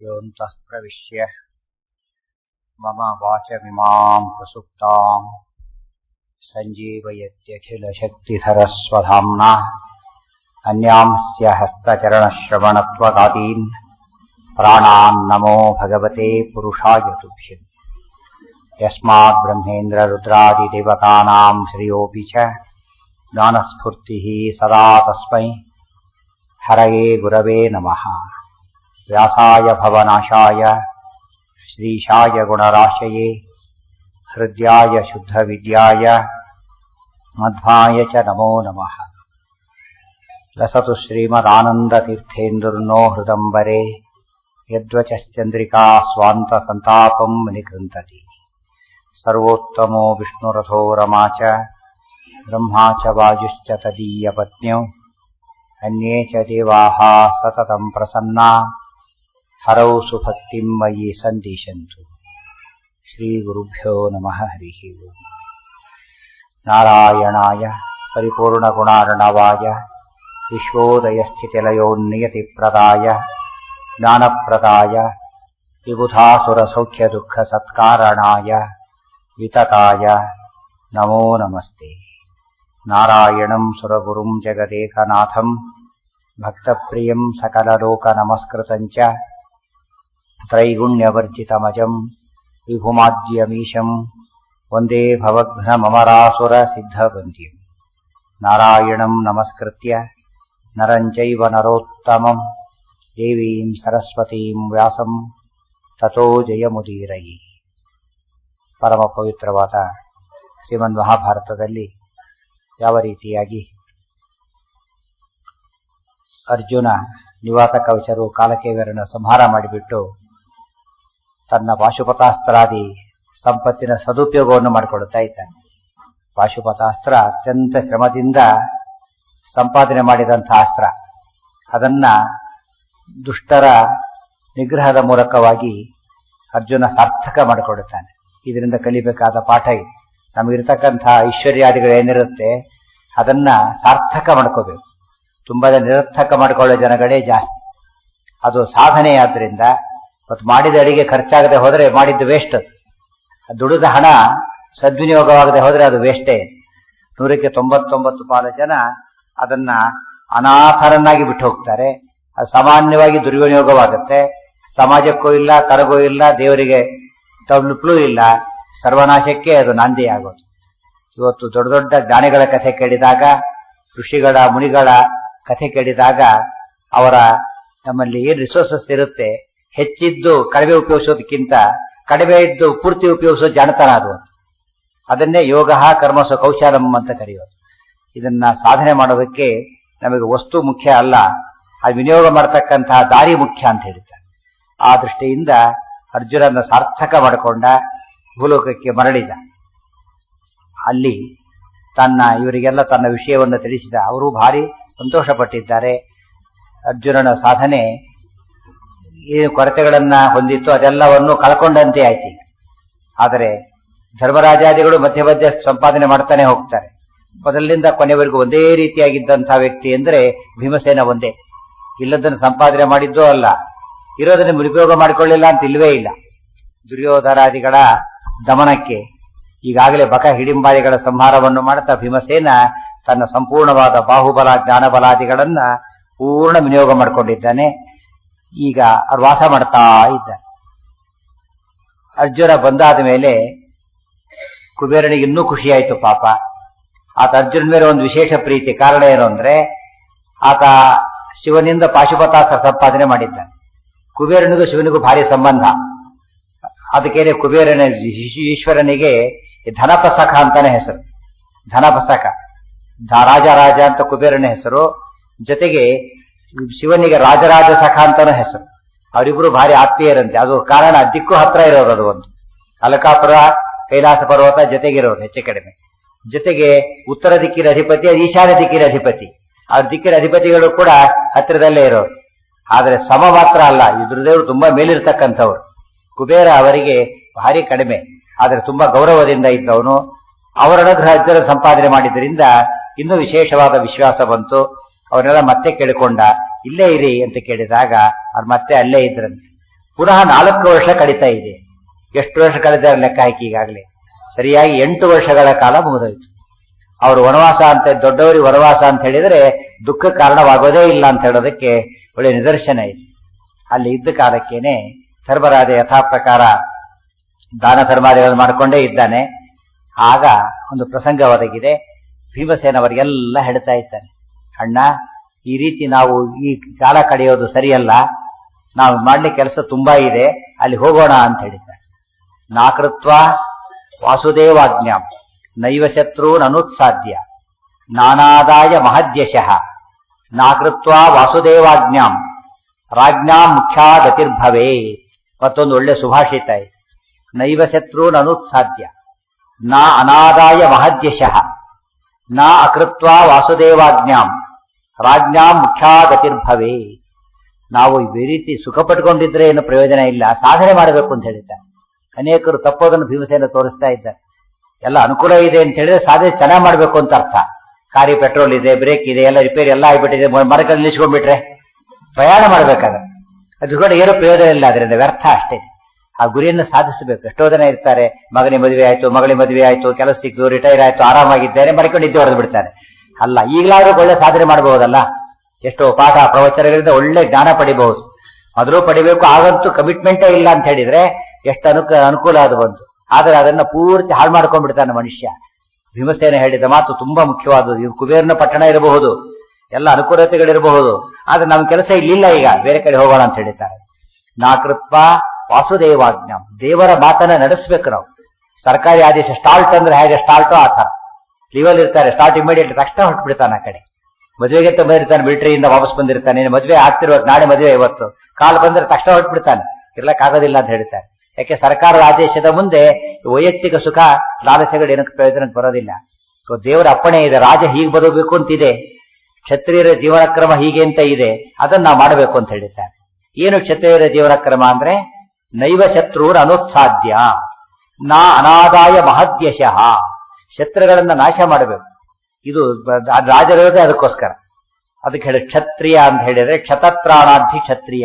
योऽन्तः प्रविश्य मम वाचमिमाम् प्रसुप्ताम् सञ्जीवयत्यखिलशक्तिधरस्वधाम्ना अन्यांस्य हस्तचरणश्रवणत्वगादीन् प्राणान्नमो भगवते पुरुषाय तुभ्यम् यस्मात् ब्रह्मेन्द्ररुद्रादिदेवतानाम् श्रियोऽपि च ज्ञानस्फूर्तिः सदा तस्मै हरये गुरवे नमः व्यासाय भवनाशाय श्रीशाय गुणराशये हृद्याय शुद्धविद्याय मध्वाय च नमो नमः लसतु श्रीमदानन्दतीर्थेन्दुर्नो हृदम्बरे यद्वचश्चन्द्रिका स्वान्तसन्तापम् निकृन्तति सर्वोत्तमो विष्णुरथो रमा च ब्रह्मा च वायुश्च तदीयपत्न्यौ अन्ये च देवाः सततम् प्रसन्ना हरौ सुभक्तिम् मयि सन्दिशन्तु श्रीगुरुभ्यो नमः हरिः ओम् नारायणाय परिपूर्णगुणार्णवाय विश्वोदयस्थितिलयोन्नियतिप्रदाय ज्ञानप्रदाय विबुधासुरसौख्यदुःखसत्कारणाय वितताय नमो नमस्ते नारायणम् सुरगुरुम् जगदेकनाथम् भक्तप्रियम् सकललोकनमस्कृतम् च त्रैगुण्यवर्जितमजम् विभुमाद्यमीशम् वन्दे भवघ्नममरासुरसिद्धवन्द्यम् नारायणम् नमस्कृत्य नरम् चैव नरोत्तमम् देवीम् सरस्वतीम् ವ್ಯಾಸಂ ತಥೋ ಜಯಮುದೀರಯಿ ಪರಮ ಪವಿತ್ರವಾದ ಶ್ರೀಮನ್ ಮಹಾಭಾರತದಲ್ಲಿ ಯಾವ ರೀತಿಯಾಗಿ ಅರ್ಜುನ ನಿವಾತ ಕವಚರು ಕಾಲಕೇವರನ್ನು ಸಂಹಾರ ಮಾಡಿಬಿಟ್ಟು ತನ್ನ ಪಾಶುಪತಾಸ್ತ್ರಾದಿ ಸಂಪತ್ತಿನ ಸದುಪಯೋಗವನ್ನು ಮಾಡಿಕೊಡುತ್ತಾ ಇದ್ದಾನೆ ಪಾಶುಪತಾಸ್ತ್ರ ಅತ್ಯಂತ ಶ್ರಮದಿಂದ ಸಂಪಾದನೆ ಮಾಡಿದಂಥ ಅಸ್ತ್ರ ಅದನ್ನ ದುಷ್ಟರ ನಿಗ್ರಹದ ಮೂಲಕವಾಗಿ ಅರ್ಜುನ ಸಾರ್ಥಕ ಮಾಡಿಕೊಡುತ್ತಾನೆ ಇದರಿಂದ ಕಲಿಬೇಕಾದ ಪಾಠ ಇದು ನಮಗಿರ್ತಕ್ಕಂಥ ಐಶ್ವರ್ಯಾದಿಗಳು ಏನಿರುತ್ತೆ ಅದನ್ನ ಸಾರ್ಥಕ ಮಾಡ್ಕೋಬೇಕು ತುಂಬಾ ನಿರರ್ಥಕ ಮಾಡಿಕೊಳ್ಳೋ ಜನಗಳೇ ಜಾಸ್ತಿ ಅದು ಸಾಧನೆ ಆದ್ರಿಂದ ಮತ್ತು ಮಾಡಿದ ಅಡಿಗೆ ಖರ್ಚಾಗದೆ ಹೋದರೆ ಮಾಡಿದ್ದು ವೇಸ್ಟ್ ಅದು ದುಡಿದ ಹಣ ಸದ್ವಿನಿಯೋಗವಾಗದೆ ಹೋದ್ರೆ ಅದು ವೇಸ್ಟೇ ನೂರಕ್ಕೆ ತೊಂಬತ್ತೊಂಬತ್ತು ಪಾಲು ಜನ ಅದನ್ನ ಅನಾಥರನ್ನಾಗಿ ಬಿಟ್ಟು ಹೋಗ್ತಾರೆ ಅದು ಸಾಮಾನ್ಯವಾಗಿ ದುರ್ವಿನಿಯೋಗವಾಗುತ್ತೆ ಸಮಾಜಕ್ಕೂ ಇಲ್ಲ ತರಗೂ ಇಲ್ಲ ದೇವರಿಗೆ ತಲುಪಲೂ ಇಲ್ಲ ಸರ್ವನಾಶಕ್ಕೆ ಅದು ನಾಂದಿ ಆಗೋದು ಇವತ್ತು ದೊಡ್ಡ ದೊಡ್ಡ ಜ್ಞಾನಿಗಳ ಕಥೆ ಕೇಳಿದಾಗ ಋಷಿಗಳ ಮುನಿಗಳ ಕಥೆ ಕೇಳಿದಾಗ ಅವರ ನಮ್ಮಲ್ಲಿ ಏನ್ ರಿಸೋರ್ಸಸ್ ಇರುತ್ತೆ ಹೆಚ್ಚಿದ್ದು ಕಡಿಮೆ ಉಪಯೋಗಿಸೋದಕ್ಕಿಂತ ಕಡಿಮೆ ಇದ್ದು ಪೂರ್ತಿ ಉಪಯೋಗಿಸೋದು ಜಾಣತನ ಅದು ಅದನ್ನೇ ಯೋಗ ಕರ್ಮಸು ಕೌಶಲಂ ಅಂತ ಕರೆಯೋದು ಇದನ್ನ ಸಾಧನೆ ಮಾಡೋದಕ್ಕೆ ನಮಗೆ ವಸ್ತು ಮುಖ್ಯ ಅಲ್ಲ ಅದು ವಿನಿಯೋಗ ಮಾಡತಕ್ಕಂತಹ ದಾರಿ ಮುಖ್ಯ ಅಂತ ಹೇಳ್ತಾರೆ ಆ ದೃಷ್ಟಿಯಿಂದ ಅರ್ಜುನನ ಸಾರ್ಥಕ ಮಾಡಿಕೊಂಡ ಭೂಲೋಕಕ್ಕೆ ಮರಳಿದ ಅಲ್ಲಿ ತನ್ನ ಇವರಿಗೆಲ್ಲ ತನ್ನ ವಿಷಯವನ್ನು ತಿಳಿಸಿದ ಅವರು ಭಾರಿ ಸಂತೋಷ ಪಟ್ಟಿದ್ದಾರೆ ಅರ್ಜುನನ ಸಾಧನೆ ಏನು ಕೊರತೆಗಳನ್ನ ಹೊಂದಿತ್ತು ಅದೆಲ್ಲವನ್ನು ಕಳ್ಕೊಂಡಂತೆ ಆಯ್ತು ಆದರೆ ಧರ್ಮರಾಜಾದಿಗಳು ಮಧ್ಯ ಮಧ್ಯೆ ಸಂಪಾದನೆ ಮಾಡ್ತಾನೆ ಹೋಗ್ತಾರೆ ಮೊದಲಿನಿಂದ ಕೊನೆವರೆಗೂ ಒಂದೇ ರೀತಿಯಾಗಿದ್ದಂತಹ ವ್ಯಕ್ತಿ ಅಂದ್ರೆ ಭೀಮಸೇನ ಒಂದೇ ಇಲ್ಲದನ್ನು ಸಂಪಾದನೆ ಮಾಡಿದ್ದೂ ಅಲ್ಲ ಇರೋದನ್ನು ದುರುಪಯೋಗ ಮಾಡಿಕೊಳ್ಳಿಲ್ಲ ಅಂತ ಇಲ್ವೇ ಇಲ್ಲ ದುರ್ಯೋಧರಾದಿಗಳ ದಮನಕ್ಕೆ ಈಗಾಗಲೇ ಬಕ ಹಿಡಿಂಬಾದಿಗಳ ಸಂಹಾರವನ್ನು ಮಾಡುತ್ತಾ ಭೀಮಸೇನ ತನ್ನ ಸಂಪೂರ್ಣವಾದ ಬಾಹುಬಲ ಜ್ಞಾನಬಲಾದಿಗಳನ್ನ ಪೂರ್ಣ ವಿನಿಯೋಗ ಮಾಡಿಕೊಂಡಿದ್ದಾನೆ ಈಗ ಅವ್ರು ವಾಸ ಮಾಡ್ತಾ ಇದ್ದಾರೆ ಅರ್ಜುನ ಬಂದಾದ ಮೇಲೆ ಕುಬೇರನಿಗೆ ಇನ್ನೂ ಖುಷಿಯಾಯಿತು ಪಾಪ ಆತ ಅರ್ಜುನ ಮೇಲೆ ಒಂದು ವಿಶೇಷ ಪ್ರೀತಿ ಕಾರಣ ಏನು ಅಂದ್ರೆ ಆತ ಶಿವನಿಂದ ಪಾಶುಪತಾಸ್ತ್ರ ಸಂಪಾದನೆ ಮಾಡಿದ್ದಾನೆ ಕುಬೇರನಿಗೂ ಶಿವನಿಗೂ ಭಾರಿ ಸಂಬಂಧ ಅದಕ್ಕೇನೆ ಕುಬೇರನ ಈಶ್ವರನಿಗೆ ಧನಪಸಕ ಅಂತಾನೆ ಹೆಸರು ಧನಪಸಕ ರಾಜ ರಾಜ ಅಂತ ಕುಬೇರನ ಹೆಸರು ಜೊತೆಗೆ ಶಿವನಿಗೆ ರಾಜರಾಜ ಸಖ ಅಂತಾನೂ ಹೆಸರು ಅವರಿಬ್ರು ಭಾರಿ ಆತ್ಮೀಯರಂತೆ ಅದು ಕಾರಣ ದಿಕ್ಕು ಹತ್ರ ಇರೋದು ಅದು ಒಂದು ಅಲಕಾಪುರ ಕೈಲಾಸ ಪರ್ವತ ಜೊತೆಗಿರೋದು ಹೆಚ್ಚು ಕಡಿಮೆ ಜೊತೆಗೆ ಉತ್ತರ ದಿಕ್ಕಿನ ಅಧಿಪತಿ ಅದು ಈಶಾನ್ಯ ದಿಕ್ಕಿನ ಅಧಿಪತಿ ಆ ದಿಕ್ಕಿನ ಅಧಿಪತಿಗಳು ಕೂಡ ಹತ್ತಿರದಲ್ಲೇ ಇರೋರು ಆದರೆ ಸಮ ಮಾತ್ರ ಅಲ್ಲ ಇದ್ರದೇವರು ತುಂಬಾ ಮೇಲಿರ್ತಕ್ಕಂಥವ್ರು ಕುಬೇರ ಅವರಿಗೆ ಭಾರಿ ಕಡಿಮೆ ಆದರೆ ತುಂಬಾ ಗೌರವದಿಂದ ಇದ್ದವನು ಅವರ ಅನುಗ್ರಹ ಅಜ್ಜರ ಸಂಪಾದನೆ ಮಾಡಿದ್ರಿಂದ ಇನ್ನೂ ವಿಶೇಷವಾದ ವಿಶ್ವಾಸ ಬಂತು ಅವರೆಲ್ಲ ಮತ್ತೆ ಕೇಳಿಕೊಂಡ ಇಲ್ಲೇ ಇರಿ ಅಂತ ಕೇಳಿದಾಗ ಅವ್ರು ಮತ್ತೆ ಅಲ್ಲೇ ಇದ್ರಂತೆ ಪುನಃ ನಾಲ್ಕು ವರ್ಷ ಕಡಿತಾ ಇದೆ ಎಷ್ಟು ವರ್ಷ ಕಳೆದಾರೆ ಲೆಕ್ಕ ಹಾಕಿ ಈಗಾಗಲೇ ಸರಿಯಾಗಿ ಎಂಟು ವರ್ಷಗಳ ಕಾಲ ಮುಗಿದೋಯ್ತು ಅವರು ವನವಾಸ ಅಂತ ದೊಡ್ಡವರಿಗೆ ವನವಾಸ ಅಂತ ಹೇಳಿದ್ರೆ ದುಃಖ ಕಾರಣವಾಗೋದೇ ಇಲ್ಲ ಅಂತ ಹೇಳೋದಕ್ಕೆ ಒಳ್ಳೆ ನಿದರ್ಶನ ಇದೆ ಅಲ್ಲಿ ಇದ್ದ ಕಾಲಕ್ಕೇನೆ ಧರ್ಮರಾಜ ಯಥಾ ಪ್ರಕಾರ ದಾನ ಧರ್ಮಾದಿಗಳನ್ನು ಮಾಡಿಕೊಂಡೇ ಇದ್ದಾನೆ ಆಗ ಒಂದು ಪ್ರಸಂಗ ಒದಗಿದೆ ಭೀಮಸೇನ ಅವರಿಗೆಲ್ಲ ಹೇಳ್ತಾ ಇದ್ದಾನೆ ಅಣ್ಣ ಈ ರೀತಿ ನಾವು ಈ ಕಾಲ ಕಳೆಯೋದು ಸರಿಯಲ್ಲ ನಾವು ಮಾಡ್ಲಿಕ್ಕೆ ಕೆಲಸ ತುಂಬಾ ಇದೆ ಅಲ್ಲಿ ಹೋಗೋಣ ಅಂತ ಹೇಳಿದ್ದಾರೆ ನಾಕೃತ್ವ ವಾಸುದೇವಾಜ್ಞಾಂ ನೈವ ಶತ್ರುನ್ ಅನುತ್ಸಾಧ್ಯ ನಾನಾದಾಯ ಮಹದ್ಯಶಃ ನಾಕೃತ್ವ ವಾಸುದೇವಾಜ್ಞಾಂ ರಾಜ್ಞಾಂ ಮುಖ್ಯಾ ಗತಿರ್ಭವೇ ಮತ್ತೊಂದು ಒಳ್ಳೆ ಸುಭಾಷಿತ ಇದೆ ನೈವ ಶತ್ರುನ್ ಅನುತ್ಸಾಧ್ಯ ನಾ ಅನಾದಾಯ ಮಹದ್ಯಶಃ ನಾ ಅಕೃತ್ವ ವಾಸುದೇವಾಜ್ಞಾಂ ರಾಜ್ಞಾಂ ಮುಖ್ಯಾ ಗತಿರ್ಭವೇ ನಾವು ಈ ರೀತಿ ಸುಖ ಪಟ್ಕೊಂಡಿದ್ರೆ ಏನು ಪ್ರಯೋಜನ ಇಲ್ಲ ಸಾಧನೆ ಮಾಡಬೇಕು ಅಂತ ಹೇಳಿದ್ದಾರೆ ಅನೇಕರು ತಪ್ಪೋದನ್ನು ಭೀಮಸೇನ ತೋರಿಸ್ತಾ ಇದ್ದಾರೆ ಎಲ್ಲ ಅನುಕೂಲ ಇದೆ ಅಂತ ಹೇಳಿದ್ರೆ ಸಾಧನೆ ಚೆನ್ನಾಗಿ ಮಾಡಬೇಕು ಅಂತ ಅರ್ಥ ಕಾರಿ ಪೆಟ್ರೋಲ್ ಇದೆ ಬ್ರೇಕ್ ಇದೆ ಎಲ್ಲ ರಿಪೇರಿ ಎಲ್ಲ ಆಗ್ಬಿಟ್ಟಿದೆ ಮರಕಲ್ಲಿ ನಿಲ್ಲಿಸ್ಕೊಂಡ್ಬಿಟ್ರೆ ಪ್ರಯಾಣ ಮಾಡ್ಬೇಕಾದ್ರೆ ಅದು ಕೂಡ ಏನೂ ಪ್ರಯೋಜನ ಇಲ್ಲ ಅದರಿಂದ ವ್ಯರ್ಥ ಅಷ್ಟೇ ಆ ಗುರಿಯನ್ನು ಸಾಧಿಸಬೇಕು ಎಷ್ಟೋ ಜನ ಇರ್ತಾರೆ ಮಗನಿಗೆ ಮದುವೆ ಆಯ್ತು ಮಗಳಿಗೆ ಮದುವೆ ಆಯ್ತು ಕೆಲಸ ಸಿಕ್ತು ರಿಟೈರ್ ಆಯ್ತು ಆರಾಮಾಗಿದ್ದೇನೆ ಮರ್ಕೊಂಡು ನಿದ್ದೆ ಹೊಡೆದು ಬಿಡ್ತಾರೆ ಅಲ್ಲ ಈಗಲಾದ್ರೂ ಒಳ್ಳೆ ಸಾಧನೆ ಮಾಡಬಹುದಲ್ಲ ಎಷ್ಟೋ ಪಾಠ ಪ್ರವಚನಗಳಿಂದ ಒಳ್ಳೆ ಜ್ಞಾನ ಪಡಿಬಹುದು ಮೊದಲು ಪಡಿಬೇಕು ಆಗಂತೂ ಕಮಿಟ್ಮೆಂಟೇ ಇಲ್ಲ ಅಂತ ಹೇಳಿದ್ರೆ ಎಷ್ಟು ಅನುಕ ಅನುಕೂಲ ಅದು ಬಂತು ಆದರೆ ಅದನ್ನ ಪೂರ್ತಿ ಹಾಳು ಮಾಡ್ಕೊಂಡ್ಬಿಡ್ತಾನೆ ಮನುಷ್ಯ ಭೀಮಸೇನ ಹೇಳಿದ ಮಾತು ತುಂಬಾ ಮುಖ್ಯವಾದದ್ದು ಇದು ಕುಬೇರನ ಪಟ್ಟಣ ಇರಬಹುದು ಎಲ್ಲ ಅನುಕೂಲತೆಗಳಿರಬಹುದು ಆದ್ರೆ ನಮ್ಮ ಕೆಲಸ ಇಲ್ಲಿಲ್ಲ ಈಗ ಬೇರೆ ಕಡೆ ಹೋಗೋಣ ಅಂತ ಹೇಳಿದ್ದಾರೆ ನಾಕೃತ್ವ ವಾಸುದೇವಾಜ್ಞ ದೇವರ ಮಾತನ್ನ ನಡೆಸ್ಬೇಕು ನಾವು ಸರ್ಕಾರಿ ಆದೇಶ ಸ್ಟಾಲ್ಟ್ ಅಂದ್ರೆ ಹೇಗೆ ಸ್ಟಾಲ್ಟೋ ಆ ತರ ಲೀವಲ್ ಇರ್ತಾರೆ ಸ್ಟಾರ್ಟ್ ಇಮಿಡಿಯೇಟ್ ತಕ್ಷಣ ಹೊರಟ್ಬಿಡ್ತಾನೆ ಆ ಕಡೆ ಮದುವೆಗೆ ಅಂತ ಬಂದಿರ್ತಾನೆ ಮಿಲಿಟರಿಯಿಂದ ವಾಪಸ್ ಬಂದಿರ್ತಾನೆ ಮದುವೆ ಆಗ್ತಿರುವ ನಾಳೆ ಮದುವೆ ಇವತ್ತು ಕಾಲ್ ಬಂದ್ರೆ ತಕ್ಷಣ ಹೊರಟ್ಬಿಡ್ತಾನೆ ಇರ್ಲಕ್ಕಾಗೋದಿಲ್ಲ ಅಂತ ಹೇಳ್ತಾರೆ ಯಾಕೆ ಸರ್ಕಾರದ ಆದೇಶದ ಮುಂದೆ ವೈಯಕ್ತಿಕ ಸುಖ ಲಾಲಸೆಗಳು ಏನಕ್ಕೆ ಪ್ರಯೋಜನಕ್ಕೆ ಬರೋದಿಲ್ಲ ಸೊ ದೇವರ ಅಪ್ಪಣೆ ಇದೆ ರಾಜ ಹೀಗೆ ಬರಬೇಕು ಅಂತಿದೆ ಕ್ಷತ್ರಿಯರ ಜೀವನ ಕ್ರಮ ಹೀಗೆ ಅಂತ ಇದೆ ಅದನ್ನ ನಾವು ಮಾಡಬೇಕು ಅಂತ ಹೇಳಿದ್ದಾರೆ ಏನು ಕ್ಷತ್ರಿಯರ ಜೀವನ ಕ್ರಮ ಅಂದ್ರೆ ನೈವ ಶತ್ರುರ ಅನುತ್ಸಾಧ್ಯ ನಾ ಅನಾದಾಯ ಮಹದ್ಯಶಃ ಶತ್ರುಗಳನ್ನ ನಾಶ ಮಾಡಬೇಕು ಇದು ರಾಜರಿರೋದೇ ಅದಕ್ಕೋಸ್ಕರ ಅದಕ್ಕೆ ಹೇಳಿ ಕ್ಷತ್ರಿಯ ಅಂತ ಹೇಳಿದ್ರೆ ಕ್ಷತತ್ರಾಣಾಧಿ ಕ್ಷತ್ರಿಯ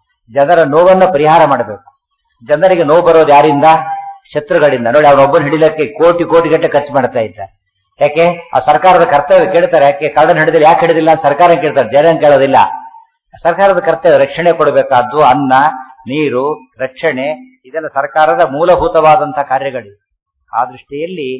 ಜನರ ನೋವನ್ನು ಪರಿಹಾರ ಮಾಡಬೇಕು ಜನರಿಗೆ ನೋವು ಬರೋದು ಯಾರಿಂದ ಶತ್ರುಗಳಿಂದ ನೋಡಿ ಅವನೊಬ್ಬನ ಹಿಡಿಲಕ್ಕೆ ಕೋಟಿ ಕೋಟಿ ಗಟ್ಟೆ ಖರ್ಚು ಮಾಡ್ತಾ ಇದ್ದಾರೆ ಯಾಕೆ ಆ ಸರ್ಕಾರದ ಕರ್ತವ್ಯ ಕೇಳ್ತಾರೆ ಯಾಕೆ ಕಳ್ಳನ ಹಿಡಿದಿಲ್ಲ ಯಾಕೆ ಹಿಡಿದಿಲ್ಲ ಅಂತ ಸರ್ಕಾರ ಕೇಳ್ತಾರೆ ಜನ ಕೇಳೋದಿಲ್ಲ ಸರ್ಕಾರದ ಕರ್ತವ್ಯ ರಕ್ಷಣೆ ಕೊಡಬೇಕಾದ್ದು ಅನ್ನ ನೀರು ರಕ್ಷಣೆ ಇದೆಲ್ಲ ಸರ್ಕಾರದ ಮೂಲಭೂತವಾದಂತಹ ಕಾರ್ಯಗಳು ಆ ದೃಷ್ಟಿಯಲ್ಲಿ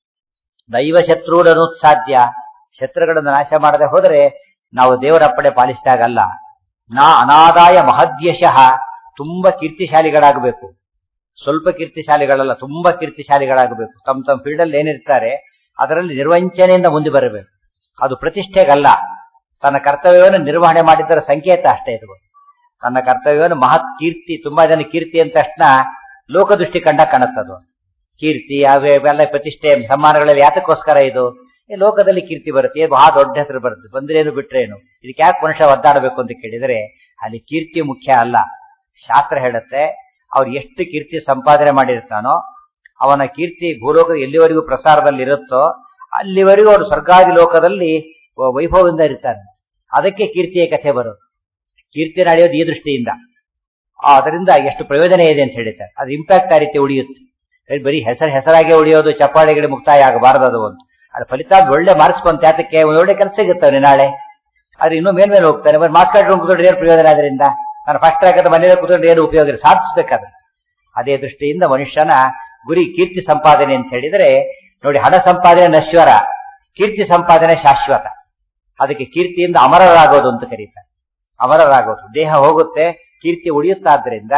ದೈವ ಶತ್ರುಡನು ಸಾಧ್ಯ ಶತ್ರುಗಳನ್ನು ನಾಶ ಮಾಡದೆ ಹೋದರೆ ನಾವು ದೇವರ ಅಪ್ಪಣೆ ಪಾಲಿಸಿದಾಗಲ್ಲ ನಾ ಅನಾದಾಯ ಮಹದ್ಯಶಃ ತುಂಬಾ ಕೀರ್ತಿಶಾಲಿಗಳಾಗಬೇಕು ಸ್ವಲ್ಪ ಕೀರ್ತಿಶಾಲಿಗಳಲ್ಲ ತುಂಬಾ ಕೀರ್ತಿಶಾಲಿಗಳಾಗಬೇಕು ತಮ್ಮ ತಮ್ಮ ಫೀಲ್ಡ್ ಅಲ್ಲಿ ಏನಿರ್ತಾರೆ ಅದರಲ್ಲಿ ನಿರ್ವಂಚನೆಯಿಂದ ಮುಂದೆ ಬರಬೇಕು ಅದು ಪ್ರತಿಷ್ಠೆಗಲ್ಲ ತನ್ನ ಕರ್ತವ್ಯವನ್ನು ನಿರ್ವಹಣೆ ಮಾಡಿದ್ದರ ಸಂಕೇತ ಅಷ್ಟೇ ಇದು ತನ್ನ ಕರ್ತವ್ಯವನ್ನು ಮಹತ್ ಕೀರ್ತಿ ತುಂಬಾ ಜನ ಕೀರ್ತಿ ಅಂತ ತಕ್ಷಣ ಲೋಕದೃಷ್ಟಿ ಕಂಡ ಕಾಣುತ್ತದು ಕೀರ್ತಿ ಅವೆಲ್ಲ ಪ್ರತಿಷ್ಠೆ ಸಮ್ಮಾನಗಳಲ್ಲಿ ಯಾತಕ್ಕೋಸ್ಕರ ಇದು ಈ ಲೋಕದಲ್ಲಿ ಕೀರ್ತಿ ಬರುತ್ತೆ ಬಹಳ ದೊಡ್ಡ ಹೆಸರು ಬರುತ್ತೆ ಬಂದ್ರೇನು ಬಿಟ್ರೇನು ಇದಕ್ಕೆ ಯಾಕೆ ಮನುಷ್ಯ ಒದ್ದಾಡಬೇಕು ಅಂತ ಕೇಳಿದರೆ ಅಲ್ಲಿ ಕೀರ್ತಿ ಮುಖ್ಯ ಅಲ್ಲ ಶಾಸ್ತ್ರ ಹೇಳುತ್ತೆ ಅವ್ರು ಎಷ್ಟು ಕೀರ್ತಿ ಸಂಪಾದನೆ ಮಾಡಿರ್ತಾನೋ ಅವನ ಕೀರ್ತಿ ಭೂಲೋಕ ಎಲ್ಲಿವರೆಗೂ ಪ್ರಸಾರದಲ್ಲಿ ಇರುತ್ತೋ ಅಲ್ಲಿವರೆಗೂ ಅವನು ಸ್ವರ್ಗಾದಿ ಲೋಕದಲ್ಲಿ ವೈಭವದಿಂದ ಇರ್ತಾನೆ ಅದಕ್ಕೆ ಕೀರ್ತಿಯ ಕಥೆ ಬರೋದು ಕೀರ್ತಿ ನಡೆಯೋದು ಈ ದೃಷ್ಟಿಯಿಂದ ಅದರಿಂದ ಎಷ್ಟು ಪ್ರಯೋಜನ ಇದೆ ಅಂತ ಹೇಳಿದ್ದಾರೆ ಅದು ಇಂಪ್ಯಾಕ್ಟ್ ಆ ರೀತಿ ಉಳಿಯುತ್ತೆ ಬರೀ ಹೆಸರು ಹೆಸರಾಗೆ ಉಳಿಯೋದು ಚಪ್ಪಾಳೆಗಳು ಮುಕ್ತಾಯ ಆಗಬಾರದು ಅದು ಒಂದು ಅದು ಫಲಿತಾಂಶ ಒಳ್ಳೆ ಮಾರ್ಕ್ಸ್ ಬಂತ ಯಾತಕ್ಕೆ ಒಂದು ಒಳ್ಳೆ ಕೆಲಸ ಸಿಗುತ್ತವನೆ ನಾಳೆ ಆದ್ರೆ ಇನ್ನೂ ಮೇಲ್ಮೇಲೆ ಹೋಗ್ತಾನೆ ಬರೀ ಮಾರ್ಕ್ಸ್ ಕಾರ್ಡ್ ಕೂತ್ಕೊಂಡ್ರೆ ಏನು ಪ್ರಯೋಜನ ಅದರಿಂದ ನಾನು ಫಸ್ಟ್ ರ್ಯಾಂಕ್ ಅಂತ ಮನೇಲಿ ಕೂತ್ಕೊಂಡ್ರೆ ಏನು ಉಪಯೋಗ ಇಲ್ಲ ಸಾಧಿಸಬೇಕಾದ್ರೆ ಅದೇ ದೃಷ್ಟಿಯಿಂದ ಮನುಷ್ಯನ ಗುರಿ ಕೀರ್ತಿ ಸಂಪಾದನೆ ಅಂತ ಹೇಳಿದ್ರೆ ನೋಡಿ ಹಣ ಸಂಪಾದನೆ ನಶ್ವರ ಕೀರ್ತಿ ಸಂಪಾದನೆ ಶಾಶ್ವತ ಅದಕ್ಕೆ ಕೀರ್ತಿಯಿಂದ ಅಮರರಾಗೋದು ಅಂತ ಕರೀತಾರೆ ಅಮರರಾಗೋದು ದೇಹ ಹೋಗುತ್ತೆ ಕೀರ್ತಿ ಉಳಿಯುತ್ತಾದ್ರಿಂದ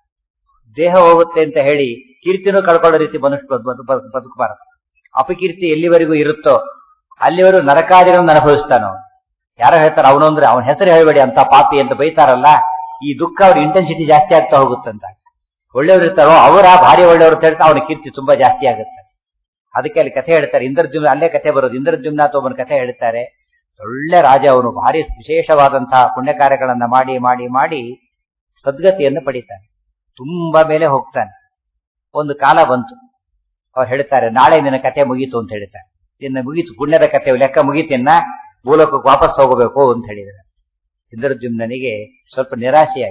ದೇಹ ಹೋಗುತ್ತೆ ಅಂತ ಹೇಳಿ ಕೀರ್ತಿನೂ ಕಳ್ಕೊಳ್ಳೋ ರೀತಿ ಮನುಷ್ಯ ಬದುಕಬಾರದು ಅಪಕೀರ್ತಿ ಎಲ್ಲಿವರೆಗೂ ಇರುತ್ತೋ ಅಲ್ಲಿವರೆಗೂ ನರಕಾದಿಗಳನ್ನು ಅನುಭವಿಸ್ತಾನೋ ಯಾರೋ ಹೇಳ್ತಾರೆ ಅವನು ಅಂದ್ರೆ ಅವನ ಹೆಸರು ಹೇಳ್ಬೇಡಿ ಅಂತ ಪಾಪಿ ಅಂತ ಬೈತಾರಲ್ಲ ಈ ದುಃಖ ಅವ್ರ ಇಂಟೆನ್ಸಿಟಿ ಜಾಸ್ತಿ ಆಗ್ತಾ ಹೋಗುತ್ತಂತ ಒಳ್ಳೆಯವರು ಇರ್ತಾರೋ ಅವರ ಭಾರಿ ಒಳ್ಳೆಯವರು ಅಂತ ಹೇಳ್ತಾ ಅವನ ಕೀರ್ತಿ ತುಂಬಾ ಜಾಸ್ತಿ ಆಗುತ್ತೆ ಅದಕ್ಕೆ ಅಲ್ಲಿ ಕಥೆ ಹೇಳ್ತಾರೆ ಇಂದ್ರದ್ಯುಮ್ನ ಅಲ್ಲೇ ಕಥೆ ಬರೋದು ಇಂದ್ರದ್ಯುಮ್ನ ಅಂತ ಒಬ್ಬನ ಕಥೆ ಹೇಳ್ತಾರೆ ಒಳ್ಳೆ ರಾಜ ಅವನು ಭಾರಿ ವಿಶೇಷವಾದಂತಹ ಪುಣ್ಯ ಕಾರ್ಯಗಳನ್ನ ಮಾಡಿ ಮಾಡಿ ಮಾಡಿ ಸದ್ಗತಿಯನ್ನು ಪಡಿತಾನೆ ತುಂಬಾ ಮೇಲೆ ಹೋಗ್ತಾನೆ ಒಂದು ಕಾಲ ಬಂತು ಅವ್ರು ಹೇಳ್ತಾರೆ ನಾಳೆ ನಿನ್ನ ಕತೆ ಮುಗೀತು ಅಂತ ಹೇಳ್ತಾರೆ ನಿನ್ನ ಮುಗೀತು ಪುಣ್ಯದ ಕತೆ ಲೆಕ್ಕ ಮುಗೀತಿನ್ನ ಭೂಲೋಕಕ್ಕೆ ವಾಪಸ್ ಹೋಗಬೇಕು ಅಂತ ಹೇಳಿದ್ರೆ ಇಂದ್ರದ್ಯುಮ್ನಿಗೆ ಸ್ವಲ್ಪ ನಿರಾಶೆ ಆಯ್ತು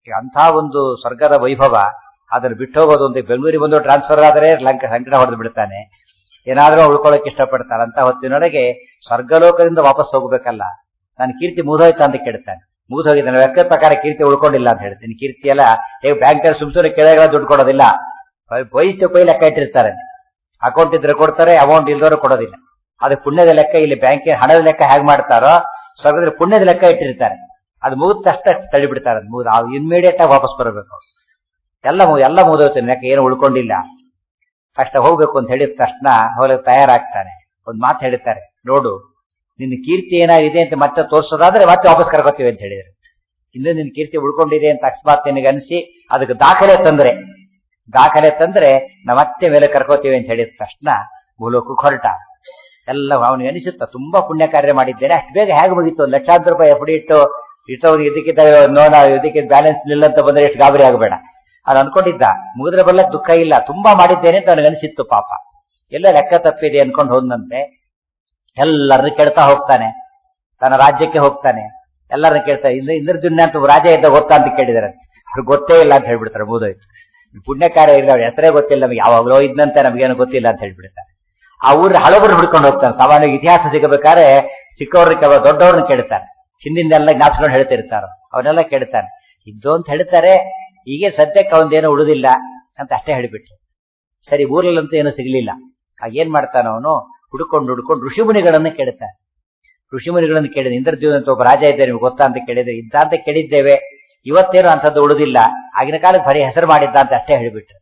ಅಂಥ ಒಂದು ಸ್ವರ್ಗದ ವೈಭವ ಅದನ್ನು ಬಿಟ್ಟು ಹೋಗೋದು ಒಂದು ಬೆಂಗಳೂರಿಗೆ ಬಂದು ಟ್ರಾನ್ಸ್ಫರ್ ಆದರೆ ಲಂಕ ಸಂಕಟ ಹೊಡೆದು ಬಿಡ್ತಾನೆ ಏನಾದ್ರೂ ಉಳ್ಕೊಳ್ಳೋಕೆ ಇಷ್ಟಪಡ್ತಾನೆ ಅಂತ ಹೊತ್ತಿನೊಳಗೆ ಸ್ವರ್ಗಲೋಕದಿಂದ ವಾಪಸ್ ಹೋಗ್ಬೇಕಲ್ಲ ನಾನು ಕೀರ್ತಿ ಮುಗಿದೋಯ್ತಾ ಅಂತ ಕೇಳ್ತಾನೆ ಮುಗಿದೋಗಿದ್ದಾನೆ ಲೆಕ್ಕದ ಪ್ರಕಾರ ಕೀರ್ತಿ ಉಳ್ಕೊಂಡಿಲ್ಲ ಅಂತ ಹೇಳ್ತೀನಿ ಕೀರ್ತಿ ಎಲ್ಲ ಹೇಗೆ ಬ್ಯಾಂಕ್ ಸುಮ್ಸುನೆ ಕೆಳಗೆ ದುಡ್ಡು ಕೊಡೋದಿಲ್ಲ ವೈಸ್ಟ್ ಪೈ ಲೆಕ್ಕ ಇಟ್ಟಿರ್ತಾರೆ ಅಕೌಂಟ್ ಇದ್ರೆ ಕೊಡ್ತಾರೆ ಅಮೌಂಟ್ ಇಲ್ದವರು ಕೊಡೋದಿಲ್ಲ ಅದು ಪುಣ್ಯದ ಲೆಕ್ಕ ಇಲ್ಲಿ ಬ್ಯಾಂಕ್ ಹಣದ ಲೆಕ್ಕ ಹೇಗೆ ಮಾಡ್ತಾರೋ ಸ್ವರ್ಗದಲ್ಲಿ ಪುಣ್ಯದ ಲೆಕ್ಕ ಇಟ್ಟಿರ್ತಾರೆ ಅದು ಮುಗಿದ ತಕ್ಷಣ ತಳ್ಳಿಬಿಡ್ತಾರೆ ಮುಗಿದ ಇನ್ಮಿಡಿಯೇಟ್ ಆಗಿ ವಾಪಸ್ ಬರಬೇಕು ಎಲ್ಲ ಮು- ಎಲ್ಲ ಮುಗಿದೋಗ್ತಾನೆ ಲೆಕ್ಕ ಏನು ಉಳ್ಕೊಂಡಿಲ್ಲ ಕಷ್ಟ ಹೋಗ್ಬೇಕು ಅಂತ ಹೇಳಿದ ತಕ್ಷಣ ಹೋಗಲಿಕ್ಕೆ ತಯಾರಾಗ್ತಾನೆ ಒಂದ್ ಮಾತು ಹೇಳ್ತಾರೆ ನೋಡು ನಿನ್ನ ಕೀರ್ತಿ ಏನಾಗಿದೆ ಅಂತ ಮತ್ತೆ ತೋರ್ಸೋದಾದ್ರೆ ಮತ್ತೆ ವಾಪಸ್ ಕರ್ಕೋತೀವಿ ಅಂತ ಹೇಳಿದ್ರು ಇನ್ನು ನಿನ್ನ ಕೀರ್ತಿ ಉಳ್ಕೊಂಡಿದೆ ಅಂತ ಅಕಸ್ಮಾತ್ ನಿನಗೆ ಅನಿಸಿ ಅದಕ್ಕೆ ದಾಖಲೆ ತಂದ್ರೆ ದಾಖಲೆ ತಂದ್ರೆ ನಾವು ಮತ್ತೆ ಮೇಲೆ ಕರ್ಕೋತೀವಿ ಅಂತ ಹೇಳಿದ ತಕ್ಷಣ ಭೂಲೋಕಕ್ಕೆ ಹೊರಟ ಎಲ್ಲ ಅವನಿಗೆ ಅನಿಸುತ್ತ ತುಂಬಾ ಪುಣ್ಯ ಕಾರ್ಯ ಮಾಡಿದ್ದೇನೆ ಅಷ್ಟು ಬೇಗ ಹೇಗೆ ಮುಗೀತು ಲಕ್ಷಾಂತರ ರೂಪಾಯಿ ಎಫ್ ಡಿ ಇಟ್ಟು ಇಟ್ಟವ್ರಿಗೆ ಇದಕ್ಕಿದ್ದ ನೋಡ ಇದಕ್ಕೆ ಬ್ಯಾಲೆನ್ಸ್ ಇಲ್ಲ ಅಂತ ಬಂದ್ರೆ ಎಷ್ಟು ಗಾಬರಿ ಆಗಬೇಡ ಅದು ಅನ್ಕೊಂಡಿದ್ದ ಮುಗಿದ್ರೆ ಬರ್ಲಕ್ ದುಃಖ ಇಲ್ಲ ತುಂಬಾ ಮಾಡಿದ್ದೇನೆ ಅಂತ ಅವನಿಗೆ ಅನಿಸಿತ್ತು ಪಾಪ ಎಲ್ಲ ಲೆಕ್ಕ ತಪ್ಪಿದೆ ಅನ್ಕೊಂಡು ಹೋದಂತೆ ಎಲ್ಲರನ್ನ ಕೇಳ್ತಾ ಹೋಗ್ತಾನೆ ತನ್ನ ರಾಜ್ಯಕ್ಕೆ ಹೋಗ್ತಾನೆ ಎಲ್ಲರನ್ನ ಕೇಳ್ತಾನೆ ಇಂದ್ರ ಇಂದ್ರದುನ್ಯ ಅಂತ ರಾಜ ಇದ್ದ ಗೊತ್ತಾ ಅಂತ ಕೇಳಿದಾರೆ ಅವ್ರಿಗೆ ಗೊತ್ತೇ ಇಲ್ಲ ಅಂತ ಹೇಳ್ಬಿಡ್ತಾರೆ ಮುಗಿದೋಯ್ತು ಪುಣ್ಯ ಕಾರ್ಯ ಇಲ್ಲ ಅವ್ರ ಹೆಸರೇ ಗೊತ್ತಿಲ್ಲ ನಮಗೆ ಯಾವಾಗಲೋ ಇದ್ದಂತೆ ನಮಗೇನು ಗೊತ್ತಿಲ್ಲ ಅಂತ ಹೇಳ್ಬಿಡ್ತಾರೆ ಆ ಊರ ಹಳಬರು ಹಿಡ್ಕೊಂಡು ಹೋಗ್ತಾನೆ ಸಾಮಾನ್ಯ ಇತಿಹಾಸ ಸಿಗಬೇಕಾದ್ರೆ ಚಿಕ್ಕವ್ರನ್ನ ಕೇಳ ದೊಡ್ಡವ್ರನ್ನ ಕೇಳ್ತಾರೆ ಹಿಂದಿಂದೆಲ್ಲ ಜ್ಞಾಪಕಗಳು ಹೇಳ್ತಿರ್ತಾರೋ ಅವನ್ನೆಲ್ಲ ಕೇಳ್ತಾನೆ ಇದ್ದು ಅಂತ ಹೇಳ್ತಾರೆ ಹೀಗೆ ಸದ್ಯಕ್ಕೆ ಅವನದೇನು ಉಳಿದಿಲ್ಲ ಅಂತ ಅಷ್ಟೇ ಹೇಳಿಬಿಟ್ರು ಸರಿ ಊರಲ್ಲಂತೂ ಏನೂ ಸಿಗ್ಲಿಲ್ಲ ಆಗ ಏನ್ ಮಾಡ್ತಾನ ಅವನು ಹುಡ್ಕೊಂಡು ಹುಡ್ಕೊಂಡು ಋಷಿಮುನಿಗಳನ್ನ ಕೇಳ್ತಾನೆ ಋಷಿಮುನಿಗಳನ್ನು ಕೇಳಿದ ಇಂದ್ರದ್ಯೂತ ಅಂತ ಒಬ್ಬ ರಾಜ ಇದ್ದಾರೆ ನಿಮ್ಗೆ ಗೊತ್ತಾ ಅಂತ ಕೇಳಿದ್ರೆ ಇದ್ದ ಅಂತ ಕೇಳಿದ್ದೇವೆ ಇವತ್ತೇನು ಅಂಥದ್ದು ಉಳಿದಿಲ್ಲ ಆಗಿನ ಕಾಲಕ್ಕೆ ಬರೀ ಹೆಸರು ಮಾಡಿದ್ದ ಅಂತ ಅಷ್ಟೇ ಹೇಳಿಬಿಟ್ರು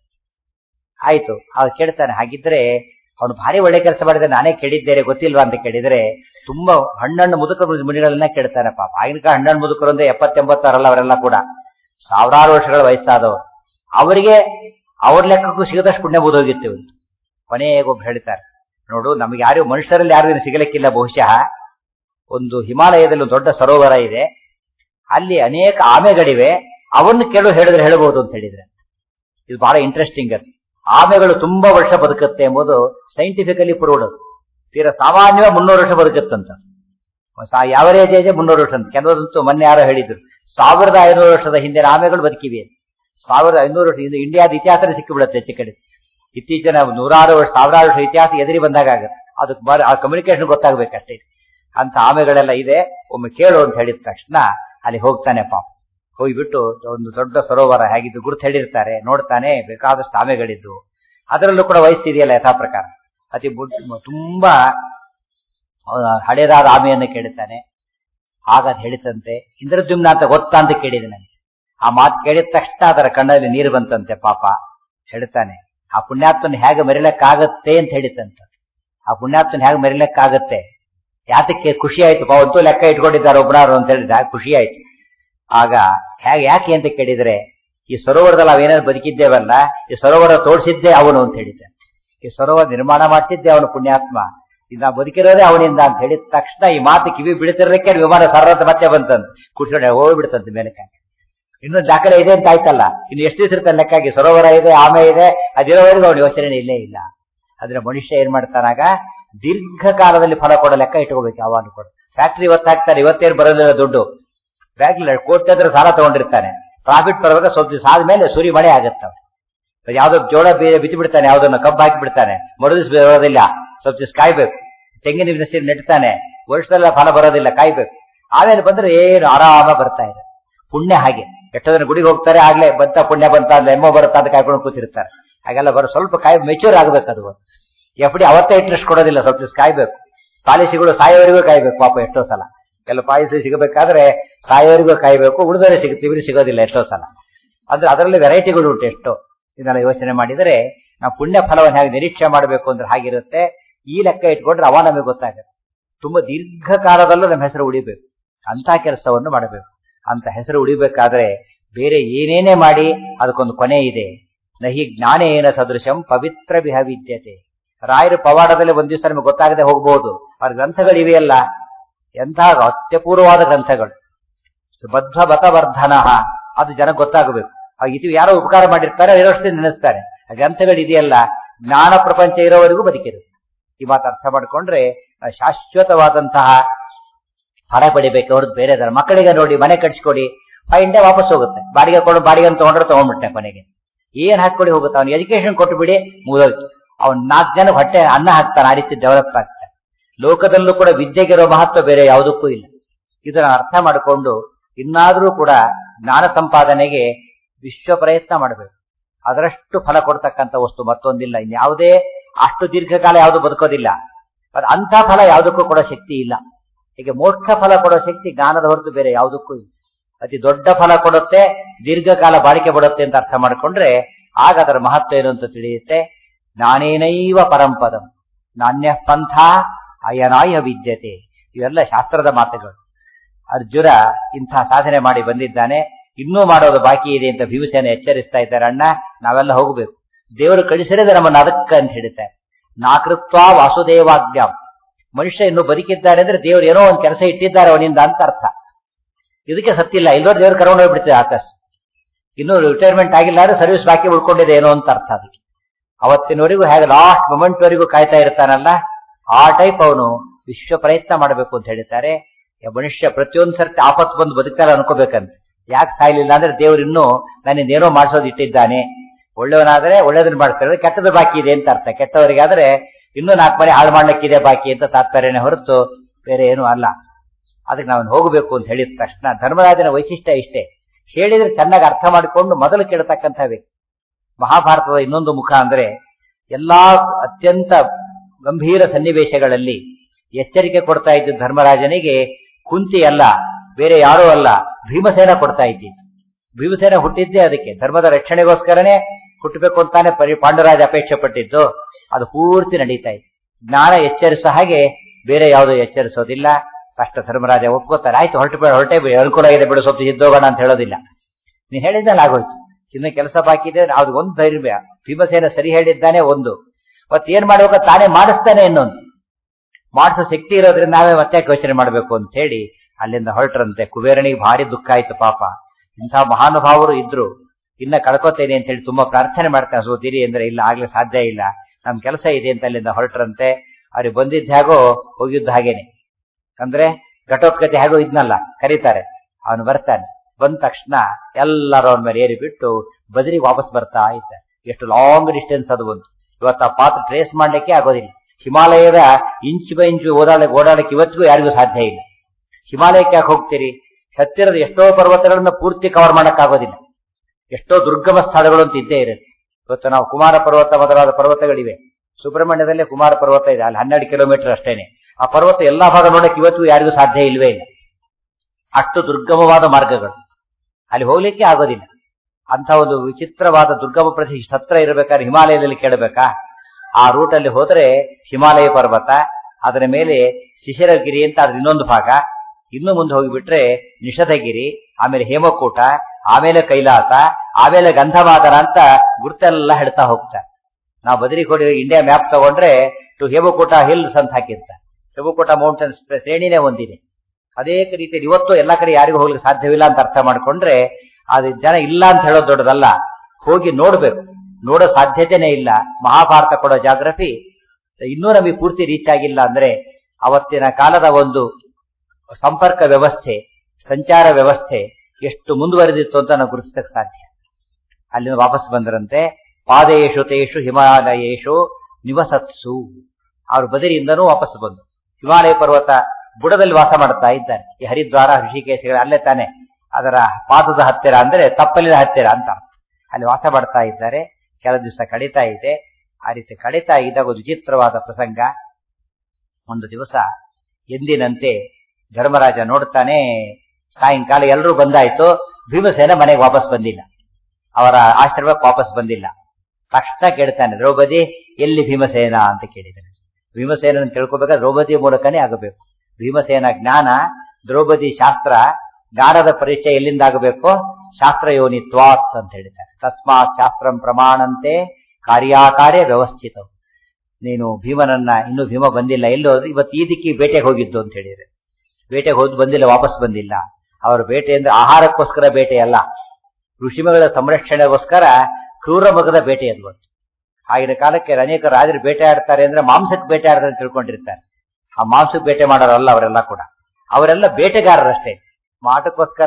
ಆಯ್ತು ಅವ್ರು ಕೇಳ್ತಾನೆ ಹಾಗಿದ್ರೆ ಅವನು ಭಾರಿ ಒಳ್ಳೆ ಕೆಲಸ ಮಾಡಿದ್ರೆ ನಾನೇ ಕೇಳಿದ್ದೇನೆ ಗೊತ್ತಿಲ್ವಾ ಅಂತ ಕೇಳಿದ್ರೆ ತುಂಬಾ ಹಣ್ಣಣ್ಣು ಮುದುಕ ಮುನಿಗಳನ್ನ ಕೇಳ್ತಾನೆ ಪಾಪ ಆಗಿನ ಕಾಲ ಹಣ್ಣಣ್ಣು ಮುದುಕರು ಅಂದ್ರೆ ಎಪ್ಪತ್ತೆಂಬತ್ತಾರಲ್ಲ ಅವರೆಲ್ಲ ಕೂಡ ಸಾವಿರಾರು ವರ್ಷಗಳ ವಯಸ್ಸಾದವರು ಅವರಿಗೆ ಅವ್ರ ಲೆಕ್ಕಕ್ಕೂ ಸಿಗದಷ್ಟು ಪುಣ್ಯ ಬೂದೋಗಿತ್ತು ಇವತ್ತು ಕೊನೆಗೊಬ್ಬ ಹೇಳ್ತಾರೆ ನೋಡು ನಮ್ಗೆ ಯಾರು ಮನುಷ್ಯರಲ್ಲಿ ಯಾರು ಇನ್ನು ಸಿಗಲಿಕ್ಕಿಲ್ಲ ಬಹುಶಃ ಒಂದು ಹಿಮಾಲಯದಲ್ಲಿ ಒಂದು ದೊಡ್ಡ ಸರೋವರ ಇದೆ ಅಲ್ಲಿ ಅನೇಕ ಆಮೆಗಳಿವೆ ಅವನ್ನು ಕೇಳು ಹೇಳಿದ್ರೆ ಹೇಳಬಹುದು ಅಂತ ಹೇಳಿದ್ರೆ ಇದು ಬಹಳ ಇಂಟ್ರೆಸ್ಟಿಂಗ್ ಅದು ಆಮೆಗಳು ತುಂಬಾ ವರ್ಷ ಬದುಕುತ್ತೆ ಎಂಬುದು ಸೈಂಟಿಫಿಕಲಿ ಪ್ರೂವ್ಡ್ ತೀರಾ ಸಾಮಾನ್ಯವಾಗಿ ಮುನ್ನೂರು ವರ್ಷ ಬದುಕುತ್ತಂತ ಯಾವರೇಜ್ ಏಜ್ ಮುನ್ನೂರು ವರ್ಷ ಅಂತ ಕೆಲವರಂತೂ ಮೊನ್ನೆ ಯಾರೋ ಹೇಳಿದ್ರು ಸಾವಿರದ ಐನೂರು ವರ್ಷದ ಹಿಂದಿನ ಆಮೆಗಳು ಬದುಕಿವೆ ಅಂತ. ಸಾವಿರದ ಐನೂರು ವರ್ಷ ಇದು ಇಂಡಿಯಾದ ಇತಿಹಾಸನೇ ಸಿಕ್ಕಿಬಿಡುತ್ತೆ ಹೆಚ್ಚು ಕಡೆ ಇತ್ತೀಚಿನ ನೂರಾರು ವರ್ಷ ಸಾವಿರಾರು ವರ್ಷ ಇತಿಹಾಸ ಎದುರಿ ಬಂದಾಗ ಆಗುತ್ತೆ ಅದಕ್ಕೆ ಬಾರಿ ಆ ಕಮ್ಯುನಿಕೇಶನ್ ಗೊತ್ತಾಗಬೇಕಷ್ಟೇ ಅಂತ ಆಮೆಗಳೆಲ್ಲ ಇದೆ ಒಮ್ಮೆ ಕೇಳು ಅಂತ ಹೇಳಿದ ತಕ್ಷಣ ಅಲ್ಲಿ ಹೋಗ್ತಾನೆ ಪಾಪ ಹೋಗ್ಬಿಟ್ಟು ಒಂದು ದೊಡ್ಡ ಸರೋವರ ಹೇಗಿದ್ದು ಗುರುತು ಹೇಳಿರ್ತಾರೆ ನೋಡ್ತಾನೆ ಬೇಕಾದಷ್ಟು ಆಮೆಗಳಿದ್ದು ಅದರಲ್ಲೂ ಕೂಡ ವಯಸ್ಸಿದೆಯಲ್ಲ ಯಥಾ ಪ್ರಕಾರ ಅತಿ ಬುಡ್- ತುಂಬಾ ಆ, ಹಳೇದಾದ ಆಮೆಯನ್ನು ಕೇಳುತ್ತಾನೆ ಆಗ ಅದು ಹೇಳಿತಂತೆ ಇಂದ್ರದ್ಯುಮ್ನ ಅಂತ ಗೊತ್ತಾ ಅಂತ ಕೇಳಿದೆ ನನಗೆ ಆ ಮಾತು ಕೇಳಿದ ತಕ್ಷಣ ಅದರ ಕಣ್ಣಲ್ಲಿ ನೀರು ಬಂತಂತೆ ಪಾಪ ಹೇಳ್ತಾನೆ ಆ ಪುಣ್ಯಾತ್ಮನ ಹೇಗೆ ಮರಿಲಕ್ಕಾಗತ್ತೆ ಅಂತ ಹೇಳಿತಂತ ಆ ಪುಣ್ಯಾತ್ಮನ ಹೇಗೆ ಮರಿಲಕ್ಕಾಗತ್ತೆ ಯಾತಕ್ಕೆ ಖುಷಿ ಆಯ್ತು ಪಾ ಅಂತೂ ಲೆಕ್ಕ ಇಟ್ಕೊಂಡಿದ್ದಾರೆ ಒಬ್ಬನಾರು ಅಂತ ಹೇಳಿದ ಖುಷಿ ಆಯ್ತು ಆಗ ಹೇಗೆ ಯಾಕೆ ಅಂತ ಕೇಳಿದ್ರೆ ಈ ಸರೋವರದಲ್ಲಿ ನಾವೇನಾದ್ರು ಬದುಕಿದ್ದೇವಲ್ಲ ಈ ಸರೋವರ ತೋರಿಸಿದ್ದೇ ಅವನು ಅಂತ ಹೇಳಿದ್ದೆ ಈ ಸರೋವರ ನಿರ್ಮಾಣ ಮಾಡಿಸಿದ್ದೆ ಅವನು ಪುಣ್ಯಾತ್ಮ ಇದು ನಾವು ಬದುಕಿರೋದೇ ಅವನಿಂದ ಅಂತ ಹೇಳಿದ ತಕ್ಷಣ ಈ ಮಾತು ಕಿವಿ ಬಿಡ್ತಿರಕ್ಕೆ ವಿಮಾನ ಸರತ ಮತ್ತೆ ಬಂತಂತ ಕುಡ್ಸ್ಕೊಂಡೆ ಹೋಗ್ಬಿಡ್ತಂತೆ ಮೇಲಕ್ಕೆ ಇನ್ನು ದಾಖಲೆ ಇದೆ ಅಂತ ಆಯ್ತಲ್ಲ ಇನ್ನು ಎಷ್ಟು ದಿವಸ ಇರ್ತಾನೆ ಲೆಕ್ಕಾಗಿ ಸರೋವರ ಇದೆ ಆಮೆ ಇದೆ ಅದಿರೋವರೆಗೂ ಅವನ ಯೋಚನೆ ಇಲ್ಲೇ ಇಲ್ಲ ಆದ್ರೆ ಮನುಷ್ಯ ಏನ್ ಮಾಡ್ತಾನಾಗ ದೀರ್ಘಕಾಲದಲ್ಲಿ ಫಲ ಕೊಡೋ ಲೆಕ್ಕ ಇಟ್ಕೋಬೇಕು ಯಾವಾಗಲೂ ಕೂಡ ಫ್ಯಾಕ್ಟ್ರಿ ಇವತ್ತಾಗ್ತಾರೆ ಇವತ್ತೇನು ಬರೋದಿಲ್ಲ ದುಡ್ಡು ಬ್ಯಾಂಕ್ ಕೋಟ್ಯಾದ್ರ ಸಾಲ ತಗೊಂಡಿರ್ತಾನೆ ಪ್ರಾಫಿಟ್ ಬರುವಾಗ ಸ್ವಲ್ಪ ದಿವಸ ಆದ್ಮೇಲೆ ಸುರಿ ಮಳೆ ಆಗುತ್ತವೆ ಯಾವ್ದೋ ಜೋಳ ಬೇರೆ ಬಿತ್ತಿ ಬಿಡ್ತಾನೆ ಯಾವ್ದನ್ನ ಕಬ್ಬು ಹಾಕಿ ಬಿಡ್ತಾನೆ ಮರುದಿವ್ಸ ಬರೋದಿಲ್ಲ ಸ್ವಲ್ಪ ದಿವಸ ಕಾಯ್ಬೇಕು ತೆಂಗಿನ ಬಿಸಿಲು ನೆಡ್ತಾನೆ ವರ್ಷದಲ್ಲ ಫಲ ಬರೋದಿಲ್ಲ ಕಾಯ್ಬೇಕು ಆಮೇಲೆ ಬಂದ್ರೆ ಏನು ಆರಾಮ ಬರ್ತಾ ಇದೆ ಪುಣ್ಯ ಹಾಗೆ ಎಷ್ಟೋ ಜನ ಗುಡಿಗೆ ಹೋಗ್ತಾರೆ ಆಗ್ಲೇ ಬಂತ ಪುಣ್ಯ ಬಂತ ಅಂದ್ರೆ ಎಮ್ಮೋ ಬರುತ್ತಾ ಅಂತ ಕಾಯ್ಕೊಂಡು ಕೂತಿರ್ತಾರೆ ಹಾಗೆಲ್ಲ ಬರೋ ಸ್ವಲ್ಪ ಕಾಯ್ ಮೆಚೂರ್ ಆಗ್ಬೇಕು ಅದು ಎಫ್ ಡಿ ಅವತ್ತೇ ಇಂಟ್ರೆಸ್ಟ್ ಕೊಡೋದಿಲ್ಲ ಸ್ವಲ್ಪ ದಿವಸ ಕಾಯ್ಬೇಕು ಪಾಲಿಸಿಗಳು ಸಾಯೋವರೆಗೂ ಕಾಯ್ಬೇಕು ಪಾಪ ಎಷ್ಟೋ ಸಲ ಕೆಲವು ಪಾಲಿಸಿ ಸಿಗಬೇಕಾದ್ರೆ ಸಾಯೋವರೆಗೂ ಕಾಯ್ಬೇಕು ಉಳಿದರೆ ಸಿಗುತ್ತೆ ಇವರು ಸಿಗೋದಿಲ್ಲ ಎಷ್ಟೋ ಸಲ ಅಂದ್ರೆ ಅದರಲ್ಲಿ ವೆರೈಟಿಗಳು ಉಂಟು ಎಷ್ಟೋ ಇದನ್ನೆಲ್ಲ ಯೋಚನೆ ಮಾಡಿದರೆ ನಾವು ಪುಣ್ಯ ಫಲವನ್ನು ಹೇಗೆ ನಿರೀಕ್ಷೆ ಮಾಡಬೇಕು ಅಂದ್ರೆ ಹಾಗಿರುತ್ತೆ ಈ ಲೆಕ್ಕ ಇಟ್ಕೊಂಡ್ರೆ ಅವ ನಮಗೆ ಗೊತ್ತಾಗುತ್ತೆ ತುಂಬಾ ದೀರ್ಘಕಾಲದಲ್ಲೂ ನಮ್ಮ ಹೆಸರು ಉಳಿಬೇಕು ಅಂತ ಕೆಲಸವನ್ನು ಮಾಡಬೇಕು ಅಂತ ಹೆಸರು ಉಳಿಬೇಕಾದ್ರೆ ಬೇರೆ ಏನೇನೇ ಮಾಡಿ ಅದಕ್ಕೊಂದು ಕೊನೆ ಇದೆ ನಹಿ ಜ್ಞಾನೇನ ಸದೃಶಂ ಪವಿತ್ರ ವಿದ್ಯತೆ ರಾಯರು ಪವಾಡದಲ್ಲಿ ಒಂದ್ ದಿವಸ ನಮಗೆ ಗೊತ್ತಾಗದೆ ಹೋಗಬಹುದು ಅವ್ರ ಗ್ರಂಥಗಳಿವೆಯಲ್ಲ ಎಂತಹ ಅತ್ಯಪೂರ್ವವಾದ ಗ್ರಂಥಗಳು ಬದ್ಧ ಬತವರ್ಧನ ಅದು ಜನ ಗೊತ್ತಾಗಬೇಕು ಆ ಇದು ಯಾರೋ ಉಪಕಾರ ಮಾಡಿರ್ತಾರೆ ಇರೋಷ್ಟೇ ನೆನೆಸ್ತಾರೆ ಆ ಗ್ರಂಥಗಳಿದೆಯಲ್ಲ ಜ್ಞಾನ ಪ್ರಪಂಚ ಇರೋವರೆಗೂ ಬದುಕಿರುತ್ತೆ ಈ ಮಾತು ಅರ್ಥ ಮಾಡ್ಕೊಂಡ್ರೆ ಆ ಶಾಶ್ವತವಾದಂತಹ ಫಲ ಪಡಿಬೇಕು ಅವ್ರದ್ದು ಬೇರೆ ಇದಾರೆ ಮಕ್ಕಳಿಗೆ ನೋಡಿ ಮನೆ ಕಟ್ಸ್ಕೊಡಿ ಫೈವ್ ಡೇ ವಾಪಸ್ ಹೋಗುತ್ತೆ ಬಾಡಿಗೆ ಕೊಡು ಬಾಡಿಗೆ ಅಂತ ತಗೊಂಡ್ರೆ ತಗೊಂಡ್ಬಿಟ್ಟೆ ಕೊನೆಗೆ ಏನ್ ಹಾಕೊಡಿ ಹೋಗುತ್ತೆ ಅವ್ನು ಎಜುಕೇಶನ್ ಕೊಟ್ಟು ಬಿಡಿ ಮುಗಿದೋಯ್ತು ಅವ್ನು ನಾಲ್ಕು ಜನ ಹೊಟ್ಟೆ ಅನ್ನ ಹಾಕ್ತಾನೆ ಆ ರೀತಿ ಡೆವಲಪ್ ಆಗ್ತಾನೆ ಲೋಕದಲ್ಲೂ ಕೂಡ ವಿದ್ಯೆಗಿರೋ ಮಹತ್ವ ಬೇರೆ ಯಾವುದಕ್ಕೂ ಇಲ್ಲ ಇದನ್ನ ಅರ್ಥ ಮಾಡಿಕೊಂಡು ಇನ್ನಾದರೂ ಕೂಡ ಜ್ಞಾನ ಸಂಪಾದನೆಗೆ ವಿಶ್ವ ಪ್ರಯತ್ನ ಮಾಡಬೇಕು ಅದರಷ್ಟು ಫಲ ಕೊಡ್ತಕ್ಕಂಥ ವಸ್ತು ಮತ್ತೊಂದಿಲ್ಲ ಇನ್ಯಾವುದೇ ಅಷ್ಟು ದೀರ್ಘಕಾಲ ಯಾವುದು ಬದುಕೋದಿಲ್ಲ ಅದು ಅಂಥ ಫಲ ಯಾವುದಕ್ಕೂ ಕೊಡೋ ಶಕ್ತಿ ಇಲ್ಲ ಹೀಗೆ ಮೋಕ್ಷ ಫಲ ಕೊಡೋ ಶಕ್ತಿ ಜ್ಞಾನದ ಹೊರತು ಬೇರೆ ಯಾವುದಕ್ಕೂ ಇಲ್ಲ ಅತಿ ದೊಡ್ಡ ಫಲ ಕೊಡುತ್ತೆ ದೀರ್ಘಕಾಲ ಬಾಳಿಕೆ ಬಡುತ್ತೆ ಅಂತ ಅರ್ಥ ಮಾಡಿಕೊಂಡ್ರೆ ಆಗ ಅದರ ಮಹತ್ವ ಏನು ಅಂತ ತಿಳಿಯುತ್ತೆ ಜ್ಞಾನೇನೈವ ಪರಂಪದಂ ನಾಣ್ಯ ಪಂಥ ಅಯನಾಯ ವಿದ್ಯತೆ ಇವೆಲ್ಲ ಶಾಸ್ತ್ರದ ಮಾತುಗಳು ಅರ್ಜುನ ಇಂಥ ಸಾಧನೆ ಮಾಡಿ ಬಂದಿದ್ದಾನೆ ಇನ್ನೂ ಮಾಡೋದು ಬಾಕಿ ಇದೆ ಅಂತ ಭೀಮಸೇನ ಎಚ್ಚರಿಸ್ತಾ ಇದ್ದಾರೆ ಅಣ್ಣ ನಾವೆಲ್ಲ ಹೋಗಬೇಕು ದೇವರು ಕಳಿಸಿರೋದೇ ನಮ್ಮನ್ನು ಅದಕ್ಕೆ ಅಂತ ಹೇಳ್ತಾರೆ ನಾಕೃತ್ವ ವಾಸುದೇವಾಜ್ಞಾಂ ಮನುಷ್ಯ ಇನ್ನು ಬದುಕಿದ್ದಾರೆ ಅಂದ್ರೆ ದೇವರು ಏನೋ ಒಂದು ಕೆಲಸ ಇಟ್ಟಿದ್ದಾರೆ ಅವನಿಂದ ಅಂತ ಅರ್ಥ ಇದಕ್ಕೆ ಸತ್ತಿಲ್ಲ ಇಲ್ಲೋರು ದೇವ್ರು ಕರ್ಕೊಂಡು ಹೋಗ್ಬಿಡ್ತೇವೆ ಆಕಾಶ ಇನ್ನೂ ರಿಟೈರ್ಮೆಂಟ್ ಆಗಿಲ್ಲ ಅಂದ್ರೆ ಸರ್ವಿಸ್ ಬಾಕಿ ಉಳ್ಕೊಂಡಿದೆ ಏನೋ ಅಂತ ಅರ್ಥ ಅದಕ್ಕೆ ಅವತ್ತಿನವರೆಗೂ ಹೇಗೆ ಲಾಸ್ಟ್ ಮೊಮೆಂಟ್ ವರೆಗೂ ಕಾಯ್ತಾ ಇರ್ತಾನಲ್ಲ ಆ ಟೈಪ್ ಅವನು ವಿಶ್ವ ಪ್ರಯತ್ನ ಮಾಡಬೇಕು ಅಂತ ಹೇಳ್ತಾರೆ ಮನುಷ್ಯ ಪ್ರತಿಯೊಂದು ಸರ್ತಿ ಆಪತ್ತು ಬಂದು ಬದುಕಲ್ಲ ಅನ್ಕೋಬೇಕಂತ ಯಾಕೆ ಸಾಯ್ಲಿಲ್ಲ ಅಂದ್ರೆ ದೇವ್ರು ಇನ್ನೂ ನನ್ನಿಂದ ಏನೋ ಮಾಡಿಸೋದು ಇಟ್ಟಿದ್ದಾನೆ ಒಳ್ಳೆಯವನಾದ್ರೆ ಒಳ್ಳೇದನ್ನ ಮಾಡ್ತಾರೆ ಕೆಟ್ಟದ್ದು ಬಾಕಿ ಇದೆ ಅಂತ ಅರ್ಥ ಕೆಟ್ಟವರಿಗಾದ್ರೆ ಇನ್ನೂ ನಾಲ್ಕು ಮನೆ ಹಾಳು ಮಾಡ್ಲಿಕ್ಕಿದೆ ಬಾಕಿ ಅಂತ ತಾತ್ಪರ್ಯನೇ ಹೊರತು ಬೇರೆ ಏನೂ ಅಲ್ಲ ಅದಕ್ಕೆ ನಾವು ಹೋಗಬೇಕು ಅಂತ ಹೇಳಿದ ತಕ್ಷಣ ಧರ್ಮರಾಜನ ವೈಶಿಷ್ಟ್ಯ ಇಷ್ಟೇ ಹೇಳಿದ್ರೆ ಚೆನ್ನಾಗಿ ಅರ್ಥ ಮಾಡಿಕೊಂಡು ಮೊದಲು ಕೇಳತಕ್ಕಂಥ ವ್ಯಕ್ತಿ ಮಹಾಭಾರತದ ಇನ್ನೊಂದು ಮುಖ ಅಂದ್ರೆ ಎಲ್ಲಾ ಅತ್ಯಂತ ಗಂಭೀರ ಸನ್ನಿವೇಶಗಳಲ್ಲಿ ಎಚ್ಚರಿಕೆ ಕೊಡ್ತಾ ಇದ್ದ ಧರ್ಮರಾಜನಿಗೆ ಕುಂತಿ ಅಲ್ಲ ಬೇರೆ ಯಾರೂ ಅಲ್ಲ ಭೀಮಸೇನ ಕೊಡ್ತಾ ಇದ್ದಿದ್ದು ಭೀಮಸೇನ ಹುಟ್ಟಿದ್ದೇ ಅದಕ್ಕೆ ಧರ್ಮದ ರಕ್ಷಣೆಗೋಸ್ಕರನೇ ಹುಟ್ಟಬೇಕು ಅಂತಾನೆ ಪರಿ ಪಾಂಡುರಾಜ ಅಪೇಕ್ಷೆ ಪಟ್ಟಿದ್ದು ಅದು ಪೂರ್ತಿ ನಡೀತಾ ಇತ್ತು ಜ್ಞಾನ ಎಚ್ಚರಿಸೋ ಹಾಗೆ ಬೇರೆ ಯಾವುದು ಎಚ್ಚರಿಸೋದಿಲ್ಲ ಕಷ್ಟ ಧರ್ಮರಾಜ ಒಪ್ಕೋತಾರೆ ಆಯ್ತು ಹೊರಟು ಬೇಡ ಹೊರಟೆ ಬೇಡ, ಅನುಕೂಲ ಆಗಿದೆ ಬಿಡು ಸ್ವಲ್ಪ ಇದ್ದೋಗೋಣ ಅಂತ ಹೇಳೋದಿಲ್ಲ ನೀನ್ ಹೇಳಿದ್ದಲ್ಲಿ ಆಗೋಯ್ತು ಇನ್ನು ಕೆಲಸ ಬಾಕಿ ಇದೆ ಅದು ಒಂದು ಧೈರ್ಯ ಭೀಮಸೇನ ಸರಿ ಹೇಳಿದ್ದಾನೆ ಒಂದು ಮತ್ತೆ ಏನ್ ಮಾಡ್ಬೇಕು ತಾನೇ ಮಾಡಿಸ್ತಾನೆ ಇನ್ನೊಂದು ಮಾಡಿಸೋ ಶಕ್ತಿ ಇರೋದ್ರಿಂದ ನಾವೇ ಮತ್ತೆ ಯೋಚನೆ ಮಾಡಬೇಕು ಅಂತ ಹೇಳಿ ಅಲ್ಲಿಂದ ಹೊರಟ್ರಂತೆ ಕುಬೇರನಿಗೆ ಭಾರಿ ದುಃಖ ಆಯ್ತು ಪಾಪ ಇಂಥ ಮಹಾನುಭಾವರು ಇದ್ರು ಇನ್ನ ಕಳ್ಕೊತೇನೆ ಅಂತ ಹೇಳಿ ತುಂಬಾ ಪ್ರಾರ್ಥನೆ ಮಾಡ್ತಾನೆ ಸೋತಿರಿ ಅಂದ್ರೆ ಇಲ್ಲ ಆಗ್ಲೇ ಸಾಧ್ಯ ಇಲ್ಲ ನಮ್ ಕೆಲಸ ಇದೆ ಅಂತ ಅಲ್ಲಿಂದ ಹೊರಟ್ರಂತೆ ಅವ್ರಿಗೆ ಬಂದಿದ್ದ ಹೇಗೋ ಹೋಗಿದ್ದ ಹಾಗೇನೆ ಅಂದ್ರೆ ಘಟೋತ್ಕಚ ಹೇಗೋ ಇದ್ನಲ್ಲ ಕರೀತಾರೆ ಅವನು ಬರ್ತಾನೆ ಬಂದ ತಕ್ಷಣ ಎಲ್ಲರೂ ಅವನ ಮೇಲೆ ಏರಿ ಬಿಟ್ಟು ಬದರಿಗೆ ವಾಪಸ್ ಬರ್ತಾ ಇದ್ದ ಎಷ್ಟು ಲಾಂಗ್ ಡಿಸ್ಟೆನ್ಸ್ ಅದು ಬಂತು ಇವತ್ತು ಆ ಪಾತ್ರ ಟ್ರೇಸ್ ಮಾಡ್ಲಿಕ್ಕೆ ಆಗೋದಿಲ್ಲ ಹಿಮಾಲಯದ ಇಂಚು ಬೈ ಇಂಚು ಓಡಾಡಕ್ಕೆ ಓಡಾಡಕ್ಕೆ ಇವತ್ತಿಗೂ ಯಾರಿಗೂ ಸಾಧ್ಯ ಇಲ್ಲ ಹಿಮಾಲಯಕ್ಕೆ ಯಾಕೆ ಹೋಗ್ತೀರಿ ಹತ್ತಿರದ ಎಷ್ಟೋ ಪರ್ವತಗಳನ್ನ ಪೂರ್ತಿ ಕವರ್ ಮಾಡಕ್ಕಾಗೋದಿಲ್ಲ ಎಷ್ಟೋ ದುರ್ಗಮ ಸ್ಥಳಗಳು ಅಂತ ಇದ್ದೇ ಇರುತ್ತೆ ಇವತ್ತು ನಾವು ಕುಮಾರ ಪರ್ವತ ಮೊದಲಾದ ಪರ್ವತಗಳಿವೆ ಸುಬ್ರಹ್ಮಣ್ಯದಲ್ಲೇ ಕುಮಾರ ಪರ್ವತ ಇದೆ ಅಲ್ಲಿ ಹನ್ನೆರಡು ಕಿಲೋಮೀಟರ್ ಅಷ್ಟೇನೆ ಆ ಪರ್ವತ ಎಲ್ಲಾ ಭಾಗ ನೋಡಕ್ಕೆ ಇವತ್ತು ಯಾರಿಗೂ ಸಾಧ್ಯ ಇಲ್ವೇ ಇಲ್ಲ ಅಷ್ಟು ದುರ್ಗಮವಾದ ಮಾರ್ಗಗಳು ಅಲ್ಲಿ ಹೋಗ್ಲಿಕ್ಕೆ ಆಗೋದಿಲ್ಲ ಅಂತ ಒಂದು ವಿಚಿತ್ರವಾದ ದುರ್ಗಮ ಪ್ರದೇಶ ಇಷ್ಟ್ ಹತ್ರ ಇರಬೇಕಾದ್ರೆ ಹಿಮಾಲಯದಲ್ಲಿ ಕೇಳಬೇಕಾ ಆ ರೂಟ್ ಅಲ್ಲಿ ಹೋದ್ರೆ ಹಿಮಾಲಯ ಪರ್ವತ ಅದರ ಮೇಲೆ ಶಿಶಿರಗಿರಿ ಅಂತ ಅದ್ರ ಇನ್ನೊಂದು ಭಾಗ ಇನ್ನು ಮುಂದೆ ಹೋಗಿಬಿಟ್ರೆ ನಿಷಧಗಿರಿ ಆಮೇಲೆ ಹೇಮಕೂಟ ಆಮೇಲೆ ಕೈಲಾಸ ಆಮೇಲೆ ಗಂಧಮಾದನ ಅಂತ ಗುರುತೆಲ್ಲ ಹೇಳ್ತಾ ಹೋಗ್ತಾರೆ ನಾವು ಬದರಿ ಕೊಡಿ ಇಂಡಿಯಾ ಮ್ಯಾಪ್ ತಗೊಂಡ್ರೆ ಟು ಹೇಮಕೂಟ ಹಿಲ್ಸ್ ಅಂತ ಹಾಕಿರ್ತಾರೆ ಹೇಮಕೂಟ ಮೌಂಟೇನ್ಸ್ ಶ್ರೇಣಿನೇ ಒಂದಿದೆ ಅದೇ ರೀತಿಯಲ್ಲಿ ಇವತ್ತು ಎಲ್ಲಾ ಕಡೆ ಯಾರಿಗೂ ಹೋಗ್ಲಿಕ್ಕೆ ಸಾಧ್ಯವಿಲ್ಲ ಅಂತ ಅರ್ಥ ಮಾಡ್ಕೊಂಡ್ರೆ ಅದು ಜನ ಇಲ್ಲ ಅಂತ ಹೇಳೋದು ದೊಡ್ಡದಲ್ಲ ಹೋಗಿ ನೋಡ್ಬೇಕು ನೋಡೋ ಸಾಧ್ಯತೆನೇ ಇಲ್ಲ ಮಹಾಭಾರತ ಕೊಡೋ ಜಾಗ್ರಫಿ ಇನ್ನೂ ನಮಗೆ ಪೂರ್ತಿ ರೀಚ್ ಆಗಿಲ್ಲ ಅಂದ್ರೆ ಅವತ್ತಿನ ಕಾಲದ ಒಂದು ಸಂಪರ್ಕ ವ್ಯವಸ್ಥೆ ಸಂಚಾರ ವ್ಯವಸ್ಥೆ ಎಷ್ಟು ಮುಂದುವರೆದಿತ್ತು ಅಂತ ನಾವು ಗುರುತಿಸಕ್ಕೆ ಸಾಧ್ಯ ಅಲ್ಲಿಂದ ವಾಪಸ್ ಬಂದರಂತೆ ಪಾದೇಶು ತೇಷು ಹಿಮಾಲಯೇಶು ನಿವಸತ್ಸು ಅವರು ಬದರಿಯಿಂದನೂ ವಾಪಸ್ ಬಂದು ಹಿಮಾಲಯ ಪರ್ವತ ಬುಡದಲ್ಲಿ ವಾಸ ಮಾಡ್ತಾ ಇದ್ದಾರೆ ಈ ಹರಿದ್ವಾರ ಋಷಿಕೇಶ ಅಲ್ಲೇ ತಾನೆ ಅದರ ಪಾದದ ಹತ್ತಿರ ಅಂದ್ರೆ ತಪ್ಪಲಿನ ಹತ್ತಿರ ಅಂತ ಅಲ್ಲಿ ವಾಸ ಮಾಡ್ತಾ ಇದ್ದಾರೆ ಕೆಲ ದಿವಸ ಕಡಿತಾ ಇದೆ ಆ ರೀತಿ ಕಡಿತಾ ಇದ್ದಾಗ ಒಂದು ವಿಚಿತ್ರವಾದ ಪ್ರಸಂಗ ಒಂದು ದಿವಸ ಎಂದಿನಂತೆ ಧರ್ಮರಾಜ ನೋಡ್ತಾನೆ ಸಾಯಂಕಾಲ ಎಲ್ಲರೂ ಬಂದಾಯ್ತು ಭೀಮಸೇನ ಮನೆಗೆ ವಾಪಸ್ ಬಂದಿಲ್ಲ ಅವರ ಆಶ್ರಮಕ್ಕೆ ವಾಪಸ್ ಬಂದಿಲ್ಲ ತಕ್ಷಣ ಕೇಳ್ತಾನೆ ದ್ರೌಪದಿ ಎಲ್ಲಿ ಭೀಮಸೇನ ಅಂತ ಕೇಳಿದ್ದಾನೆ ಭೀಮಸೇನ ತಿಳ್ಕೊಬೇಕಾದ್ರೆ ದ್ರೌಪದಿ ಮೂಲಕನೇ ಆಗಬೇಕು ಭೀಮಸೇನ ಜ್ಞಾನ ದ್ರೌಪದಿ ಶಾಸ್ತ್ರ ಜ್ಞಾನದ ಪರಿಚಯ ಎಲ್ಲಿಂದ ಆಗಬೇಕು ಶಾಸ್ತ್ರ ಯೋನಿತ್ವಾತ್ ಅಂತ ಹೇಳ್ತಾರೆ ತಸ್ಮಾತ್ ಶಾಸ್ತ್ರಂ ಪ್ರಮಾಣಂತೆ ಕಾರ್ಯಾಕಾರ್ಯ ವ್ಯವಸ್ಥಿತ ನೀನು ಭೀಮನನ್ನ ಇನ್ನೂ ಭೀಮ ಬಂದಿಲ್ಲ ಎಲ್ಲೋ ಇವತ್ತು ಈ ದಿಕ್ಕಿ ಬೇಟೆಗೆ ಹೋಗಿದ್ದು ಅಂತ ಹೇಳಿದ್ರೆ ಬೇಟೆಗೆ ಹೋದ್ ಬಂದಿಲ್ಲ ವಾಪಸ್ ಬಂದಿಲ್ಲ ಅವರ ಬೇಟೆ ಅಂದ್ರೆ ಆಹಾರಕ್ಕೋಸ್ಕರ ಬೇಟೆ ಅಲ್ಲ ಋಷಿಮಗಳ ಸಂರಕ್ಷಣೆಗೋಸ್ಕರ ಕ್ರೂರ ಮಗದ ಬೇಟೆ ಅದು ಬಂತು ಆಗಿನ ಕಾಲಕ್ಕೆ ಅನೇಕ ರಾಜರು ಬೇಟೆ ಆಡ್ತಾರೆ ಅಂದ್ರೆ ಮಾಂಸಕ್ಕೆ ಬೇಟೆ ಆಡ್ತಾರೆ ಅಂತ ತಿಳ್ಕೊಂಡಿರ್ತಾರೆ ಆ ಮಾಂಸಕ್ಕೆ ಬೇಟೆ ಮಾಡೋರಲ್ಲ ಅವರೆಲ್ಲ ಕೂಡ ಅವರೆಲ್ಲ ಬೇಟೆಗಾರರಷ್ಟೇ ಮಾಟಕ್ಕೋಸ್ಕರ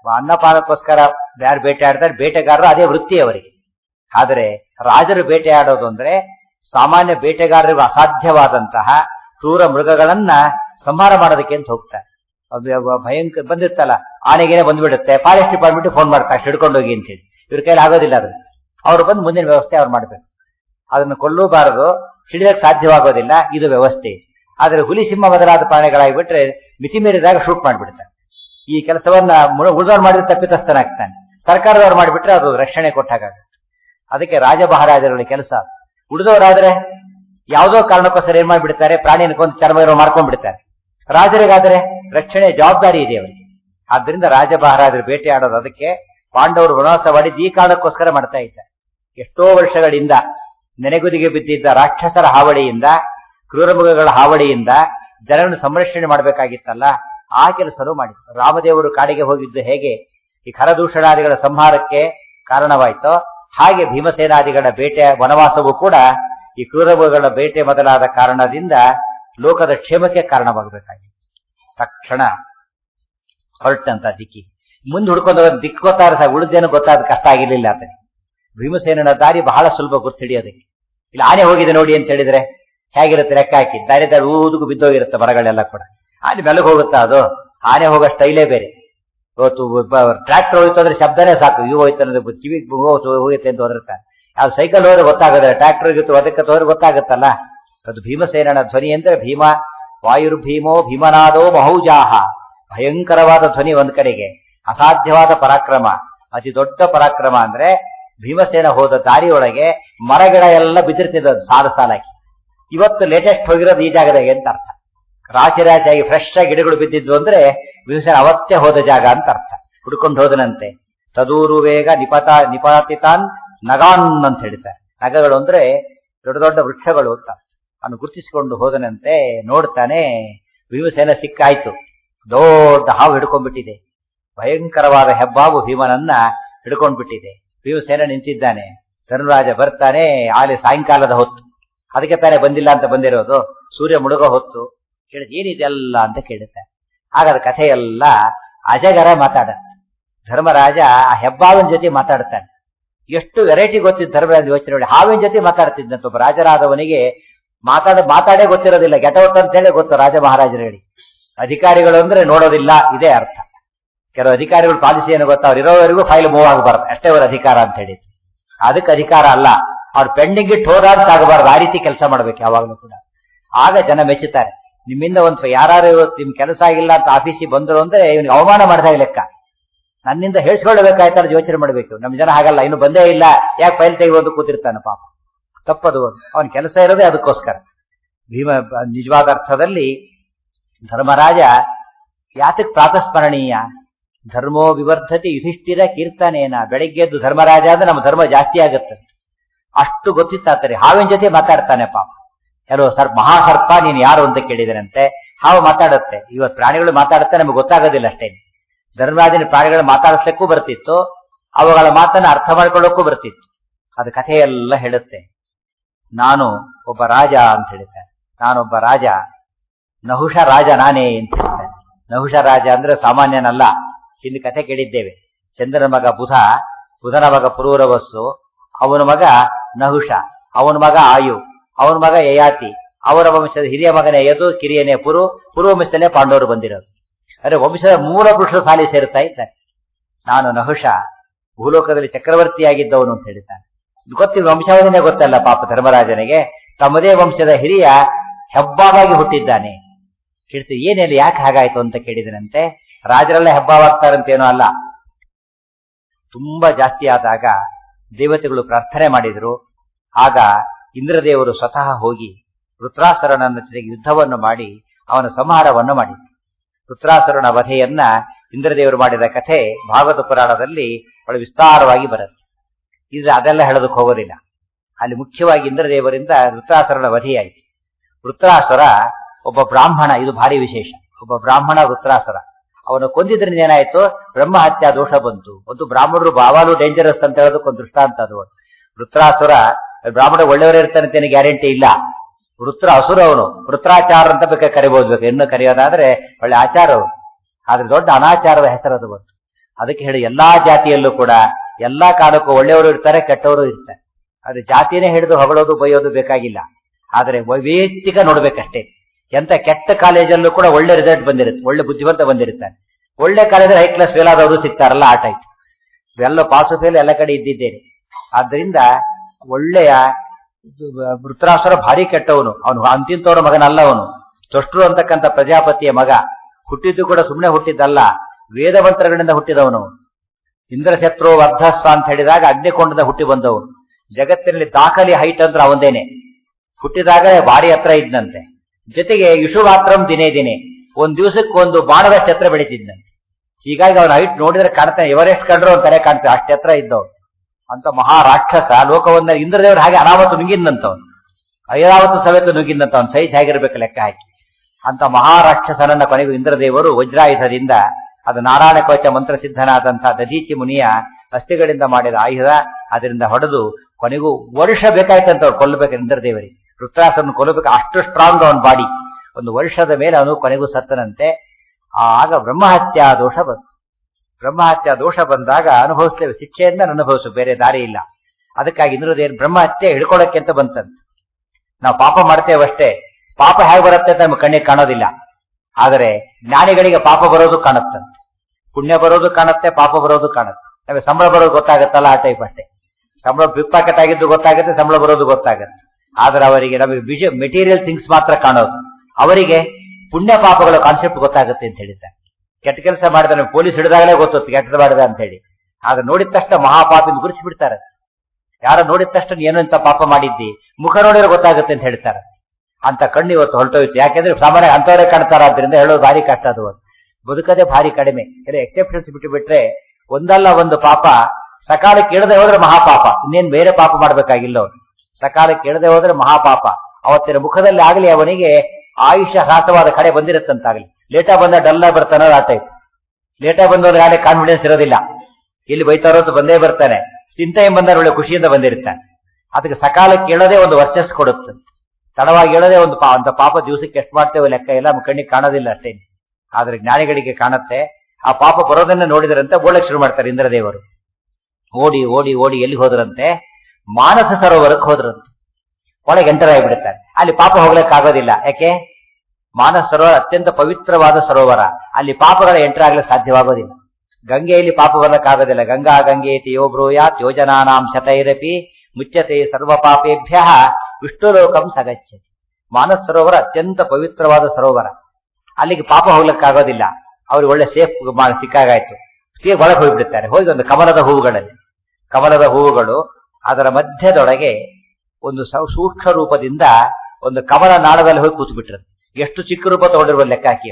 ಅನ್ನಪಾನಕ್ಕೋಸ್ಕರ ಯಾರು ಬೇಟೆ ಆಡ್ತಾರೆ ಬೇಟೆಗಾರರು ಅದೇ ವೃತ್ತಿ ಅವರಿಗೆ ಆದರೆ ರಾಜರು ಬೇಟೆ ಆಡೋದು ಅಂದ್ರೆ ಸಾಮಾನ್ಯ ಬೇಟೆಗಾರರಿಗೂ ಅಸಾಧ್ಯವಾದಂತಹ ಕ್ರೂರ ಮೃಗಗಳನ್ನ ಸಂಹಾರ ಮಾಡೋದಕ್ಕೆ ಅಂತ ಹೋಗ್ತಾರೆ ಅದು ಒಬ್ಬ ಭಯಂಕರ ಬಂದಿರ್ತಲ್ಲ ಆನೆಗೇನೆ ಬಂದ್ಬಿಡುತ್ತೆ ಫಾರೆಸ್ಟ್ ಡಿಪಾರ್ಟ್ಮೆಂಟ್ ಫೋನ್ ಮಾಡ್ತಾರೆ ಅಷ್ಟು ಹಿಡ್ಕೊಂಡು ಹೋಗಿ ಅಂತೇಳಿ ಇವ್ರ ಕೈಲಿ ಆಗೋದಿಲ್ಲ ಅದು ಅವ್ರು ಬಂದು ಮುಂದಿನ ವ್ಯವಸ್ಥೆ ಅವ್ರು ಮಾಡ್ಬೇಕು ಅದನ್ನು ಕೊಲ್ಲೂಬಾರದು ಹಿಡಿಯಕ್ಕೆ ಸಾಧ್ಯವಾಗೋದಿಲ್ಲ ಇದು ವ್ಯವಸ್ಥೆ ಆದ್ರೆ ಹುಲಿ ಸಿಂಹ ಮೊದಲಾದ ಪ್ರಾಣಿಗಳಾಗಿಬಿಟ್ರೆ ಮಿತಿ ಮೀರಿದಾಗ ಶೂಟ್ ಮಾಡಿಬಿಡ್ತಾರೆ ಈ ಕೆಲಸವನ್ನ ಉಳಿದವ್ರು ಮಾಡಿದ್ರೆ ತಪ್ಪಿತಸ್ಥನಾಗ್ತಾನೆ ಸರ್ಕಾರದವ್ರು ಮಾಡಿಬಿಟ್ರೆ ಅದು ರಕ್ಷಣೆ ಕೊಟ್ಟಾಗುತ್ತೆ ಅದಕ್ಕೆ ರಾಜ ಮಹಾರಾಜರುಗಳ ಕೆಲಸ ಉಳಿದವರಾದ್ರೆ ಯಾವುದೋ ಕಾರಣಕ್ಕೋಸ್ಕರ ಏನ್ ಮಾಡಿಬಿಡ್ತಾರೆ ಪ್ರಾಣಿನ ಕೊಂದು ಚರ್ಮ ಮಾಡ್ಕೊಂಡ್ಬಿಡ್ತಾರೆ ರಾಜರಿಗಾದ್ರೆ ರಕ್ಷಣೆ ಜವಾಬ್ದಾರಿ ಇದೆ ಅವರಿಗೆ ಆದ್ರಿಂದ ರಾಜ ಮಹಾರಾಜರು ಬೇಟೆ ಆಡೋದು ಅದಕ್ಕೆ ಪಾಂಡವರು ವನವಾಸ ಮಾಡಿದ್ದು ಈ ಕಾರಣಕ್ಕೋಸ್ಕರ ಮಾಡ್ತಾ ಇದ್ದಾರೆ ಎಷ್ಟೋ ವರ್ಷಗಳಿಂದ ನೆನೆಗುದಿಗೆ ಬಿದ್ದಿದ್ದ ರಾಕ್ಷಸರ ಹಾವಳಿಯಿಂದ ಕ್ರೂರಮೃಗಗಳ ಹಾವಳಿಯಿಂದ ಜನರನ್ನು ಸಂರಕ್ಷಣೆ ಮಾಡಬೇಕಾಗಿತ್ತಲ್ಲ ಆ ಕೆಲಸನೂ ಮಾಡಿದ್ರು ರಾಮದೇವರು ಕಾಡಿಗೆ ಹೋಗಿದ್ದು ಹೇಗೆ ಈ ಖರದೂಷಣಾದಿಗಳ ಸಂಹಾರಕ್ಕೆ ಕಾರಣವಾಯಿತೋ ಹಾಗೆ ಭೀಮಸೇನಾದಿಗಳ ಬೇಟೆ ವನವಾಸವೂ ಕೂಡ ಈ ಕ್ರೂರಮೃಗಗಳ ಬೇಟೆ ಮೊದಲಾದ ಕಾರಣದಿಂದ ಲೋಕದ ಕ್ಷೇಮಕ್ಕೆ ಕಾರಣವಾಗಬೇಕಾಗಿತ್ತು ತಕ್ಷಣ ಹೊರಟಂತ ದಿಕ್ಕಿ ಮುಂದೆ ಹುಡ್ಕೊಂಡು ದಿಕ್ಕು ಗೊತ್ತಾದ್ರೆ ಸಾಕು ಉಳಿದೇನು ಗೊತ್ತಾದ ಕಷ್ಟ ಆಗಿರ್ಲಿಲ್ಲ ಆತನಿಗೆ ಭೀಮಸೇನನ ದಾರಿ ಬಹಳ ಸುಲಭ ಗುರ್ತಿಡಿಯೋದಕ್ಕೆ ಇಲ್ಲಿ ಆನೆ ಹೋಗಿದೆ ನೋಡಿ ಅಂತ ಹೇಳಿದ್ರೆ ಹೇಗಿರುತ್ತೆ ಲೆಕ್ಕ ಹಾಕಿ ದಾರಿ ದಾರಿ ಊದಕ್ಕೂ ಬಿದ್ದೋಗಿರುತ್ತೆ ಮರಗಳೆಲ್ಲ ಕೂಡ ಆನೆ ಮೆಲಗ್ ಹೋಗುತ್ತಾ ಅದು ಆನೆ ಹೋಗೋ ಸ್ಟೈಲೇ ಬೇರೆ ಇವತ್ತು ಟ್ರ್ಯಾಕ್ಟರ್ ಹೋಯ್ತು ಅಂದ್ರೆ ಶಬ್ದನೇ ಸಾಕು ಇವು ಹೋಯ್ತು ಅನ್ನೋದು ಕಿವಿ ಹೋಗುತ್ತೆ ಅಂತ ಹೋದಿರ್ತಾರೆ ಅದು ಸೈಕಲ್ ಹೋದ್ರೆ ಗೊತ್ತಾಗೋದಿಲ್ಲ ಟ್ರ್ಯಾಕ್ಟರ್ ಇತ್ತು ಅದಕ್ಕೆ ಹೋದ್ರೆ ಗೊತ್ತಾಗುತ್ತಲ್ಲ ಅದು ಭೀಮಸೇನನ ಧ್ವನಿ ಅಂದ್ರೆ ಭೀಮ ವಾಯುರ್ಭೀಮೋ ಭೀಮನಾದೋ ಮಹೌಜಾಹ ಭಯಂಕರವಾದ ಧ್ವನಿ ಒಂದ್ ಕಡೆಗೆ ಅಸಾಧ್ಯವಾದ ಪರಾಕ್ರಮ ಅತಿ ದೊಡ್ಡ ಪರಾಕ್ರಮ ಅಂದ್ರೆ ಭೀಮಸೇನ ಹೋದ ದಾರಿಯೊಳಗೆ ಮರಗಿಡ ಎಲ್ಲ ಬಿದ್ದಿರ್ತಿದ್ದ ಸಾಲು ಸಾಲಾಗಿ ಇವತ್ತು ಲೇಟೆಸ್ಟ್ ಹೋಗಿರೋದು ಈ ಜಾಗದಾಗೆ ಅಂತ ಅರ್ಥ ರಾಶಿ ರಾಶಿಯಾಗಿ ಫ್ರೆಶ್ ಆಗಿ ಗಿಡಗಳು ಬಿದ್ದಿದ್ವು ಅಂದ್ರೆ ಭೀಮಸೇನ ಅವತ್ತೇ ಹೋದ ಜಾಗ ಅಂತ ಅರ್ಥ ಹುಡ್ಕೊಂಡು ಹೋದನಂತೆ ತದೂರು ವೇಗ ನಿಪತ ನಿಪಾತಿತಾನ್ ನಗಾನ್ ಅಂತ ಹೇಳ್ತಾರೆ ನಗಗಳು ಅಂದ್ರೆ ದೊಡ್ಡ ದೊಡ್ಡ ವೃಕ್ಷಗಳು ಅಂತ ಅವನು ಗುರುತಿಸಿಕೊಂಡು ಹೋದನಂತೆ ನೋಡ್ತಾನೆ ಭೀಮಸೇನ ಸಿಕ್ಕಾಯ್ತು ದೊಡ್ಡ ಹಾವು ಹಿಡ್ಕೊಂಡ್ಬಿಟ್ಟಿದೆ ಭಯಂಕರವಾದ ಹೆಬ್ಬಾವು ಭೀಮನನ್ನ ಹಿಡ್ಕೊಂಡ್ಬಿಟ್ಟಿದೆ ಭೀಮಸೇನ ನಿಂತಿದ್ದಾನೆ ಧನುರಾಜ ಬರ್ತಾನೆ ಆಲೆ ಸಾಯಂಕಾಲದ ಹೊತ್ತು ಅದಕ್ಕೆ ತಾನೇ ಬಂದಿಲ್ಲ ಅಂತ ಬಂದಿರೋದು ಸೂರ್ಯ ಮುಳುಗೋ ಹೊತ್ತು ಕೇಳಿದ್ ಏನಿದೆಲ್ಲ ಅಂತ ಕೇಳುತ್ತೆ ಹಾಗಾದ ಕಥೆಯೆಲ್ಲ ಅಜಗರ ಮಾತಾಡತ್ತೆ ಧರ್ಮರಾಜ ಆ ಹೆಬ್ಬಾವಿನ ಜೊತೆ ಮಾತಾಡ್ತಾನೆ ಎಷ್ಟು ವೆರೈಟಿ ಗೊತ್ತಿದ್ದು ಧರ್ಮರಾಜ ಯೋಚನೆ ನೋಡಿ ಹಾವಿನ ಜೊತೆ ಮಾತಾಡ್ತಿದ್ದಂತ ಒಬ್ಬ ರಾಜರಾದವನಿಗೆ ಮಾತಾಡ ಮಾತಾಡೇ ಗೊತ್ತಿರೋದಿಲ್ಲ ಗೆಟೌಟ್ ಅಂತ ಹೇಳಿ ಗೊತ್ತು ರಾಜ ಮಹಾರಾಜರುಗಳಿಗೆ ಅಧಿಕಾರಿಗಳು ಅಂದ್ರೆ ನೋಡೋದಿಲ್ಲ ಇದೇ ಅರ್ಥ ಕೆಲವು ಅಧಿಕಾರಿಗಳು ಪಾಲಿಸಿ ಏನು ಗೊತ್ತಾ ಅವ್ರು ಇರೋವರೆಗೂ ಫೈಲ್ ಮೂವ್ ಆಗಬಾರ್ದು ಅಷ್ಟೇ ಅವ್ರ ಅಧಿಕಾರ ಅಂತ ಹೇಳಿ ಅದಕ್ಕೆ ಅಧಿಕಾರ ಅಲ್ಲ ಅವ್ರು ಪೆಂಡಿಂಗ್ ಇಟ್ಟು ಹೋರಾಟ ಆಗಬಾರ್ದು ಆ ರೀತಿ ಕೆಲಸ ಮಾಡ್ಬೇಕು ಯಾವಾಗಲೂ ಕೂಡ ಆಗ ಜನ ಮೆಚ್ಚುತ್ತಾರೆ ನಿಮ್ಮಿಂದ ಒಂದು ಯಾರು ನಿಮ್ ಕೆಲಸ ಆಗಿಲ್ಲ ಅಂತ ಆಫೀಸಿಗೆ ಬಂದರು ಅಂದ್ರೆ ಇವನಿಗೆ ಅವಮಾನ ಮಾಡಿದಾಗ ಲೆಕ್ಕ ನನ್ನಿಂದ ಹೇಳ್ಸ್ಕೊಳ್ಬೇಕಾಯ್ತಾರ ಯೋಚನೆ ಮಾಡ್ಬೇಕು ನಮ್ ಜನ ಹಾಗಲ್ಲ ಇನ್ನು ಬಂದೇ ಇಲ್ಲ ಯಾಕೆ ಫೈಲ್ ತೆಗೆಯೋದು ಕೂತಿರ್ತಾನೆ ಪಾಪ ತಪ್ಪದು ಅವನ ಕೆಲಸ ಇರೋದೇ ಅದಕ್ಕೋಸ್ಕರ ಭೀಮ ನಿಜವಾದ ಅರ್ಥದಲ್ಲಿ ಧರ್ಮರಾಜ ಯಾತಕ್ ಪ್ರಾತಸ್ಮರಣೀಯ ಧರ್ಮೋ ವಿವರ್ಧತಿ ಯುಧಿಷ್ಠಿರ ಕೀರ್ತನೇನ ಬೆಳಿಗ್ಗೆದ್ದು ಧರ್ಮರಾಜ ಅಂದ್ರೆ ನಮ್ಮ ಧರ್ಮ ಜಾಸ್ತಿ ಆಗುತ್ತೆ ಅಷ್ಟು ಗೊತ್ತಿತ್ತಾತಾರೆ ಹಾವಿನ ಜೊತೆ ಮಾತಾಡ್ತಾನೆ ಪಾಪ ಕೆಲವು ಸರ್ ಮಹಾಸರ್ಪ ನೀನು ಯಾರು ಅಂತ ಕೇಳಿದರಂತೆ ಹಾವು ಮಾತಾಡುತ್ತೆ ಇವತ್ತು ಪ್ರಾಣಿಗಳು ಮಾತಾಡುತ್ತೆ ನಮಗೆ ಗೊತ್ತಾಗೋದಿಲ್ಲ ಅಷ್ಟೇ ಧರ್ಮರಾಜನ ಪ್ರಾಣಿಗಳು ಮಾತಾಡಿಸ್ಲಿಕ್ಕೂ ಬರ್ತಿತ್ತು ಅವುಗಳ ಮಾತನ್ನ ಅರ್ಥ ಮಾಡ್ಕೊಳ್ಳೋಕ್ಕೂ ಬರ್ತಿತ್ತು ಅದು ಕಥೆಯೆಲ್ಲ ಹೇಳುತ್ತೆ ನಾನು ಒಬ್ಬ ರಾಜ ಅಂತ ಹೇಳ್ತಾನೆ ನಾನೊಬ್ಬ ರಾಜ ನಹುಷ ರಾಜ ನಾನೇ ಅಂತ ಹೇಳ್ತಾನೆ ನಹುಷ ರಾಜ ಅಂದ್ರೆ ಸಾಮಾನ್ಯನಲ್ಲ ಹಿಂದೆ ಕಥೆ ಕೇಳಿದ್ದೇವೆ ಚಂದ್ರನ ಮಗ ಬುಧ ಬುಧನ ಮಗ ಪುರೂರವಸ್ಸು ಅವನ ಮಗ ನಹುಷ ಅವನ ಮಗ ಆಯು ಅವನ ಮಗ ಯಯಾತಿ ಅವರ ವಂಶದ ಹಿರಿಯ ಮಗನೇ ಯದು ಕಿರಿಯನೇ ಪುರು ಪೂರ್ವವಂಶದಲ್ಲೇ ಪಾಂಡವರು ಬಂದಿರೋದು ಅಂದ್ರೆ ವಂಶದ ಮೂಲ ಪುರುಷರು ಸಾಲಿ ಸೇರ್ತಾ ಇದ್ದಾರೆ ನಾನು ನಹುಷ ಭೂಲೋಕದಲ್ಲಿ ಚಕ್ರವರ್ತಿಯಾಗಿದ್ದವನು ಅಂತ ಹೇಳ್ತಾನೆ ಗೊತ್ತಿಲ್ಲ ವಂಶಾವಳಿನೇ ಗೊತ್ತಲ್ಲ ಪಾಪ ಧರ್ಮರಾಜನಿಗೆ ತಮ್ಮದೇ ವಂಶದ ಹಿರಿಯ ಹೆಬ್ಬಾವಾಗಿ ಹುಟ್ಟಿದ್ದಾನೆ ಕೇಳ್ತೀವಿ ಏನಿಲ್ಲ ಯಾಕೆ ಹಾಗಾಯ್ತು ಅಂತ ಕೇಳಿದನಂತೆ ರಾಜರೆಲ್ಲ ಹೆಬ್ಬಾವಾಗ್ತಾರಂತೇನೋ ಅಲ್ಲ ತುಂಬಾ ಜಾಸ್ತಿ ಆದಾಗ ದೇವತೆಗಳು ಪ್ರಾರ್ಥನೆ ಮಾಡಿದ್ರು ಆಗ ಇಂದ್ರದೇವರು ಸ್ವತಃ ಹೋಗಿ ವೃತ್ರಾಸುರನನ್ನ ಜೊತೆಗೆ ಯುದ್ಧವನ್ನು ಮಾಡಿ ಅವನ ಸಂಹಾರವನ್ನು ಮಾಡಿದ್ರು ವೃತ್ರಾಸುರನ ವಧೆಯನ್ನ ಇಂದ್ರದೇವರು ಮಾಡಿದ ಕಥೆ ಭಾಗವತ ಪುರಾಣದಲ್ಲಿ ಬಹಳ ವಿಸ್ತಾರವಾಗಿ ಬರುತ್ತೆ ಇದು ಅದೆಲ್ಲ ಹೇಳೋದಕ್ಕೆ ಹೋಗೋದಿಲ್ಲ ಅಲ್ಲಿ ಮುಖ್ಯವಾಗಿ ಇಂದ್ರದೇವರಿಂದ ವೃತ್ರಾಸುರನ ವಧೆಯಾಯಿತು ವೃತ್ರಾಸುರ ಒಬ್ಬ ಬ್ರಾಹ್ಮಣ ಇದು ಭಾರಿ ವಿಶೇಷ ಒಬ್ಬ ಬ್ರಾಹ್ಮಣ ವೃತ್ರಾಸುರ ಅವನು ಕೊಂದಿದ್ರಿಂದ ಏನಾಯ್ತು ಬ್ರಹ್ಮ ಹತ್ಯಾ ದೋಷ ಬಂತು ಒಂದು ಬ್ರಾಹ್ಮಣರು ಬಾವಾಲು ಡೇಂಜರಸ್ ಅಂತ ಹೇಳೋದಕ್ಕೆ ಒಂದು ದೃಷ್ಟಾಂತ ಅದು ವೃತ್ರಾಸುರ ಬ್ರಾಹ್ಮಣ ಒಳ್ಳೆಯವರೇ ಇರ್ತಾನೆ ಗ್ಯಾರಂಟಿ ಇಲ್ಲ ವೃತ್ರ ಅಸುರ ಅವನು ವೃತ್ರಾಚಾರ ಅಂತ ಬೇಕಾದ್ರೆ ಕರಿಬಹುದು ಬೇಕು ಇನ್ನು ಕರೆಯೋದಾದ್ರೆ ಒಳ್ಳೆ ಆಚಾರ ಅವನು ಆದ್ರೆ ದೊಡ್ಡ ಅನಾಚಾರದ ಹೆಸರದು ಬಂತು ಅದಕ್ಕೆ ಹೇಳಿ ಎಲ್ಲಾ ಜಾತಿಯಲ್ಲೂ ಕೂಡ ಎಲ್ಲಾ ಕಾಲಕ್ಕೂ ಒಳ್ಳೆಯವರು ಇರ್ತಾರೆ ಕೆಟ್ಟವರು ಇರ್ತಾರೆ ಆದ್ರೆ ಜಾತಿನೇ ಹಿಡಿದು ಹೊಗಳೋದು ಬೈಯೋದು ಬೇಕಾಗಿಲ್ಲ ಆದ್ರೆ ವೈಯಕ್ತಿಕ ನೋಡ್ಬೇಕಷ್ಟೇ ಎಂತ ಕೆಟ್ಟ ಕಾಲೇಜಲ್ಲೂ ಕೂಡ ಒಳ್ಳೆ ರಿಸಲ್ಟ್ ಬಂದಿರುತ್ತೆ ಒಳ್ಳೆ ಬುದ್ಧಿವಂತ ಬಂದಿರ್ತಾನೆ ಒಳ್ಳೆ ಕಾಲೇಜಲ್ಲಿ ಹೈ ಕ್ಲಾಸ್ ಫೇಲ್ ಆದವರು ಸಿಗ್ತಾರಲ್ಲ ಆ ಟೈಪ್ ಇವೆಲ್ಲ ಪಾಸು ಫೇಲ್ ಎಲ್ಲ ಕಡೆ ಇದ್ದಿದ್ದೇನೆ ಆದ್ರಿಂದ ಒಳ್ಳೆಯ ವೃತ್ರಾಸುರ ಭಾರಿ ಕೆಟ್ಟವನು ಅವನು ಅಂತಿಂತವರ ಮಗನಲ್ಲ ಅವನು ತೊಷ್ಟ್ರು ಅಂತಕ್ಕಂಥ ಪ್ರಜಾಪತಿಯ ಮಗ ಹುಟ್ಟಿದ್ದು ಕೂಡ ಸುಮ್ಮನೆ ಹುಟ್ಟಿದ್ದಲ್ಲ ವೇದ ಮಂತ್ರಗಳಿಂದ ಹುಟ್ಟಿದವನು ಇಂದ್ರಶತ್ರು ವರ್ಧಸ್ವ ಅಂತ ಹೇಳಿದಾಗ ಅಗ್ನಿಕೊಂಡದ ಹುಟ್ಟಿ ಬಂದವನು ಜಗತ್ತಿನಲ್ಲಿ ದಾಖಲೆ ಹೈಟ್ ಅಂದ್ರೆ ಅವಂದೇನೆ ಹುಟ್ಟಿದಾಗ ಭಾರಿ ಹತ್ರ ಇದ್ದಂತೆ ಜೊತೆಗೆ ಇಶುವಾತ್ರಂ ದಿನೇ ದಿನೇ ಒಂದ್ ದಿವಸಕ್ಕೆ ಒಂದು ಬಾಣದಷ್ಟು ಎತ್ತರ ಬೆಳೀತಿದ್ದಂತೆ ಹೀಗಾಗಿ ಅವನ ಹೈಟ್ ನೋಡಿದ್ರೆ ಕಾಣ್ತಾನೆ ಎವರೆಸ್ಟ್ ಕಂಡ್ರು ಒಂಥರ ಕಾಣ್ತಾನೆ ಅಷ್ಟು ಎತ್ತರ ಇದ್ದವ್ ಅಂತ ಮಹಾ ರಾಕ್ಷಸ ಲೋಕವನ್ನ ಇಂದ್ರದೇವರು ಹಾಗೆ ಅನಾವತ್ತು ನುಂಗಿದ್ದಂತವನು ಐರಾವತ್ತು ಸವೇತ ನುಂಗಿದ್ದಂತ ಅವನ ಸೈಜ್ ಹೇಗಿರ್ಬೇಕು ಲೆಕ್ಕ ಹಾಕಿ ಅಂತ ಮಹಾರಾಕ್ಷಸನನ್ನ ಕೊನೆಗೂ ಇಂದ್ರದೇವರು ವಜ್ರಾಯುಧದಿಂದ ಅದು ನಾರಾಯಣ ಕವಚ ಮಂತ್ರಸಿದ್ಧನಾದಂತಹ ದಧೀಚಿ ಮುನಿಯ ಅಸ್ಥಿಗಳಿಂದ ಮಾಡಿದ ಆಯುಧ ಅದರಿಂದ ಹೊಡೆದು ಕೊನೆಗೂ ವರ್ಷ ಬೇಕಾಯ್ತಂತ ಅವ್ರು ಕೊಲ್ಲಬೇಕು ಇಂದ್ರದೇವರಿಗೆ ವೃತ್ರಾಸನ್ನು ಕೊಲ್ಲಬೇಕು ಅಷ್ಟು ಸ್ಟ್ರಾಂಗ್ ಅವನ ಬಾಡಿ ಒಂದು ವರ್ಷದ ಮೇಲೆ ಅವನು ಕೊನೆಗೂ ಸತ್ತನಂತೆ ಆಗ ಬ್ರಹ್ಮಹತ್ಯಾ ದೋಷ ಬಂತು ಬ್ರಹ್ಮಹತ್ಯಾ ದೋಷ ಬಂದಾಗ ಅನುಭವಿಸ್ತೇವೆ ಶಿಕ್ಷೆಯಿಂದ ಅನುಭವಿಸು ಬೇರೆ ದಾರಿ ಇಲ್ಲ ಅದಕ್ಕಾಗಿ ಇಂದ್ರದೇವರು ಬ್ರಹ್ಮಹತ್ಯೆ ಹಿಡ್ಕೊಳಕ್ಕೆ ಅಂತ ಬಂತಂತೆ ನಾವು ಪಾಪ ಮಾಡ್ತೇವಷ್ಟೇ ಪಾಪ ಹೇಗೆ ಬರುತ್ತೆ ಅಂತ ನಮ್ಗೆ ಕಣ್ಣಿಗೆ ಕಾಣೋದಿಲ್ಲ ಆದರೆ ಜ್ಞಾನಿಗಳಿಗೆ ಪಾಪ ಬರೋದು ಕಾಣುತ್ತಂತೆ ಪುಣ್ಯ ಬರೋದು ಕಾಣುತ್ತೆ ಪಾಪ ಬರೋದು ಕಾಣುತ್ತೆ ನಮಗೆ ಸಂಬಳ ಬರೋದು ಗೊತ್ತಾಗುತ್ತಲ್ಲ ಆ ಟೈಪ್ ಅಷ್ಟೇ ಸಂಬಳ ಪಿಕ್ಪಾಕೆಟ್ ಆಗಿದ್ದು ಗೊತ್ತಾಗುತ್ತೆ ಸಂಬಳ ಬರೋದು ಗೊತ್ತಾಗುತ್ತೆ ಆದ್ರೆ ಅವರಿಗೆ ನಮಗೆ ವಿಜ ಮೆಟೀರಿಯಲ್ ಥಿಂಗ್ಸ್ ಮಾತ್ರ ಕಾಣೋದು ಅವರಿಗೆ ಪುಣ್ಯ ಪಾಪಗಳ ಕಾನ್ಸೆಪ್ಟ್ ಗೊತ್ತಾಗುತ್ತೆ ಅಂತ ಹೇಳಿದ್ದಾರೆ ಕೆಟ್ಟ ಕೆಲಸ ಮಾಡಿದ ನಮಗೆ ಪೊಲೀಸ್ ಹಿಡಿದಾಗಲೇ ಗೊತ್ತೊತ್ತು ಕೆಟ್ಟದ ಮಾಡಿದ ಅಂತ ಹೇಳಿ ಆದ್ರೆ ನೋಡಿದ ತಕ್ಷಣ ಮಹಾಪಾಪಿಂದ ಗುರುಸಿ ಬಿಡ್ತಾರೆ ಯಾರ ನೋಡಿದ ತಕ್ಷಣ ಏನು ಅಂತ ಪಾಪ ಮಾಡಿದ್ದಿ ಮುಖ ನೋಡಿದ್ರೆ ಗೊತ್ತಾಗುತ್ತೆ ಅಂತ ಹೇಳ್ತಾರೆ ಅಂತ ಕಣ್ಣು ಇವತ್ತು ಹೊರಟೋಯ್ತು ಯಾಕೆಂದ್ರೆ ಸಾಮಾನ್ಯ ಅಂತವರೇ ಕಾಣ್ತಾರ ಆದ್ರಿಂದ ಹೇಳೋದು ಭಾರಿ ಕಷ್ಟ ಅದು ಬದುಕದೇ ಭಾರಿ ಕಡಿಮೆ ಕೆಲವು ಎಕ್ಸೆಪ್ಷನ್ಸ್ ಬಿಟ್ಟು ಬಿಟ್ರೆ ಒಂದಲ್ಲ ಒಂದು ಪಾಪ ಸಕಾಲಕ್ಕೆ ಇಡದೆ ಹೋದ್ರೆ ಮಹಾಪಾಪ ಇನ್ನೇನ್ ಬೇರೆ ಪಾಪ ಮಾಡ್ಬೇಕಾಗಿಲ್ಲ ಅವನು ಸಕಾಲಕ್ಕೆ ಇಡದೆ ಹೋದ್ರೆ ಮಹಾಪಾಪ ಅವತ್ತಿನ ಮುಖದಲ್ಲಿ ಆಗಲಿ ಅವನಿಗೆ ಆಯುಷ್ಯ ಹ್ರಾಸವಾದ ಕಡೆ ಬಂದಿರುತ್ತಂತಾಗಲಿ ಲೇಟಾ ಬಂದ ಡಲ್ಲ ಬರ್ತಾನೋ ಆ ಟೈಪ್ ಲೇಟಾ ಬಂದವ್ರ ಗಾಡಿ ಕಾನ್ಫಿಡೆನ್ಸ್ ಇರೋದಿಲ್ಲ ಇಲ್ಲಿ ಬೈತಾರೋ ಅಂತ ಬಂದೇ ಬರ್ತಾನೆ ಚಿಂತೆയും ಬಂದ ಒಳ್ಳೆ ಖುಷಿಯಿಂದ ಬಂದಿರ್ತಾನೆ ಅದಕ್ಕೆ ಸಕಾಲಕ್ಕೆ ಹೇಳೋದೇ ಒಂದು ವರ್ಚಸ್ ಕೊಡುತ್ತೆ ತಡವಾಗಿ ಹೇಳೋದೇ ಒಂದು ಪಾ ಅಂತ ಪಾಪ ದಿವಸಕ್ಕೆ ಎಷ್ಟು ಮಾಡ್ತೇವೆ ಲೆಕ್ಕ ಇಲ್ಲ ನಮ್ಮ ಕಣ್ಣಿಗೆ ಕಾಣೋದಿಲ್ಲ ಅಷ್ಟೇ ಆದ್ರೆ ಜ್ಞಾನಿಗಳಿಗೆ ಕಾಣುತ್ತೆ ಆ ಪಾಪ ಬರೋದನ್ನ ನೋಡಿದ್ರಂತೆ ಓಡಕ್ ಶುರು ಮಾಡ್ತಾರೆ ಇಂದ್ರದೇವರು ಓಡಿ ಓಡಿ ಓಡಿ ಎಲ್ಲಿ ಹೋದ್ರಂತೆ ಮಾನಸ ಸರೋವರಕ್ಕೆ ಹೋದ್ರಂತೆ ಒಳಗೆ ಎಂಟರ್ ಆಗಿಬಿಡುತ್ತಾರೆ ಅಲ್ಲಿ ಪಾಪ ಹೋಗ್ಲಿಕ್ಕೆ ಆಗೋದಿಲ್ಲ ಯಾಕೆ ಮಾನಸ ಸರೋವರ ಅತ್ಯಂತ ಪವಿತ್ರವಾದ ಸರೋವರ ಅಲ್ಲಿ ಪಾಪಗಳ ಎಂಟರ್ ಆಗ್ಲಿಕ್ಕೆ ಸಾಧ್ಯವಾಗೋದಿಲ್ಲ ಗಂಗೆಯಲ್ಲಿ ಪಾಪ ಬರ್ಲಿಕ್ಕಾಗೋದಿಲ್ಲ ಗಂಗಾ ಗಂಗೆ ಯೋ ಬ್ರೂಯಾತ್ ಯೋಜನಾನಾಂ ಶತೈರಪಿ ಮುಚ್ಚತೆ ಸರ್ವ ಪಾಪೇಭ್ಯ ವಿಷ್ಣುಲೋಕಂ ಸಗಚ್ಚತಿ ಮಾನಸ ಸರೋವರ ಅತ್ಯಂತ ಪವಿತ್ರವಾದ ಸರೋವರ ಅಲ್ಲಿಗೆ ಪಾಪ ಹೋಗ್ಲಿಕ್ಕಾಗೋದಿಲ್ಲ ಅವ್ರಿಗೆ ಒಳ್ಳೆ ಸೇಫ್ ಸಿಕ್ಕಾಗಾಯ್ತು ತೀರ್ ಒಳಗೆ ಹೋಗ್ಬಿಡ್ತಾರೆ ಹೋಗಿ ಒಂದು ಕಮಲದ ಹೂವುಗಳಲ್ಲಿ ಕಮಲದ ಹೂವುಗಳು ಅದರ ಮಧ್ಯದೊಳಗೆ ಒಂದು ಸೂಕ್ಷ್ಮ ರೂಪದಿಂದ ಒಂದು ಕಮಲ ನಾಳದಲ್ಲಿ ಹೋಗಿ ಕೂತು ಬಿಟ್ರು ಎಷ್ಟು ಚಿಕ್ಕ ರೂಪ ತಗೊಂಡಿರುವ ಲೆಕ್ಕ ಹಾಕಿ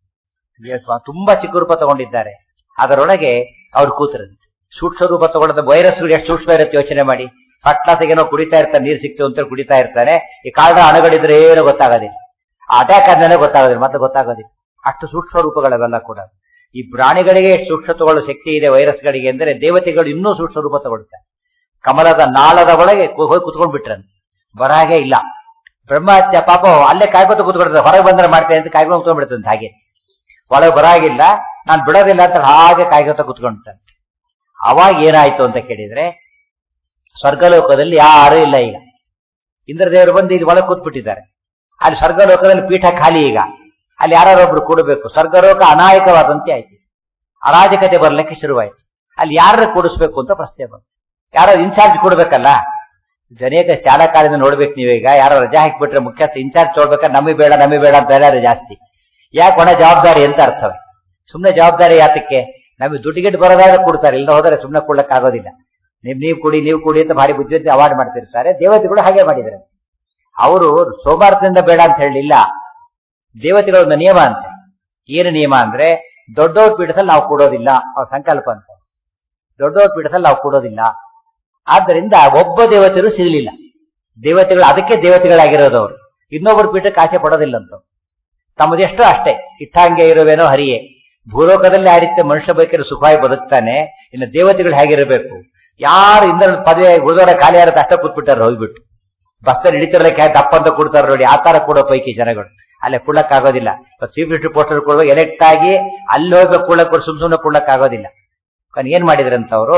ಅವರು ತುಂಬಾ ಚಿಕ್ಕ ರೂಪ ತಗೊಂಡಿದ್ದಾರೆ ಅದರೊಳಗೆ ಅವ್ರು ಕೂತರಂತೆ ಸೂಕ್ಷ್ಮ ರೂಪ ತಗೊಂಡ ವೈರಸ್ಗಳು ಎಷ್ಟು ಸೂಕ್ಷ್ಮ ಇರುತ್ತೆ ಯೋಚನೆ ಮಾಡಿ ಪಟ್ನಾಸಿಗೇನೋ ಕುಡಿತಾ ಇರ್ತಾನೆ ನೀರು ಸಿಕ್ತು ಅಂತ ಕುಡಿತಾ ಇರ್ತಾನೆ ಈ ಕಾರಣ ಅಣಗಳಿದ್ರೆ ಏನು ಗೊತ್ತಾಗೋದಿಲ್ಲ ಅಟ್ಯಾಕ್ ಆದ್ಮೇಲೆ ಗೊತ್ತಾಗೋದಿಲ್ಲ ಮತ್ತೆ ಗೊತ್ತಾಗೋದಿಲ್ಲ ಅಷ್ಟು ಸೂಕ್ಷ್ಮ ರೂಪಗಳವೆಲ್ಲ ಕೂಡ ಈ ಪ್ರಾಣಿಗಳಿಗೆ ಸೂಕ್ಷ್ಮ ತಗೊಳ್ಳೋ ಶಕ್ತಿ ಇದೆ ವೈರಸ್ಗಳಿಗೆ ಅಂದರೆ ದೇವತೆಗಳು ಇನ್ನೂ ಸೂಕ್ಷ್ಮ ರೂಪ ತಗೊಳ್ತಾರೆ ಕಮಲದ ನಾಳದ ಒಳಗೆ ಹೋಗಿ ಕುತ್ಕೊಂಡ್ ಬಿಟ್ರಂತೆ ಬರಾಗೆ ಇಲ್ಲ ಬ್ರಹ್ಮಹತ್ಯ ಪಾಪ ಅಲ್ಲೇ ಕಾಯ್ಕೊತ ಕುತ್ಕೊಡ್ತಾರೆ ಹೊರಗೆ ಬಂದ್ರೆ ಮಾಡ್ತೇನೆ ಅಂತ ಕಾಯ್ಕೊಂಡು ಕುತ್ಕೊಂಡ್ಬಿಡ್ತಂತೆ ಹಾಗೆ ಒಳಗೆ ಬರಾಗಿಲ್ಲ ನಾನು ಬಿಡೋದಿಲ್ಲ ಅಂತ ಹಾಗೆ ಕಾಯ್ಕೊತ ಕುತ್ಕೊಂಡ್ತಾನೆ ಅವಾಗ ಏನಾಯ್ತು ಅಂತ ಕೇಳಿದ್ರೆ ಸ್ವರ್ಗಲೋಕದಲ್ಲಿ ಯಾರೂ ಇಲ್ಲ ಈಗ ಇಂದ್ರದೇವರು ಬಂದು ಇಲ್ಲಿ ಒಳಗೆ ಕೂತ್ಬಿಟ್ಟಿದ್ದಾರೆ ಅಲ್ಲಿ ಸ್ವರ್ಗಲೋಕದಲ್ಲಿ ಪೀಠ ಖಾಲಿ ಈಗ ಅಲ್ಲಿ ಯಾರೊಬ್ರು ಕೂಡಬೇಕು ಸ್ವರ್ಗಲೋಕ ಅನಾಯಕವಾದಂತೆ ಆಯ್ತು ಅರಾಜಕತೆ ಬರ್ಲಿಕ್ಕೆ ಶುರುವಾಯ್ತು ಅಲ್ಲಿ ಯಾರು ಕೂಡಿಸ್ಬೇಕು ಅಂತ ಪ್ರಶ್ನೆ ಬಂತು ಯಾರೋ ಇನ್ಚಾರ್ಜ್ ಕೊಡ್ಬೇಕಲ್ಲ ಅನೇಕ ಶಾಲಾ ಕಾಲದಿಂದ ನೋಡ್ಬೇಕು ನೀವೀಗ ಯಾರೋ ರಜಾ ಹಾಕಿಬಿಟ್ರೆ ಮುಖ್ಯಸ್ಥ ಇನ್ಚಾರ್ಜ್ ತೊಳ್ಬೇಕಾದ್ರೆ ನಮಗೆ ಬೇಡ ನಮಗೆ ಬೇಡ ಅಂತ ಹೇಳೋದು ಜಾಸ್ತಿ ಯಾಕೆ ಒಣ ಜವಾಬ್ದಾರಿ ಅಂತ ಅರ್ಥವೇ ಸುಮ್ಮನೆ ಜವಾಬ್ದಾರಿ ಯಾತಕ್ಕೆ ನಮಗೆ ದುಡ್ಡಿಗೆಟ್ಟು ಬರೋದಾದ್ರೆ ಕೊಡ್ತಾರೆ ಇಲ್ಲ ಹೋದರೆ ಸುಮ್ಮನೆ ಕೊಡ್ಲಕ್ಕೆ ಆಗೋದಿಲ್ಲ ನಿಮ್ ನೀವು ಕುಡಿ ನೀವು ಕುಡಿ ಅಂತ ಭಾರಿ ಬುದ್ಧಿವಂತ ಅವಾರ್ಡ್ ಮಾಡ್ತಿರ್ತಾರೆ ದೇವತೆಗಳು ಹಾಗೆ ಮಾಡಿದ್ದಾರೆ ಅವರು ಸೋಮವಾರದಿಂದ ಬೇಡ ಅಂತ ಹೇಳಲಿಲ್ಲ ದೇವತೆಗಳ ಒಂದು ನಿಯಮ ಅಂತೆ ಏನು ನಿಯಮ ಅಂದ್ರೆ ದೊಡ್ಡವ್ರ ಪೀಠದಲ್ಲಿ ನಾವು ಕೊಡೋದಿಲ್ಲ ಅವ್ರ ಸಂಕಲ್ಪ ಅಂತ ದೊಡ್ಡವ್ರ ಪೀಠದಲ್ಲಿ ನಾವು ಕೊಡೋದಿಲ್ಲ ಆದ್ದರಿಂದ ಒಬ್ಬ ದೇವತೆಗಳು ಸಿಗಲಿಲ್ಲ ದೇವತೆಗಳು ಅದಕ್ಕೆ ದೇವತೆಗಳಾಗಿರೋದು ಅವರು ಇನ್ನೊಬ್ಬರ ಪೀಠಕ್ಕೆ ಆಸೆ ಪಡೋದಿಲ್ಲ ಅಂತ ತಮ್ಮದೆಷ್ಟೋ ಅಷ್ಟೇ ಇಟ್ಟಂಗೆ ಇರುವೇನೋ ಹರಿಯೇ ಭೂಲೋಕದಲ್ಲಿ ಆ ರೀತಿ ಮನುಷ್ಯ ಬೇಕಾದ್ರೆ ಸುಖವಾಗಿ ಬದುಕ್ತಾನೆ ಇನ್ನು ದೇವತೆಗಳು ಹೇಗಿರಬೇಕು ಯಾರು ಇಂದ್ರ ಪದವಿ ಉಳಿದವರ ಖಾಲಿ ಯಾರ ಅಷ್ಟ ಕೂತ್ಬಿಟ್ಟಾರೆ ಹೋಗ್ಬಿಟ್ಟು ಬಸ್ಸಲ್ಲಿ ಹಿಡಿತಿರ್ಲಿಕ್ಕೆ ದಪ್ಪ ಅಂತ ಕೊಡ್ತಾರೆ ನೋಡಿ ಆ ತರ ಕೊಡೋ ಪೈಕಿ ಜನಗಳು ಅಲ್ಲೇ ಆಗೋದಿಲ್ಲ ಚೀಫ್ ಮಿನಿಸ್ಟರ್ ಪೋಸ್ಟರ್ ಕೊಡುವ ಎಲೆಕ್ಟ್ ಆಗಿ ಅಲ್ಲಿ ಹೋಗ್ಬೇಕು ಕೊಡಕ್ ಸುಮ್ ಸುಮ್ಮನೆ ಕೊಡಕ್ ಆಗೋದಿಲ್ಲ ಕೊನೆ ಏನ್ ಮಾಡಿದ್ರಂತವ್ರು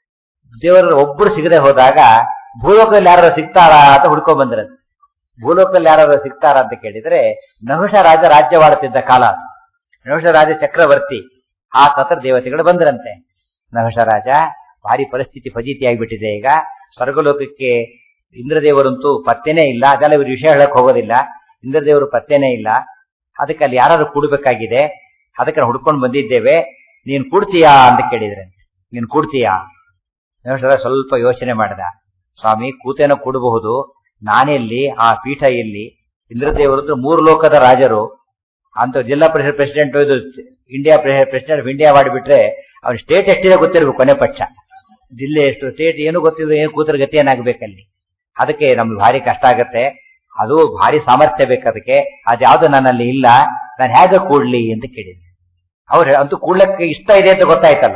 ದೇವರ ಒಬ್ಬರು ಸಿಗದೆ ಹೋದಾಗ ಭೂಲೋಕದಲ್ಲಿ ಯಾರು ಸಿಗ್ತಾರಾ ಅಂತ ಹುಡ್ಕೊಂಡ್ ಬಂದ್ರಂತೆ ಭೂಲೋಕದಲ್ಲಿ ಯಾರು ಸಿಗ್ತಾರಾ ಅಂತ ಕೇಳಿದ್ರೆ ನಹುಷ ರಾಜ ರಾಜ್ಯವಾಡುತ್ತಿದ್ದ ಕಾಲ ಅದು. ನಹುಷ ರಾಜ ಚಕ್ರವರ್ತಿ ಆ ಸತರ ದೇವತೆಗಳು ಬಂದ್ರಂತೆ ನಹುಷ ರಾಜ ಭಾರಿ ಪರಿಸ್ಥಿತಿ ಫಜೀತಿ ಆಗಿಬಿಟ್ಟಿದೆ ಈಗ ಸ್ವರ್ಗಲೋಕಕ್ಕೆ ಇಂದ್ರದೇವರಂತೂ ಪತ್ತೆನೇ ಇಲ್ಲ ಅದೆಲ್ಲ ಇವ್ರು ವಿಷಯ ಹೇಳಕ್ ಹೋಗೋದಿಲ್ಲ ಇಂದ್ರದೇವರು ಪತ್ತೆನೇ ಇಲ್ಲ ಅದಕ್ಕೆ ಅಲ್ಲಿ ಯಾರು ಕೂಡಬೇಕಾಗಿದೆ ಅದಕ್ಕೆ ನಾವು ಹುಡ್ಕೊಂಡು ಬಂದಿದ್ದೇವೆ ನೀನ್ ಕೂಡ್ತೀಯಾ ಅಂತ ಕೇಳಿದ್ರೆ ನೀನ್ ಕೂಡ್ತೀಯಾ ನಹುಷ ಸ್ವಲ್ಪ ಯೋಚನೆ ಮಾಡ್ದ ಸ್ವಾಮಿ ಕೂತೇನೋ ಕೂಡಬಹುದು ನಾನೆಲ್ಲಿ ಆ ಪೀಠ ಎಲ್ಲಿ ಇಂದ್ರದೇವರದ್ದು ಮೂರು ಲೋಕದ ರಾಜರು ಅಂತ ಜಿಲ್ಲಾ ಪರಿಷತ್ ಪ್ರೆಸಿಡೆಂಟ್ ಇದು ಇಂಡಿಯಾ ಪ್ರೆಸಿಡೆಂಟ್ ಆಫ್ ಇಂಡಿಯಾ ಮಾಡಿಬಿಟ್ರೆ ಅವ್ನ ಸ್ಟೇಟ್ ಎಷ್ಟಿದೆ ಗೊತ್ತಿರ್ಬೇಕು ಕೊನೆ ಪಕ್ಷ ಜಿಲ್ಲೆ ಎಷ್ಟು ಸ್ಟೇಟ್ ಏನು ಗೊತ್ತಿಲ್ಲ ಏನು ಕೂತರ ಗತಿ ಏನಾಗಬೇಕಲ್ಲಿ ಅದಕ್ಕೆ ನಮ್ಗೆ ಭಾರಿ ಕಷ್ಟ ಆಗತ್ತೆ ಅದು ಭಾರಿ ಸಾಮರ್ಥ್ಯ ಬೇಕು ಅದಕ್ಕೆ ಅದ್ಯಾವುದು ನನ್ನಲ್ಲಿ ಇಲ್ಲ ನಾನು ಹೇಗೆ ಕೂಡ್ಲಿ ಅಂತ ಕೇಳಿದ್ದೆ ಅವ್ರು ಅಂತೂ ಕೂಡ್ಲಕ್ಕೆ ಇಷ್ಟ ಇದೆ ಅಂತ ಗೊತ್ತಾಯ್ತಲ್ಲ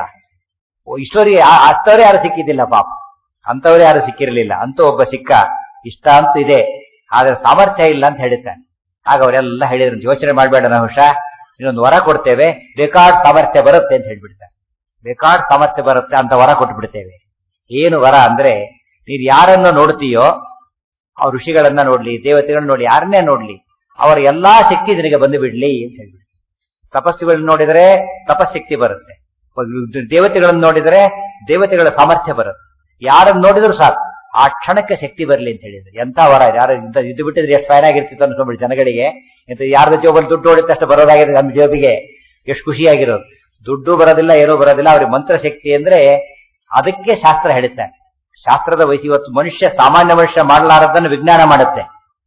ಓ, ಇಷ್ಟೋರಿಗೆ ಆ- ಅಷ್ಟವ್ರು ಯಾರು ಸಿಕ್ಕಿದ್ದಿಲ್ಲ ಪಾಪ ಅಂತವ್ರು ಯಾರು ಸಿಕ್ಕಿರಲಿಲ್ಲ ಅಂತೂ ಒಬ್ಬ ಸಿಕ್ಕ ಇಷ್ಟ ಅಂತೂ ಇದೆ ಆದ್ರೆ ಸಾಮರ್ಥ್ಯ ಇಲ್ಲ ಅಂತ ಹೇಳಿದ್ದಾನೆ ಆಗ ಅವರೆಲ್ಲ ಹೇಳಿದ್ರು ಯೋಚನೆ ಮಾಡಬೇಡ ನಹುಷ ಇನ್ನೊಂದು ವರ ಕೊಡ್ತೇವೆ ಬೇಕಾಡ್ ಸಾಮರ್ಥ್ಯ ಬರುತ್ತೆ ಅಂತ ಹೇಳ್ಬಿಡ್ತಾರೆ ಬೇಕಾಡ್ ಸಾಮರ್ಥ್ಯ ಬರುತ್ತೆ ಅಂತ ವರ ಕೊಟ್ಬಿಡ್ತೇವೆ ಏನು ವರ ಅಂದ್ರೆ ನೀನ್ ಯಾರನ್ನ ನೋಡ್ತೀಯೋ ಅವ್ರ ಋಷಿಗಳನ್ನ ನೋಡ್ಲಿ ದೇವತೆಗಳನ್ನ ನೋಡಿ ಯಾರನ್ನೇ ನೋಡ್ಲಿ ಅವರ ಎಲ್ಲಾ ಶಕ್ತಿ ನಿನಗೆ ಬಂದು ಬಿಡ್ಲಿ ಅಂತ ಹೇಳ್ಬಿಡ್ತಾರೆ ತಪಸ್ಸುಗಳನ್ನ ನೋಡಿದ್ರೆ ತಪಸ್ಶಕ್ತಿ ಬರುತ್ತೆ ದೇವತೆಗಳನ್ನ ನೋಡಿದ್ರೆ ದೇವತೆಗಳ ಸಾಮರ್ಥ್ಯ ಬರುತ್ತೆ ಯಾರನ್ನ ನೋಡಿದ್ರು ಸಾಕು ಆ ಕ್ಷಣಕ್ಕೆ ಶಕ್ತಿ ಬರಲಿ ಅಂತ ಹೇಳಿದ್ರು ಎಂತ ವರ ಇದು. ಯಾರು ಇಂತ ಇದು ಬಿಟ್ಟಿದ್ರೆ ಎಷ್ಟು ಫೈನ್ ಆಗಿರ್ತಿತ್ತು ಅನ್ಕೊಂಡ್ಬಿಡಿ ಜನಗಳಿಗೆ ಇಂತ ಯಾರ್ದ ಜೋಬಲ್ಲಿ ದುಡ್ಡು ಹೊಡಿತ ಅಷ್ಟು ಬರೋದಾಗಿದೆ ನಮ್ಮ ಜೋಬಿಗೆ ಎಷ್ಟು ಖುಷಿಯಾಗಿರೋದು ದುಡ್ಡು ಬರೋದಿಲ್ಲ ಏನೂ ಬರೋದಿಲ್ಲ ಅವ್ರಿಗೆ ಮಂತ್ರಶಕ್ತಿ ಅಂದ್ರೆ ಅದಕ್ಕೆ ಶಾಸ್ತ್ರ ಹೇಳುತ್ತೆ ಶಾಸ್ತ್ರದ ವಯಸ್ಸು ಇವತ್ತು ಮನುಷ್ಯ ಸಾಮಾನ್ಯ ಮನುಷ್ಯ ಮಾಡಲಾರದನ್ನು ವಿಜ್ಞಾನ ಮಾಡುತ್ತೆ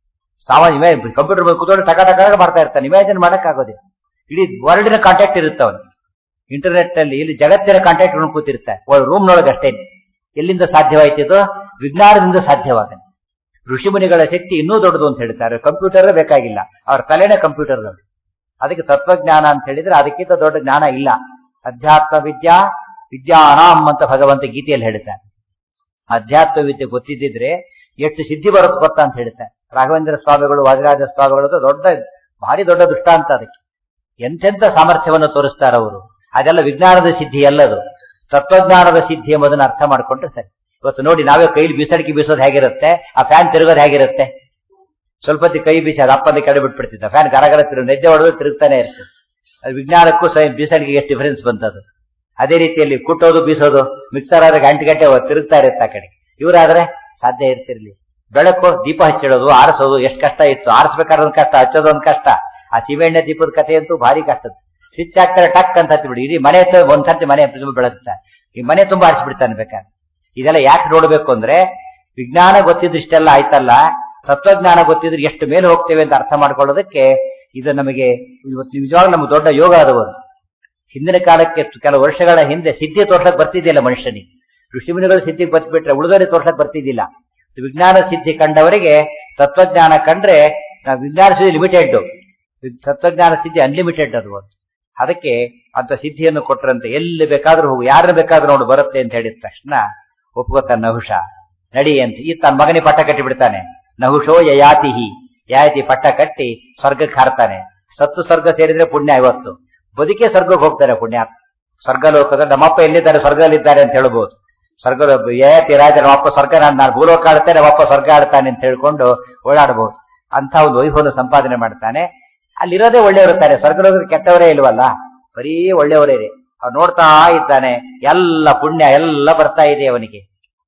ಸಾಮಾನ್ಯ ಕಂಪ್ಯೂಟರ್ ಮೇಲೆ ಕೂತ್ಕೊಂಡು ಟಕ ಟಕ ಟಕ ಮಾಡ್ತಾ ಇರ್ತಾನೆ ಇಮ್ಯಾಜಿನ್ ಮಾಡಕ್ಕಾಗೋದಿಲ್ಲ ಇಡೀ ವರ್ಲ್ಡಿನ ಕಾಂಟ್ಯಾಕ್ಟ್ ಇರುತ್ತೆ ಅವನು ಇಂಟರ್ನೆಟ್ ಅಲ್ಲಿ ಇಲ್ಲಿ ಜಗತ್ತಿನ ಕಾಂಟ್ಯಾಕ್ಟ್ ಕೂತಿರ್ತಾರೆ ಒಂದು ರೂಮ್ ನೊಳಗೆ ಅಷ್ಟೇ ಎಲ್ಲಿಂದ ಸಾಧ್ಯವಾಯ್ತಿದು ವಿಜ್ಞಾನದಿಂದ ಸಾಧ್ಯವಾಗುತ್ತೆ ಋಷಿಮುನಿಗಳ ಶಕ್ತಿ ಇನ್ನೂ ದೊಡ್ಡದು ಅಂತ ಹೇಳ್ತಾರೆ ಕಂಪ್ಯೂಟರ್ ಬೇಕಾಗಿಲ್ಲ ಅವ್ರ ತಲೆನೇ ಕಂಪ್ಯೂಟರ್ಗಳು ಅದಕ್ಕೆ ತತ್ವಜ್ಞಾನ ಅಂತ ಹೇಳಿದ್ರೆ ಅದಕ್ಕಿಂತ ದೊಡ್ಡ ಜ್ಞಾನ ಇಲ್ಲ ಅಧ್ಯಾತ್ಮ ವಿದ್ಯಾ ವಿದ್ಯಾನಾಮ್ ಅಂತ ಭಗವಂತ ಗೀತೆಯಲ್ಲಿ ಹೇಳ್ತಾನೆ ಅಧ್ಯಾತ್ಮ ವಿದ್ಯೆ ಗೊತ್ತಿದ್ದಿದ್ರೆ ಎಷ್ಟು ಸಿದ್ಧಿ ಬರುತ್ತೆ ಗೊತ್ತಾ ಅಂತ ಹೇಳ್ತಾರೆ ರಾಘವೇಂದ್ರ ಸ್ವಾಮಿಗಳು ವಾದಿರಾಜ ಸ್ವಾಮಿಗಳದ್ದು ದೊಡ್ಡ ಭಾರಿ ದೊಡ್ಡ ದೃಷ್ಟಾಂತ ಅದಕ್ಕೆ ಎಂತೆಂಥ ಸಾಮರ್ಥ್ಯವನ್ನು ತೋರಿಸ್ತಾರೆ ಅವರು ಅದೆಲ್ಲ ವಿಜ್ಞಾನದ ಸಿದ್ಧಿ ಅಲ್ಲದು ತತ್ವಜ್ಞಾನದ ಸಿದ್ಧಿ ಎಂಬುದನ್ನು ಅರ್ಥ ಮಾಡ್ಕೊಂಡ್ರೆ ಸರಿ ಇವತ್ತು ನೋಡಿ ನಾವೇ ಕೈಲಿ ಬೀಸಡಿಕೆ ಬೀಸೋದು ಹೇಗಿರುತ್ತೆ ಆ ಫ್ಯಾನ್ ತಿರುಗೋದು ಹೇಗಿರುತ್ತೆ ಸ್ವಲ್ಪ ಹೊತ್ತಿಗೆ ಕೈ ಬೀಸಿ ಅದು ಅಪ್ಪಂದ ಕಡೆ ಬಿಟ್ಬಿಡ್ತಿದ್ದ ಫ್ಯಾನ್ ಗರಗರ ತಿರುಗಿ ನೆಜ್ಜೆ ಹೊಡೆದು ತಿರುಗ್ತಾನೆ ಇರ್ತದೆ ಅದು ವಿಜ್ಞಾನಕ್ಕೂ ಸಹ ಬೀಸಣಿಗೆ ಎಷ್ಟು ಡಿಫರೆನ್ಸ್ ಬಂತದು ಅದೇ ರೀತಿಯಲ್ಲಿ ಕುಟ್ಟೋದು ಬೀಸೋದು ಮಿಕ್ಸರ್ ಆದ್ರೆ ಗಂಟೆ ಗಂಟೆ ತಿರುಗ್ತಾ ಇರುತ್ತೆ ಆ ಕಡೆ ಇವರಾದ್ರೆ ಸಾಧ್ಯ ಇರ್ತಿರ್ಲಿ ಬೆಳಕು ದೀಪ ಹಚ್ಚಿಡೋದು ಆರಿಸೋದು ಎಷ್ಟು ಕಷ್ಟ ಇತ್ತು ಆರಿಸ್ಬೇಕಾದ್ರೆ ಒಂದು ಕಷ್ಟ ಹಚ್ಚೋದು ಒಂದು ಕಷ್ಟ ಆ ಸೀಮೆಎಣ್ಣೆ ದೀಪದ ಕಥೆ ಅಂತೂ ಭಾರಿ ಕಷ್ಟದ ಸ್ವಿಚ್ ಹಾಕ್ತಾರೆ ಟಕ್ ಅಂತ ಹತ್ತಿಬಿಡಿ ಇಡೀ ಮನೆ ಹತ್ರ ಒಂದ್ ಸರ್ತಿ ಮನೆ ತುಂಬ ಬೆಳಗ್ತಾರೆ ಈ ಮನೆ ತುಂಬಾ ಆರಿಸ್ಬಿಡ್ತಾನೆ ಬೇಕಾದ್ರೆ ಇದೆಲ್ಲ ಯಾಕೆ ನೋಡ್ಬೇಕು ಅಂದ್ರೆ ವಿಜ್ಞಾನ ಗೊತ್ತಿದ್ರೆ ಇಷ್ಟೆಲ್ಲ ಆಯ್ತಲ್ಲ ತತ್ವಜ್ಞಾನ ಗೊತ್ತಿದ್ರೆ ಎಷ್ಟು ಮೇಲೆ ಹೋಗ್ತೇವೆ ಅಂತ ಅರ್ಥ ಮಾಡ್ಕೊಳ್ಳೋದಕ್ಕೆ ಇದು ನಮಗೆ ಇವತ್ತು ನಿಜವಾಗ್ಲೂ ನಮ್ಗೆ ದೊಡ್ಡ ಯೋಗ ಅದು ಒಂದು ಹಿಂದಿನ ಕಾಲಕ್ಕೆ ಕೆಲವು ವರ್ಷಗಳ ಹಿಂದೆ ಸಿದ್ಧಿ ತೋರ್ಸಕ್ ಬರ್ತಿದ್ದಿಲ್ಲ ಮನುಷ್ಯನಿಗೆ ಋಷಿಮುನಿಗಳು ಸಿದ್ಧಿಗೆ ಬರ್ತಿಬಿಟ್ರೆ ಉಳಿದವರಿಗೆ ತೋರ್ಸಕ್ ಬರ್ತಿದ್ದಿಲ್ಲ ವಿಜ್ಞಾನ ಸಿದ್ಧಿ ಕಂಡವರಿಗೆ ತತ್ವಜ್ಞಾನ ಕಂಡ್ರೆ ನಾವು ವಿಜ್ಞಾನ ಸಿದ್ಧಿ ಲಿಮಿಟೆಡ್ ತತ್ವಜ್ಞಾನ ಸಿದ್ಧಿ ಅನ್ಲಿಮಿಟೆಡ್ ಅದು ಒಂದು ಅದಕ್ಕೆ ಅಂತ ಸಿದ್ಧಿಯನ್ನು ಕೊಟ್ರಂತೆ ಎಲ್ಲಿ ಬೇಕಾದ್ರೂ ಹೋಗು ಯಾರು ಬೇಕಾದ್ರೂ ನೋಡು ಬರುತ್ತೆ ಅಂತ ಹೇಳಿದ ತಕ್ಷಣ ಒಪ್ಕೋತಾನೆ ನಹುಷ ನಡಿ ಅಂತ ಈ ತನ್ನ ಮಗನಿಗೆ ಪಟ್ಟ ಕಟ್ಟಿ ಬಿಡ್ತಾನೆ ನಹುಷೋ ಯಯಾತಿಹಿ ಯಾಯತಿ ಪಟ್ಟ ಕಟ್ಟಿ ಸ್ವರ್ಗಕ್ಕೆ ಹಾರ್ತಾನೆ ಸತ್ತು ಸ್ವರ್ಗ ಸೇರಿದ್ರೆ ಪುಣ್ಯ ಇವತ್ತು ಬದುಕೆ ಸ್ವರ್ಗಕ್ಕೆ ಹೋಗ್ತಾರೆ ಪುಣ್ಯ ಸ್ವರ್ಗಲೋಕದ ನಮ್ಮಪ್ಪ ಎಲ್ಲಿದ್ದಾರೆ ಸ್ವರ್ಗದಲ್ಲಿದ್ದಾರೆ ಅಂತ ಹೇಳ್ಬೋದು ಸ್ವರ್ಗ ಯಯಾತಿ ರಾಜ ನಮ್ಮಪ್ಪ ಸ್ವರ್ಗ ನಾನು ನಾನು ಭೂಲೋಕ ಆಡ್ತೇನೆ ನಮ್ಮಪ್ಪ ಸ್ವರ್ಗ ಆಡ್ತಾನೆ ಅಂತ ಹೇಳ್ಕೊಂಡು ಓಡಾಡಬಹುದು ಅಂತ ಒಂದು ವೈಭವನ ಸಂಪಾದನೆ ಮಾಡ್ತಾನೆ ಅಲ್ಲಿರೋದೇ ಒಳ್ಳೆಯವರು ಸ್ವರ್ಗಲೋಕದ ಕೆಟ್ಟವರೇ ಇಲ್ವಲ್ಲ ಬರೀ ಒಳ್ಳೆಯವರೇ ಅವ್ರು ನೋಡ್ತಾ ಇದ್ದಾನೆ ಎಲ್ಲ ಪುಣ್ಯ ಎಲ್ಲ ಬರ್ತಾ ಇದೆ ಅವನಿಗೆ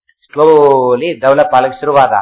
ಸ್ಲೋಲಿ ಡೆವಲಪ್ ಆಗಲಿಕ್ಕೆ ಶುರುವಾದ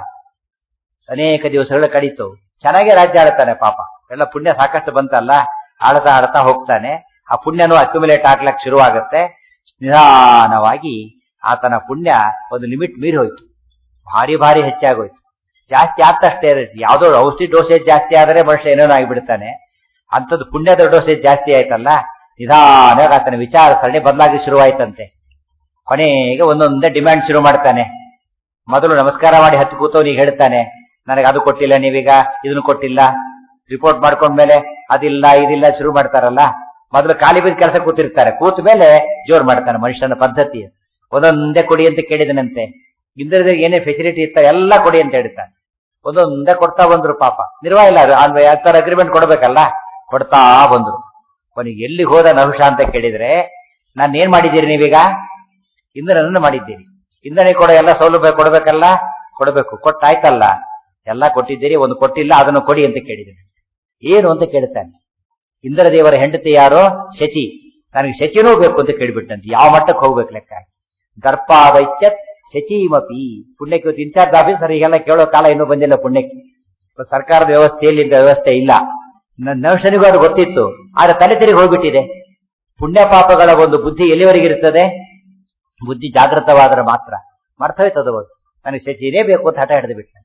ಅನೇಕ ದಿವಸಗಳ ಕಳೀತು ಚೆನ್ನಾಗೇ ರಾಜ್ಯ ಆಡ್ತಾನೆ ಪಾಪ ಎಲ್ಲ ಪುಣ್ಯ ಸಾಕಷ್ಟು ಬಂತಲ್ಲ ಆಡ್ತಾ ಆಡ್ತಾ ಹೋಗ್ತಾನೆ ಆ ಪುಣ್ಯನೂ ಅಕ್ಯುಮುಲೇಟ್ ಆಗ್ಲಕ್ ಶುರುವಾಗುತ್ತೆ ನಿಧಾನವಾಗಿ ಆತನ ಪುಣ್ಯ ಒಂದು ಲಿಮಿಟ್ ಮೀರಿ ಹೋಯ್ತು ಭಾರಿ ಭಾರಿ ಹೆಚ್ಚಾಗೋಯ್ತು ಜಾಸ್ತಿ ಆಗ್ತಷ್ಟೇ ಯಾವ್ದೋ ಔಷಧಿ ಡೋಸೇಜ್ ಜಾಸ್ತಿ ಆದ್ರೆ ಮನುಷ್ಯ ಏನೇನೋ ಆಗಿಬಿಡ್ತಾನೆ ಅಂಥದ್ದು ಪುಣ್ಯದ ಡೋಸೇಜ್ ಜಾಸ್ತಿ ಆಯ್ತಲ್ಲ ನಿಧಾನವಾಗಿ ಆತನ ವಿಚಾರ ಸರಣಿ ಬದಲಾಗಿ ಶುರುವಾಯ್ತಂತೆ ಕೊನೆಗೆ ಒಂದೊಂದೇ ಡಿಮ್ಯಾಂಡ್ ಶುರು ಮಾಡ್ತಾನೆ ಮೊದಲು ನಮಸ್ಕಾರ ಮಾಡಿ ಹತ್ತು ಕೂತವನಿಗೆ ಹೇಳ್ತಾನೆ ನನಗೆ ಅದು ಕೊಟ್ಟಿಲ್ಲ ನೀವೀಗ ಇದನ್ನು ಕೊಟ್ಟಿಲ್ಲ ರಿಪೋರ್ಟ್ ಮಾಡ್ಕೊಂಡ್ಮೇಲೆ ಅದಿಲ್ಲ ಇದಿಲ್ಲ ಶುರು ಮಾಡ್ತಾರಲ್ಲ ಮೊದಲು ಖಾಲಿ ಬಿದ್ದು ಕೆಲಸ ಕೂತಿರ್ತಾರೆ ಕೂತ ಮೇಲೆ ಜೋರ್ ಮಾಡ್ತಾನೆ ಮನುಷ್ಯನ ಪದ್ಧತಿ ಒಂದೊಂದೇ ಕೊಡಿ ಅಂತ ಕೇಳಿದನಂತೆ ಇಂದ್ರದಾಗ ಏನೇ ಫೆಸಿಲಿಟಿ ಇತ್ತ ಎಲ್ಲ ಕೊಡಿ ಅಂತ ಹೇಳ್ತಾನೆ ಒಂದೊಂದೇ ಕೊಡ್ತಾ ಬಂದ್ರು ಪಾಪ ನಿರ್ವಾಹ ಇಲ್ಲ ಅದು ಅನ್ವಯ ತರ ಅಗ್ರಿಮೆಂಟ್ ಕೊಡ್ಬೇಕಲ್ಲ ಕೊಡ್ತಾ ಬಂದ್ರು ಕೊನೆಗೆ ಎಲ್ಲಿ ಹೋದ ನಹುಷ ಅಂತ ಕೇಳಿದ್ರೆ ನಾನು ಏನ್ ಮಾಡಿದ್ದೀರಿ ನೀವೀಗ ಇಂದ್ರನನ್ನು ಮಾಡಿದ್ದೀರಿ ಇಂದ್ರನಿಗೆ ಕೊಡೋ ಎಲ್ಲ ಸೌಲಭ್ಯ ಕೊಡಬೇಕಲ್ಲ ಕೊಡಬೇಕು ಕೊಟ್ಟಾಯ್ತಲ್ಲ ಎಲ್ಲ ಕೊಟ್ಟಿದ್ದೀರಿ ಒಂದು ಕೊಟ್ಟಿಲ್ಲ ಅದನ್ನು ಕೊಡಿ ಅಂತ ಕೇಳಿದ್ದೀನಿ ಏನು ಅಂತ ಕೇಳ್ತಾನೆ ಇಂದ್ರದೇವರ ಹೆಂಡತಿ ಯಾರೋ ಶಚಿ ನನಗೆ ಶಚಿನೂ ಬೇಕು ಅಂತ ಕೇಳಿಬಿಟ್ಟಂತೆ ಯಾವ ಮಟ್ಟಕ್ಕೆ ಹೋಗ್ಬೇಕು ಲೆಕ್ಕ ದರ್ಪಾದೈತ್ಯ ಶಚೀಮಪಿ ಪುಣ್ಯಕ್ಕೆ ಇವತ್ತು ಇನ್ಚಾರ್ಜ್ ಆಫೀಸರ್ ಈಗೆಲ್ಲ ಕೇಳೋ ಕಾಲ ಇನ್ನೂ ಬಂದಿಲ್ಲ ಪುಣ್ಯಕ್ಕೆ ಇವತ್ತು ಸರ್ಕಾರದ ವ್ಯವಸ್ಥೆಯಲ್ಲಿ ಇಂಥ ವ್ಯವಸ್ಥೆ ಇಲ್ಲ ನನ್ನ ನೌಶನಿಗೂ ಅದು ಗೊತ್ತಿತ್ತು ಆದ್ರೆ ತಲೆ ತಿರುಗಿ ಹೋಗ್ಬಿಟ್ಟಿದೆ ಪುಣ್ಯ ಪಾಪಗಳ ಒಂದು ಬುದ್ಧಿ ಎಲ್ಲಿವರೆಗೆ ಇರ್ತದೆ ಬುದ್ಧಿ ಜಾಗೃತವಾದರೆ ಮಾತ್ರ ಮರ್ತೋಯ್ತದ ಅದು ನನಗೆ ಶಚಿನೇ ಬೇಕು ಅಂತ ಹಠ ಹಿಡಿದು ಬಿಟ್ಟ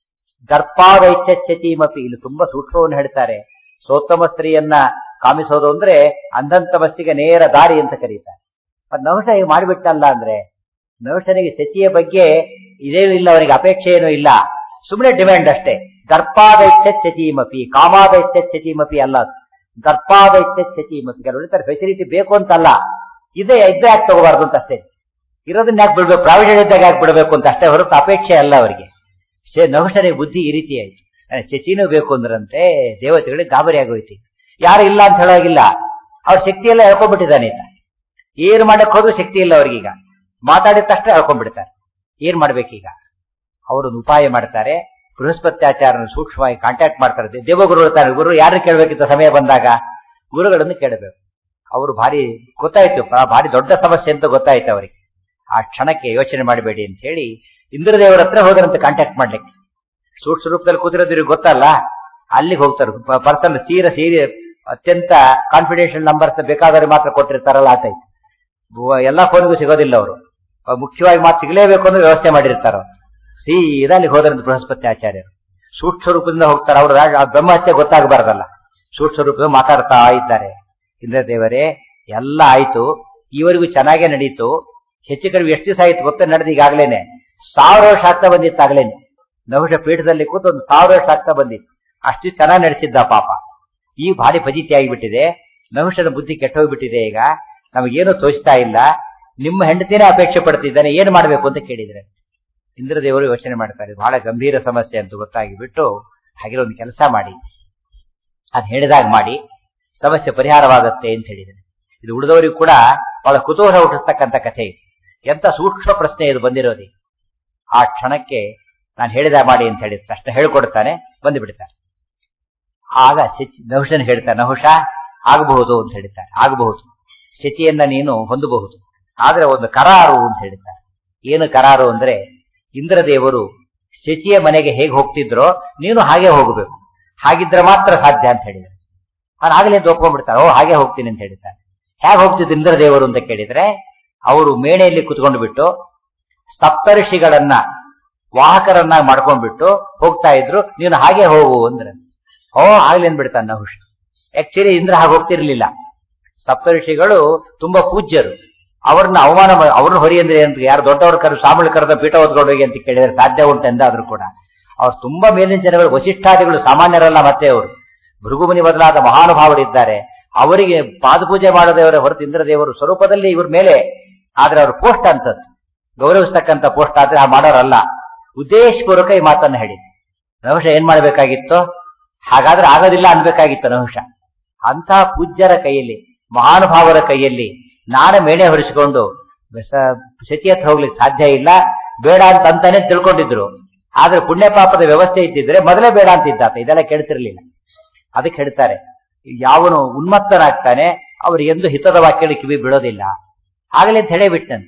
ದರ್ಪಾದೈಚ್ಛ ಶಚೀಮಪಿ ಇಲ್ಲಿ ತುಂಬಾ ಸೂಕ್ಷ್ಮವನ್ನು ಹೇಳ್ತಾರೆ ಸೋತ್ತಮ ಸ್ತ್ರೀಯನ್ನ ಕಾಮಿಸೋದು ಅಂದ್ರೆ ಅಂಧಂತಮಸ್ತಿಗೆ ನೇರ ದಾರಿ ಅಂತ ಕರೀತಾರೆ ಮತ್ ನಹುಷ ಈಗ ಮಾಡಿಬಿಟ್ಟಲ್ಲ ಅಂದ್ರೆ ನಹುಷನಿಗೆ ಶಚಿಯ ಬಗ್ಗೆ ಇದೇನು ಇಲ್ಲ ಅವರಿಗೆ ಅಪೇಕ್ಷೆ ಏನೂ ಇಲ್ಲ ಸುಮ್ಮನೆ ಡಿಮ್ಯಾಂಡ್ ಅಷ್ಟೇ ದರ್ಪಾದೈಚ್ಛ ಶಚೀಮಪಿ ಕಾಮಾದೈಚ್ಛ ಶಚೀಮಪಿ ಅಲ್ಲ ಅದು. ದರ್ಪಾದೈಚ್ಛ ಶಚೀಮಪಿ ಕೆಲವರು ಹೇಳ್ತಾರೆ ಫೆಸಿಲಿಟಿ ಬೇಕು ಅಂತಲ್ಲ ಇದೇ ಇದ್ದೇ ಯಾಕೆ ತಗೋಬಾರ್ದು ಅಂತ ಅಷ್ಟೇ ಇರೋದನ್ನ ಯಾಕೆ ಬಿಡ್ಬೇಕು ಪ್ರಾವಿಡೆಂಟ್ ಇದ್ದಾಗ ಯಾಕೆ ಬಿಡಬೇಕು ಅಂತ ಅಷ್ಟೇ ಹೊರತು ಅಪೇಕ್ಷೆ ಅಲ್ಲ ಅವರಿಗೆ ಶೇ ನಹುಷನಿಗೆ ಬುದ್ಧಿ ಈ ರೀತಿ ಆಯ್ತು ನನಗೆ ಶಚಿನೂ ಬೇಕು ಅಂದ್ರಂತೆ ದೇವತೆಗಳಿಗೆ ಗಾಬರಿ ಆಗೋಯ್ತು ಯಾರು ಇಲ್ಲ ಅಂತ ಹೇಳೋಗಿಲ್ಲ ಅವ್ರ ಶಕ್ತಿ ಎಲ್ಲ ಹೇಳ್ಕೊಂಡ್ಬಿಟ್ಟಿದ್ದಾನೆ ಈತ ಏನು ಮಾಡಕ್ ಹೋದ್ರೂ ಶಕ್ತಿ ಇಲ್ಲ ಅವ್ರಿಗೀಗ ಮಾತಾಡಿದ ತಕ್ಷಣ ಹೇಳ್ಕೊಂಡ್ಬಿಡ್ತಾರೆ ಏನ್ ಮಾಡ್ಬೇಕೀಗ ಅವರೊಂದು ಉಪಾಯ ಮಾಡ್ತಾರೆ ಬೃಹಸ್ಪತ್ಯಾಚಾರನ ಸೂಕ್ಷ್ಮವಾಗಿ ಕಾಂಟ್ಯಾಕ್ಟ್ ಮಾಡ್ತಾರೆ ದೇ- ದೇವಗುರು ಇರ್ತಾರೆ ಗುರು ಯಾರು ಕೇಳಬೇಕಿತ್ತ ಸಮಯ ಬಂದಾಗ ಗುರುಗಳನ್ನು ಕೇಳಬೇಕು ಅವರು ಭಾರಿ ಗೊತ್ತಾಯ್ತು ಬಾ- ಭಾರಿ ದೊಡ್ಡ ಸಮಸ್ಯೆ ಅಂತ ಗೊತ್ತಾಯ್ತು ಅವರಿಗೆ ಆ ಕ್ಷಣಕ್ಕೆ ಯೋಚನೆ ಮಾಡಬೇಡಿ ಅಂತ ಹೇಳಿ ಇಂದ್ರದೇವರ ಹತ್ರ ಹೋದ್ರಂತೆ ಕಾಂಟ್ಯಾಕ್ಟ್ ಮಾಡ್ಲಿಕ್ಕೆ ಸೂಕ್ಷ್ಮ ರೂಪದಲ್ಲಿ ಕೂತಿರೋದು ಇವ್ರಿಗೆ ಗೊತ್ತಲ್ಲ ಅಲ್ಲಿಗೆ ಹೋಗ್ತಾರೆ ಪರ್ಸನ್ ಸೀರ ಸೀರಿ ಅತ್ಯಂತ ಕಾನ್ಫಿಡೆನ್ಷಿಯಲ್ ನಂಬರ್ಸ್ ಬೇಕಾದವ್ರಿಗೆ ಮಾತ್ರ ಕೊಟ್ಟಿರ್ತಾರಲ್ಲ ಆತಾಯ್ತು ಬು- ಎಲ್ಲಾ ಫೋನ್ಗೂ ಸಿಗೋದಿಲ್ಲ ಅವರು ಮುಖ್ಯವಾಗಿ ಮಾತು ಸಿಗಲೇಬೇಕು ಅಂದ್ರೆ ವ್ಯವಸ್ಥೆ ಮಾಡಿರ್ತಾರ ಸೀದಾ ಅಲ್ಲಿಗೆ ಹೋದ್ರಂತ ಬೃಹಸ್ಪತಿ ಆಚಾರ್ಯರು ಸೂಕ್ಷ್ಮ ರೂಪದಿಂದ ಹೋಗ್ತಾರೆ ಅವರು ಬ್ರಹ್ಮಹತ್ಯೆ ಗೊತ್ತಾಗಬಾರ್ದಲ್ಲ ಸೂಕ್ಷ್ಮ ರೂಪದಿಂದ ಮಾತಾಡ್ತಾ ಇದ್ದಾರೆ ಇಂದ್ರದೇವರೇ ಎಲ್ಲ ಆಯ್ತು ಈವರೆಗೂ ಚೆನ್ನಾಗೇ ನಡೀತು ಹೆಚ್ಚು ಕಡಿಮೆ ಎಷ್ಟು ದಿವಸ ಆಯ್ತು ಗೊತ್ತ ನಡೆದು ಈಗಾಗ್ಲೇನೆ ಸಾವಿರ ವರ್ಷ ಆಗ್ತಾ ಬಂದಿತ್ತು ಆಗ್ಲೇನೆ ನಹುಷ ಪೀಠದಲ್ಲಿ ಕೂತು ಒಂದು ಸಾವಿರ ವರ್ಷ ಆಗ್ತಾ ಬಂದಿತ್ತು ಅಷ್ಟು ಚೆನ್ನಾಗಿ ನಡೆಸಿದ್ದ ಪಾಪ ಈ ಭಾರಿ ಫಜಿತಿ ಆಗಿಬಿಟ್ಟಿದೆ ನಹುಷನ ಬುದ್ಧಿ ಕೆಟ್ಟೋಗ್ಬಿಟ್ಟಿದೆ ಈಗ ನಮಗೇನು ತೋಚ್ತಾ ಇಲ್ಲ ನಿಮ್ಮ ಹೆಂಡತಿನೇ ಅಪೇಕ್ಷೆ ಪಡ್ತಿದ್ದಾನೆ ಏನ್ ಮಾಡ್ಬೇಕು ಅಂತ ಕೇಳಿದ್ರೆ ಇಂದ್ರದೇವರು ಯೋಚನೆ ಮಾಡ್ತಾರೆ ಬಹಳ ಗಂಭೀರ ಸಮಸ್ಯೆ ಅಂತ ಗೊತ್ತಾಗಿ ಬಿಟ್ಟು ಹಾಗೆ ಒಂದು ಕೆಲಸ ಮಾಡಿ ಅದ್ ಹೇಳಿದಾಗ ಮಾಡಿ ಸಮಸ್ಯೆ ಪರಿಹಾರವಾಗುತ್ತೆ ಅಂತ ಹೇಳಿದರೆ ಇದು ಉಳಿದವರಿಗೂ ಕೂಡ ಬಹಳ ಕುತೂಹಲ ಹುಟ್ಟಿಸ್ತಕ್ಕಂಥ ಕಥೆ ಇದು ಎಂತ ಸೂಕ್ಷ್ಮ ಪ್ರಶ್ನೆ ಇದು ಬಂದಿರೋದು ಆ ಕ್ಷಣಕ್ಕೆ ನಾನು ಹೇಳಿದ ಮಾಡಿ ಅಂತ ಹೇಳಿ ತಕ್ಷಣ ಹೇಳ್ಕೊಡ್ತಾನೆ ಬಂದು ಬಿಡ್ತಾರೆ ಆಗ ಶಚಿ ನಹುಷನ್ ಹೇಳ್ತಾನೆ ನಹುಷ ಆಗಬಹುದು ಅಂತ ಹೇಳ್ತಾರೆ ಆಗಬಹುದು ಶಚಿಯನ್ನ ನೀನು ಹೊಂದಬಹುದು ಆದ್ರೆ ಒಂದು ಕರಾರು ಅಂತ ಹೇಳ್ತಾರೆ ಏನು ಕರಾರು ಅಂದ್ರೆ ಇಂದ್ರದೇವರು ಶಚಿಯ ಮನೆಗೆ ಹೇಗೆ ಹೋಗ್ತಿದ್ರೋ ನೀನು ಹಾಗೆ ಹೋಗಬೇಕು ಹಾಗಿದ್ರೆ ಮಾತ್ರ ಸಾಧ್ಯ ಅಂತ ಹೇಳಿದ್ರೆ ನಾನು ಆಗಲೇ ಒಪ್ಕೊಂಡ್ಬಿಡ್ತಾರೆ ಓ ಹಾಗೆ ಹೋಗ್ತೀನಿ ಅಂತ ಹೇಳಿದ್ದಾರೆ ಹೇಗೆ ಹೋಗ್ತಿದ್ದು ಇಂದ್ರದೇವರು ಅಂತ ಕೇಳಿದ್ರೆ ಅವರು ಮೇಣೆಯಲ್ಲಿ ಕುತ್ಕೊಂಡು ಬಿಟ್ಟು ಸಪ್ತಋಷಿಗಳನ್ನ ವಾಹಕರನ್ನ ಮಾಡ್ಕೊಂಡ್ಬಿಟ್ಟು ಹೋಗ್ತಾ ಇದ್ರು ನೀನು ಹಾಗೆ ಹೋಗು ಅಂದ್ರೆ ಓ ಆಗ್ಲಿ ಅಂದ್ಬಿಡ್ತಾನೆ ನಹುಷ್ ಆಕ್ಚುಲಿ ಇಂದ್ರ ಹಾಗೆ ಹೋಗ್ತಿರ್ಲಿಲ್ಲ ಸಪ್ತಋಷಿಗಳು ತುಂಬಾ ಪೂಜ್ಯರು ಅವ್ರನ್ನ ಅವಮಾನ ಮಾ- ಅವ್ರನ್ನ ಹೊರಿ ಅಂದ್ರೆ ಅಂತ ಯಾರು ದೊಡ್ಡವ್ರ ಕರು ಸಾಮೂಲ್ ಕರೆದ ಪೀಠ ಓದ್ಕೊಂಡು ಹೋಗಿ ಅಂತ ಕೇಳಿದ್ರೆ ಸಾಧ್ಯ ಉಂಟೆಂದಾದ್ರೂ ಕೂಡ ಅವ್ರು ತುಂಬಾ ಮೇಲಿನ ಜನಗಳು ವಶಿಷ್ಠಾದಿಗಳು ಸಾಮಾನ್ಯರಲ್ಲ ಮತ್ತೆ ಅವರು ಭೃಗುಮುನಿ ಮೊದಲಾದ ಮಹಾನುಭಾವರಿದ್ದಾರೆ ಅವರಿಗೆ ಪಾದಪೂಜೆ ಮಾಡದೇವರ ಹೊರತು ಇಂದ್ರದೇವರು ಸ್ವರೂಪದಲ್ಲಿ ಇವ್ರ ಮೇಲೆ ಆದ್ರೆ ಅವ್ರ ಪೋಸ್ಟ್ ಅಂತದ್ದು ಗೌರವಿಸ್ತಕ್ಕಂಥ ಪೋಸ್ಟ್ ಆದ್ರೆ ಆ ಮಾಡೋರಲ್ಲ ಉದ್ದೇಶಪೂರ್ವಕ ಈ ಮಾತನ್ನ ಹೇಳಿ ನಹುಷ ಏನ್ ಮಾಡ್ಬೇಕಾಗಿತ್ತು ಹಾಗಾದ್ರೆ ಆಗೋದಿಲ್ಲ ಅನ್ಬೇಕಾಗಿತ್ತು ನಹುಷ ಅಂತ ಪೂಜ್ಯರ ಕೈಯಲ್ಲಿ ಮಹಾನುಭಾವರ ಕೈಯಲ್ಲಿ ನಾನೇ ಮೇಣೆ ಹೊರಿಸಿಕೊಂಡು ಸ- ಶಚಿ ಹತ್ರ ಹೋಗ್ಲಿಕ್ಕೆ ಸಾಧ್ಯ ಇಲ್ಲ ಬೇಡ ಅಂತ ಅಂತಾನೆ ತಿಳ್ಕೊಂಡಿದ್ರು ಆದ್ರೆ ಪುಣ್ಯ ಪಾಪದ ವ್ಯವಸ್ಥೆ ಇದ್ದಿದ್ರೆ ಮೊದಲೇ ಬೇಡ ಅಂತ ಇದ್ದಾತ ಇದೆಲ್ಲ ಕೇಳ್ತಿರ್ಲಿಲ್ಲ ಅದಕ್ಕೆ ಹೇಳ್ತಾರೆ ಯಾವನು ಉನ್ಮತ್ತನಾಗ್ತಾನೆ ಅವ್ರು ಎಂದು ಹಿತದ ವಾಕ್ಯಗಳು ಕಿವಿ ಬಿಡೋದಿಲ್ಲ ಆಗಲೇ ಅಂತ ಹೇಳೇ ಬಿಟ್ಟಂತೆ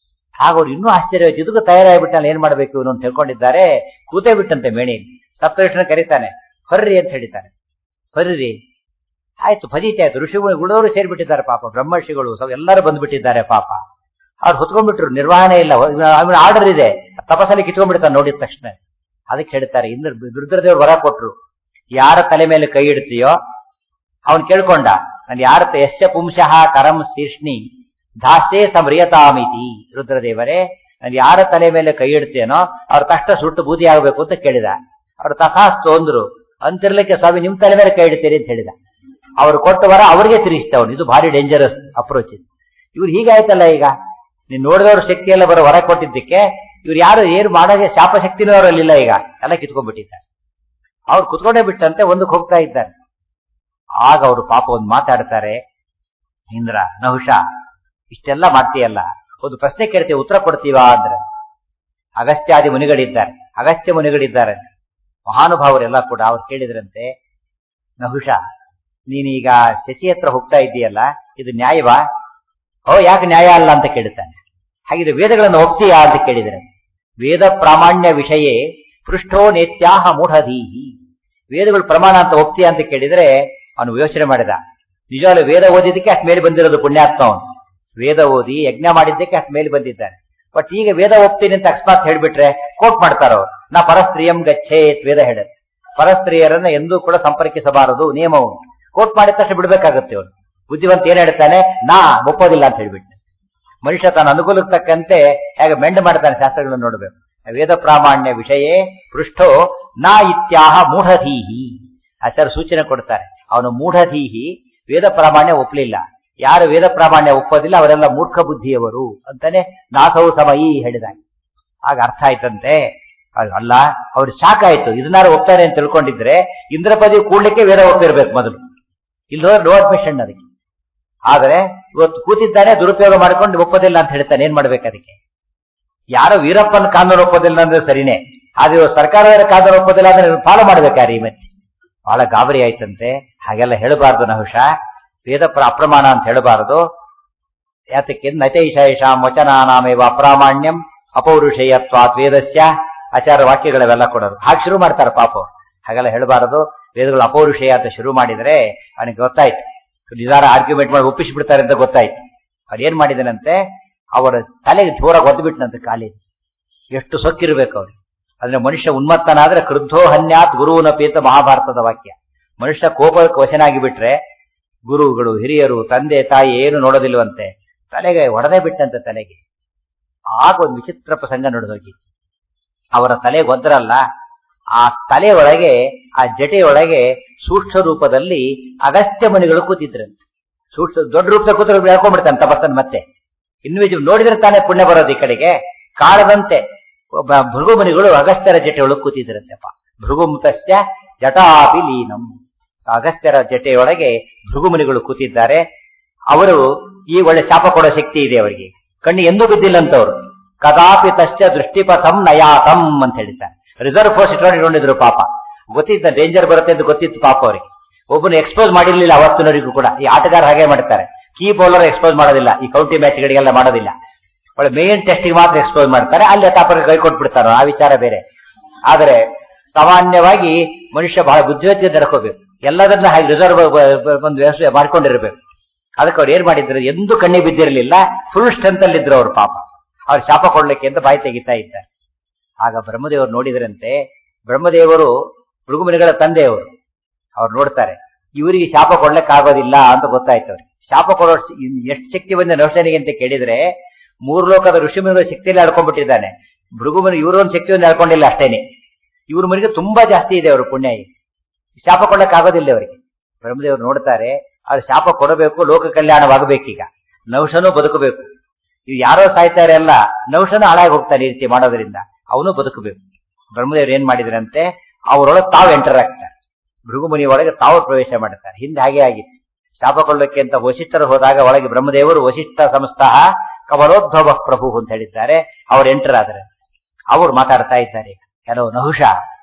ಆಗ ಅವ್ರು ಇನ್ನೂ ಆಶ್ಚರ್ಯ ಆಯ್ತು ಇದಕ್ಕೂ ತಯಾರಾಗ್ಬಿಟ್ಟಲ್ಲ ಏನ್ ಮಾಡ್ಬೇಕು ಇವನು ಅಂತ ಹೇಳ್ಕೊಂಡಿದ್ದಾರೆ ಕೂತೇ ಬಿಟ್ಟಂತೆ ಮೇಣೆಯಲ್ಲಿ ಸಪ್ತಋಷಿನ ಕರೀತಾನೆ ಹೊರ್ರಿ ಅಂತ ಹೇಳಿತಾನೆ ಹೊರ್ರಿ ಆಯ್ತು ಫಜಿತಿ ಆಯ್ತು ಋಷಿಗಳು ಗುಡವರು ಸೇರ್ಬಿಟ್ಟಿದ್ದಾರೆ ಪಾಪ ಬ್ರಹ್ಮರ್ಷಿಗಳು ಸ್ವಲ್ಪ ಎಲ್ಲರೂ ಬಂದ್ಬಿಟ್ಟಿದ್ದಾರೆ ಪಾಪ ಅವ್ರು ಹೊತ್ಕೊಂಡ್ಬಿಟ್ರು ನಿರ್ವಹಣೆ ಇಲ್ಲ ಅವನ ಆರ್ಡರ್ ಇದೆ ತಪಸ್ಸಲ್ಲಿ ಕಿತ್ಕೊಂಡ್ಬಿಡ್ತಾನೆ ನೋಡಿದ ತಕ್ಷಣ ಅದಕ್ಕೆ ಹೇಳ್ತಾರೆ ಇಂದ್ರ ರುದ್ರದೇವ್ರು ವರ ಕೊಟ್ರು ಯಾರ ತಲೆ ಮೇಲೆ ಕೈ ಇಡ್ತೀಯೋ ಅವನ್ ಕೇಳ್ಕೊಂಡ ನಾನು ಯಾರ ತ- ಯಸ್ಯ ಪುಂಶಃ ಕರಂ ಶೀರ್ಷ್ಣಿ ದಾಸೇ ಸಮರಿಯತಾಮಿತಿ ರುದ್ರದೇವರೇ ನಾನು ಯಾರ ತಲೆ ಮೇಲೆ ಕೈ ಇಡ್ತೇನೋ ಅವ್ರ ತಕ್ಷಣ ಸುಟ್ಟು ಬೂದಿ ಆಗಬೇಕು ಅಂತ ಕೇಳಿದ ಅವ್ರು ತಥಾಸ್ತು ಅಂದ್ರು ಅಂತಿರ್ಲಿಕ್ಕೆ ಸ್ವಾಮಿ ನಿಮ್ ತಲೆ ಮೇಲೆ ಕೈ ಇಡ್ತೀರಿ ಅಂತ ಹೇಳಿದ ಅವ್ರು ಕೊಟ್ಟ ವರ ಅವ್ರಿಗೆ ತಿರುಗಿಸ್ತವನು ಇದು ಭಾರಿ ಡೇಂಜರಸ್ ಅಪ್ರೋಚ್ ಇದು ಇವ್ರು ಹೀಗಾಯ್ತಲ್ಲ ಈಗ ನೀನ್ ನೋಡಿದವ್ರ ಶಕ್ತಿ ಎಲ್ಲ ಬರೋ ವರ ಕೊಟ್ಟಿದ್ದಕ್ಕೆ ಇವ್ರು ಯಾರು ಏನು ಮಾಡೋಕೆ ಶಾಪ ಶಕ್ತಿನೂ ಅವರಲ್ಲಿಲ್ಲ ಈಗ ಎಲ್ಲ ಕಿತ್ಕೊಂಡ್ಬಿಟ್ಟಿದ್ದಾರೆ ಅವ್ರು ಕುತ್ಕೊಂಡೇ ಬಿಟ್ಟಂತೆ ಒಂದಕ್ಕೆ ಹೋಗ್ತಾ ಇದ್ದಾರೆ ಆಗ ಅವರು ಪಾಪ ಒಂದು ಮಾತಾಡ್ತಾರೆ ಇಂದ್ರ ನಹುಷ ಇಷ್ಟೆಲ್ಲ ಮಾಡ್ತೀಯಲ್ಲ ಒಂದು ಪ್ರಶ್ನೆ ಕೇಳ್ತೀವಿ ಉತ್ತರ ಕೊಡ್ತೀವಾ ಅಂದ್ರೆ ಅಗಸ್ತ್ಯಾದಿ ಮುನಿಗಳಿದ್ದಾರೆ ಅಗಸ್ತ್ಯ ಮುನಿಗಳಿದ್ದಾರೆ ಮಹಾನುಭಾವರೆಲ್ಲ ಕೂಡ ಅವ್ರು ಕೇಳಿದ್ರಂತೆ ನಹುಷ ನೀನೀಗ ಶಚಿ ಹತ್ರ ಹೋಗ್ತಾ ಇದ್ದೀಯಲ್ಲ ಇದು ನ್ಯಾಯವಾ ಓ ಯಾಕೆ ನ್ಯಾಯ ಅಲ್ಲ ಅಂತ ಕೇಳುತ್ತಾನೆ ಹಾಗಿದ್ರೆ ವೇದಗಳನ್ನು ಒಪ್ತೀಯಾ ಅಂತ ಕೇಳಿದ್ರೆ ವೇದ ಪ್ರಾಮಾಣ್ಯ ವಿಷಯೇ ಪೃಷ್ಠೋ ನೇತ್ಯಾಹ ಮೂಢಧೀಹಿ ವೇದಗಳು ಪ್ರಮಾಣ ಅಂತ ಒಪ್ತೀಯಾ ಅಂತ ಕೇಳಿದ್ರೆ ಅವನು ಯೋಚನೆ ಮಾಡಿದ ನಿಜವಾಗ್ಲೂ ವೇದ ಓದಿದ್ದಕ್ಕೆ ಅಷ್ಟು ಮೇಲೆ ಬಂದಿರೋದು ಪುಣ್ಯಾತ್ಮ ಅವನು ವೇದ ಓದಿ ಯಜ್ಞ ಮಾಡಿದ್ದಕ್ಕೆ ಅಷ್ಟು ಮೇಲೆ ಬಂದಿದ್ದಾನೆ ಬಟ್ ಈಗ ವೇದ ಒಪ್ತೀನಿ ಅಂತ ಅಕಸ್ಮಾತ್ ಹೇಳ್ಬಿಟ್ರೆ ಕೋಟ್ ಮಾಡ್ತಾರ ಅವ್ರು ನಾ ಪರಸ್ತ್ರೀಯಂ ಗಚ್ಚೇತ್ ವೇದ ಹೇಳುತ್ತೆ ಪರಸ್ತ್ರೀಯರನ್ನ ಎಂದೂ ಕೂಡ ಸಂಪರ್ಕಿಸಬಾರದು ನಿಯಮ ಉಂಟು ಕೋಟ್ ಮಾಡಿದ ತಕ್ಷಣ ಬಿಡ್ಬೇಕಾಗುತ್ತೆ ಅವನು ಬುದ್ಧಿವಂತ ಏನ್ ಹೇಳ್ತಾನೆ ನಾ ಒಪ್ಪೋದಿಲ್ಲ ಅಂತ ಹೇಳ್ಬಿಟ್ಟು ಮನುಷ್ಯ ತನ್ನ ಅನುಕೂಲಕ್ಕೆ ತಕ್ಕಂತೆ ಹೇಗೆ ಮೆಂಡ್ ಮಾಡ್ತಾನೆ ಶಾಸ್ತ್ರಗಳನ್ನು ನೋಡಬೇಕು ವೇದ ಪ್ರಾಮಾಣ್ಯ ವಿಷಯೇ ಪೃಷ್ಠೋ ನಾ ಇತ್ಯಾಹ ಮೂಢಧೀಹಿ ಆಚಾರ್ಯ ಸೂಚನೆ ಕೊಡ್ತಾರೆ ಅವನು ಮೂಢಧೀಹಿ ವೇದ ಪ್ರಾಮಾಣ್ಯ ಒಪ್ಪಲಿಲ್ಲ ಯಾರು ವೇದ ಪ್ರಾಮಾಣ್ಯ ಒಪ್ಪೋದಿಲ್ಲ ಅವರೆಲ್ಲ ಮೂರ್ಖ ಬುದ್ಧಿಯವರು ಅಂತಾನೆ ನಾಥವು ಸಮಯಿ ಹೇಳಿದಾಗ ಆಗ ಅರ್ಥ ಆಯ್ತಂತೆ ಅಲ್ಲ ಅವ್ರು ಶಾಕ್ ಆಯ್ತು ಇದನ್ನಾರು ಒಪ್ತಾರೆ ಅಂತ ತಿಳ್ಕೊಂಡಿದ್ರೆ ಇಂದ್ರ ಪದವಿ ಕೂಡ್ಲಿಕ್ಕೆ ವೇದ ಒಪ್ಪಿರ್ಬೇಕು ಮೊದಲು ಇಲ್ಲಿ ಹೋದ್ರೆ ನೋ ಅಡ್ಮಿಷನ್ ಅದಕ್ಕೆ ಆದ್ರೆ ಇವತ್ತು ಕೂತಿದ್ದಾನೆ ದುರುಪಯೋಗ ಮಾಡ್ಕೊಂಡು ಒಪ್ಪೋದಿಲ್ಲ ಅಂತ ಹೇಳ್ತಾನೆ ಏನ್ ಮಾಡ್ಬೇಕು ಅದಕ್ಕೆ ಯಾರೋ ವೀರಪ್ಪನ ಕಾನೂನು ಒಪ್ಪೋದಿಲ್ಲ ಅಂದ್ರೆ ಸರಿನೇ ಆದ್ರೆ ಇವತ್ತು ಸರ್ಕಾರದ ಕಾನೂನು ಒಪ್ಪೋದಿಲ್ಲ ಅಂದ್ರೆ ಫಾಲೋ ಮಾಡ್ಬೇಕಾರಿ ಮತ್ತೆ ಬಹಳ ಗಾಬರಿ ಆಯ್ತಂತೆ ಹಾಗೆಲ್ಲ ಹೇಳಬಾರ್ದು ನಹುಷ ವೇದ ಪ್ರ ಅಪ್ರಮಾಣ ಅಂತ ಹೇಳಬಾರದು ಯಾತಕ್ಕೆ ನತೈಶಾಂ ವಚನಾನಾಮೇವ ಅಪ್ರಾಮಾಣ್ಯಂ ಅಪೌರುಷೇಯತ್ವಾತ್ ವೇದಸ್ಯ ಆಚಾರ ವಾಕ್ಯಗಳವೆಲ್ಲ ಕೊಡೋರು ಹಾಗೆ ಶುರು ಮಾಡ್ತಾರೆ ಪಾಪ ಅವ್ರು. ಹಾಗೆಲ್ಲ ಹೇಳಬಾರದು ವೇದಗಳು ಅಪೌರುಷೇಯ ಅಂತ ಶುರು ಮಾಡಿದ್ರೆ ಅವನಿಗೆ ಗೊತ್ತಾಯ್ತು ನಿಜಾರ ಆರ್ಗ್ಯುಮೆಂಟ್ ಮಾಡಿ ಒಪ್ಪಿಸಿಬಿಡ್ತಾರೆ ಅಂತ ಗೊತ್ತಾಯ್ತು ಅವ್ರು ಏನ್ ಮಾಡಿದನಂತೆ ಅವರ ತಲೆಗೆ ಜೋರಾಗಿ ಒದ್ಬಿಟ್ನಂತೆ ಕಾಲಿ ಎಷ್ಟು ಸೊಕ್ಕಿರ್ಬೇಕು ಅವ್ರಿಗೆ ಅಂದ್ರೆ ಮನುಷ್ಯ ಉನ್ಮತ್ತನಾದ್ರೆ ಕ್ರುದ್ಧೋ ಹನ್ಯಾತ್ ಗುರುವನಪೀತ ಮಹಾಭಾರತದ ವಾಕ್ಯ ಮನುಷ್ಯ ಕೋಪಕ್ಕೆ ವಶನಾಗಿ ಬಿಟ್ರೆ ಗುರುಗಳು ಹಿರಿಯರು ತಂದೆ ತಾಯಿ ಏನು ನೋಡೋದಿಲ್ವಂತೆ ತಲೆಗೆ ಹೊಡೆದೇ ಬಿಟ್ಟಂತೆ ತಲೆಗೆ ಆಗ ಒಂದು ವಿಚಿತ್ರ ಪ್ರಸಂಗ ನಡೆದೋಗಿ ಅವರ ತಲೆ ಗೊದ್ದರಲ್ಲ ಆ ತಲೆ ಒಳಗೆ ಆ ಜಟೆಯೊಳಗೆ ಸೂಕ್ಷ್ಮ ರೂಪದಲ್ಲಿ ಅಗಸ್ತ್ಯ ಮುನಿಗಳು ಕೂತಿದ್ರಂತೆ ಸೂಕ್ಷ್ಮ ದೊಡ್ಡ ರೂಪದಲ್ಲಿ ಕೂತ್ರೆ ಹೇಳ್ಕೊಂಡ್ಬಿಡ್ತಾನೆ ತಪಸ್ಸನ್ ಮತ್ತೆ ಇನ್ನು ನೋಡಿದ್ರೆ ತಾನೇ ಪುಣ್ಯ ಬರೋದು ಈ ಕಡೆಗೆ ಕಾಳದಂತೆ ಒಬ್ಬ ಭೃಗುಮುನಿಗಳು ಅಗಸ್ತ್ಯರ ಜಟೆಯೊಳಗೆ ಕೂತಿದ್ರಂತೆಪ್ಪ ಭೃಗುಮುತಸ್ಯ ಜಟಾಪಿ ಲೀನಂ ಅಗಸ್ತ್ಯರ ಜಟೆಯೊಳಗೆ ಭೃಗುಮುನಿಗಳು ಕೂತಿದ್ದಾರೆ ಅವರು ಈ ಒಳ್ಳೆ ಶಾಪ ಕೊಡೋ ಶಕ್ತಿ ಇದೆ ಅವರಿಗೆ ಕಣ್ಣು ಎಂದೂ ಬಿದ್ದಿಲ್ಲಂತವ್ರು ಕದಾಪಿ ತಸ್ಯ ದೃಷ್ಟಿಪಥಂ ನಯಾತಂ ಅಂತ ಹೇಳಿದ್ದಾರೆ ರಿಸರ್ವ್ ಫೋರ್ಸ್ ಇಟ್ಕೊಂಡಿದ್ರು ಪಾಪ ಗೊತ್ತಿದ್ದ ಡೇಂಜರ್ ಬರುತ್ತೆ ಅಂತ ಗೊತ್ತಿತ್ತು ಪಾಪ ಅವರಿಗೆ ಒಬ್ಬನು ಎಕ್ಸ್ಪೋಸ್ ಮಾಡಿರ್ಲಿಲ್ಲ ಅವತ್ತಿನವರಿಗೂ ಕೂಡ ಈ ಆಟಗಾರ ಹಾಗೆ ಮಾಡ್ತಾರೆ ಕೀ ಬೌಲರ್ ಎಕ್ಸ್ಪೋಸ್ ಮಾಡೋದಿಲ್ಲ ಈ ಕೌಂಟಿ ಮ್ಯಾಚ್ಗಳಿಗೆಲ್ಲ ಮಾಡೋದಿಲ್ಲ ಒಳ್ಳೆ ಮೇನ್ ಟೆಸ್ಟಿಗೆ ಮಾತ್ರ ಎಕ್ಸ್ಪೋಸ್ ಮಾಡ್ತಾರೆ ಅಲ್ಲಿ ತಾಪರಿಗೆ ಕೈ ಕೊಟ್ಬಿಡ್ತಾರ ಆ ವಿಚಾರ ಬೇರೆ ಆದರೆ ಸಾಮಾನ್ಯವಾಗಿ ಮನುಷ್ಯ ಬಹಳ ಬುದ್ಧಿವಂತಿಗೆ ನಡ್ಕೋಬೇಕು ಎಲ್ಲದನ್ನ ಹಾಗೆ ರಿಸರ್ವ್ ಒಂದು ವ್ಯವಸ್ಥೆ ಮಾಡ್ಕೊಂಡಿರ್ಬೇಕು ಅದಕ್ಕೆ ಅವ್ರು ಏನ್ ಮಾಡಿದ್ರು ಎಂದೂ ಕಣ್ಣಿಗೆ ಬಿದ್ದಿರಲಿಲ್ಲ ಫುಲ್ ಸ್ಟ್ರೆಂತ್ ಅಲ್ಲಿ ಇದ್ರು ಅವ್ರು ಪಾಪ ಅವ್ರು ಶಾಪ ಕೊಡ್ಲಿಕ್ಕೆ ಅಂತ ಬಾಯಿ ತೆಗಿತಾ ಇದ್ದಾರೆ ಆಗ ಬ್ರಹ್ಮದೇವರು ನೋಡಿದ್ರಂತೆ ಬ್ರಹ್ಮದೇವರು ಭೃಗುಮನಿಗಳ ತಂದೆಯವರು ಅವ್ರು ನೋಡ್ತಾರೆ ಇವರಿಗೆ ಶಾಪ ಕೊಡ್ಲಿಕ್ಕೆ ಆಗೋದಿಲ್ಲ ಅಂತ ಗೊತ್ತಾಯ್ತು ಅವ್ರಿಗೆ ಶಾಪ ಕೊಡೋ ಎಷ್ಟು ಶಕ್ತಿ ಬಂದ ನೌಶನಿಗೆ ಅಂತ ಕೇಳಿದ್ರೆ ಮೂರು ಲೋಕದ ಋಷಿಮುನಿಗಳ ಶಕ್ತಿಯಲ್ಲಿ ಆಡ್ಕೊಂಡ್ಬಿಟ್ಟಿದ್ದಾನೆ ಭೃಗುಮನಿ ಇವರೊಂದು ಶಕ್ತಿಯನ್ನು ಆಡ್ಕೊಂಡಿಲ್ಲ ಅಷ್ಟೇನೆ ಇವ್ರ ಮನೆಗೆ ತುಂಬಾ ಜಾಸ್ತಿ ಇದೆ ಅವರು ಪುಣ್ಯ ಶಾಪ ಕೊಡಕ್ಕೆ ಆಗೋದಿಲ್ಲ ಅವರಿಗೆ ಬ್ರಹ್ಮದೇವರು ನೋಡ್ತಾರೆ ಅದು ಶಾಪ ಕೊಡಬೇಕು ಲೋಕ ಕಲ್ಯಾಣವಾಗಬೇಕೀಗ ನೌಶನು ಬದುಕಬೇಕು ಇವ್ ಯಾರೋ ಸಾಯ್ತಾರೆ ಅಲ್ಲ ನೌಶನು ಹಾಳಾಗಿ ಹೋಗ್ತಾನೆ ಈ ರೀತಿ ಮಾಡೋದ್ರಿಂದ ಅವನು ಬದುಕಬೇಕು ಬ್ರಹ್ಮದೇವರು ಏನ್ ಮಾಡಿದ್ರಂತೆ ಅವರೊಳಗೆ ತಾವು ಎಂಟರ್ ಆಗ್ತಾರೆ ಭೃಗುಮುನಿ ಒಳಗೆ ತಾವು ಪ್ರವೇಶ ಮಾಡ್ತಾರೆ ಹಿಂದೆ ಹಾಗೆ ಆಗಿತ್ತು ಶಾಪ ಕೊಡಲಿಕ್ಕೆ ಅಂತ ವಶಿಷ್ಠರು ಹೋದಾಗ ಒಳಗೆ ಬ್ರಹ್ಮದೇವರು ವಶಿಷ್ಠ ಸಂಸ್ಥಾಹ ಕಮಲೋದ್ಭವ ಪ್ರಭು ಅಂತ ಹೇಳಿದ್ದಾರೆ ಅವ್ರು ಎಂಟರ್ ಆದ್ರೆ ಅವ್ರು ಮಾತಾಡ್ತಾ ಇದ್ದಾರೆ ಕೆಲವು ನಹುಷ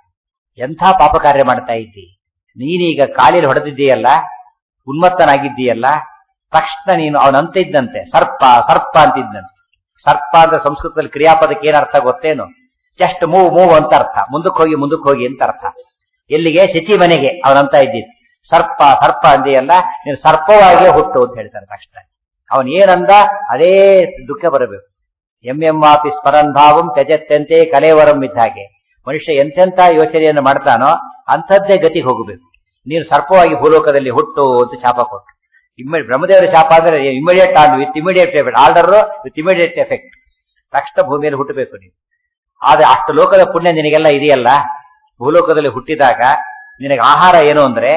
ಎಂಥ ಪಾಪ ಕಾರ್ಯ ಮಾಡ್ತಾ ಇದ್ದಿ ನೀನೀಗ ಕಾಲಿൽ ಹೊಡೆದಿದ್ದೀಯಲ್ಲ ಉನ್ಮತ್ತನಾಗಿದ್ದೀಯಲ್ಲ ತಕ್ಷಣ ನೀನು ಅವನಂತ ಇದ್ದಂತೆ ಸರ್ಪ ಸರ್ಪ ಅಂತಿದ್ದಂತೆ ಸರ್ಪ ಅಂದ್ರೆ ಸಂಸ್ಕೃತದಲ್ಲಿ ಕ್ರಿಯಾಪದಕ್ಕೆ ಏನ್ ಅರ್ಥ ಗೊತ್ತೇನು ಜಸ್ಟ್ ಮೂವ್ ಮೂವ್ ಅಂತ ಅರ್ಥ ಮುಂದಕ್ಕೆ ಹೋಗಿ ಮುಂದಕ್ಕೆ ಹೋಗಿ ಅಂತ ಅರ್ಥ ಎಲ್ಲಿಗೆ ಶಚಿ ಮನೆಗೆ ಅವನಂತ ಇದ್ದಿದ್ದು ಸರ್ಪ ಸರ್ಪ ಅಂದಿಯಲ್ಲ ನೀನು ಸರ್ಪವಾಗಿ ಹುಟ್ಟು ಅಂತ ಹೇಳ್ತಾರೆ ತಕ್ಷಣ ಅವನ್ ಏನಂದ ಅದೇ ದುಃಖ ಬರಬೇಕು ಎಂ ಎಂ ವಾಪಿ ಸ್ಮರನ್ ಭಾವಂ ತ್ಯಜತ್ಯಂತೆ ಕಲೇವರಂ ಇದ್ದ ಹಾಗೆ ಮನುಷ್ಯ ಎಂತೆಂತ ಯೋಚನೆಯನ್ನು ಮಾಡ್ತಾನೋ ಅಂಥದ್ದೇ ಗತಿಗೆ ಹೋಗಬೇಕು ನೀನು ಸರ್ಪವಾಗಿ ಭೂಲೋಕದಲ್ಲಿ ಹುಟ್ಟು ಅಂತ ಶಾಪ ಕೊಟ್ಟು ಇಮ್ಮ ಬ್ರಹ್ಮದೇವರ ಶಾಪ ಅಂದ್ರೆ immediate on with immediate effect order with immediate effect ತಕ್ಷಣ ಭೂಮಿಯಲ್ಲಿ ಹುಟ್ಟಬೇಕು ನೀವು ಆದ್ರೆ ಅಷ್ಟು ಲೋಕದ ಪುಣ್ಯ ನಿನಗೆಲ್ಲ ಇದೆಯಲ್ಲ ಭೂಲೋಕದಲ್ಲಿ ಹುಟ್ಟಿದಾಗ ನಿನಗೆ ಆಹಾರ ಏನು ಅಂದ್ರೆ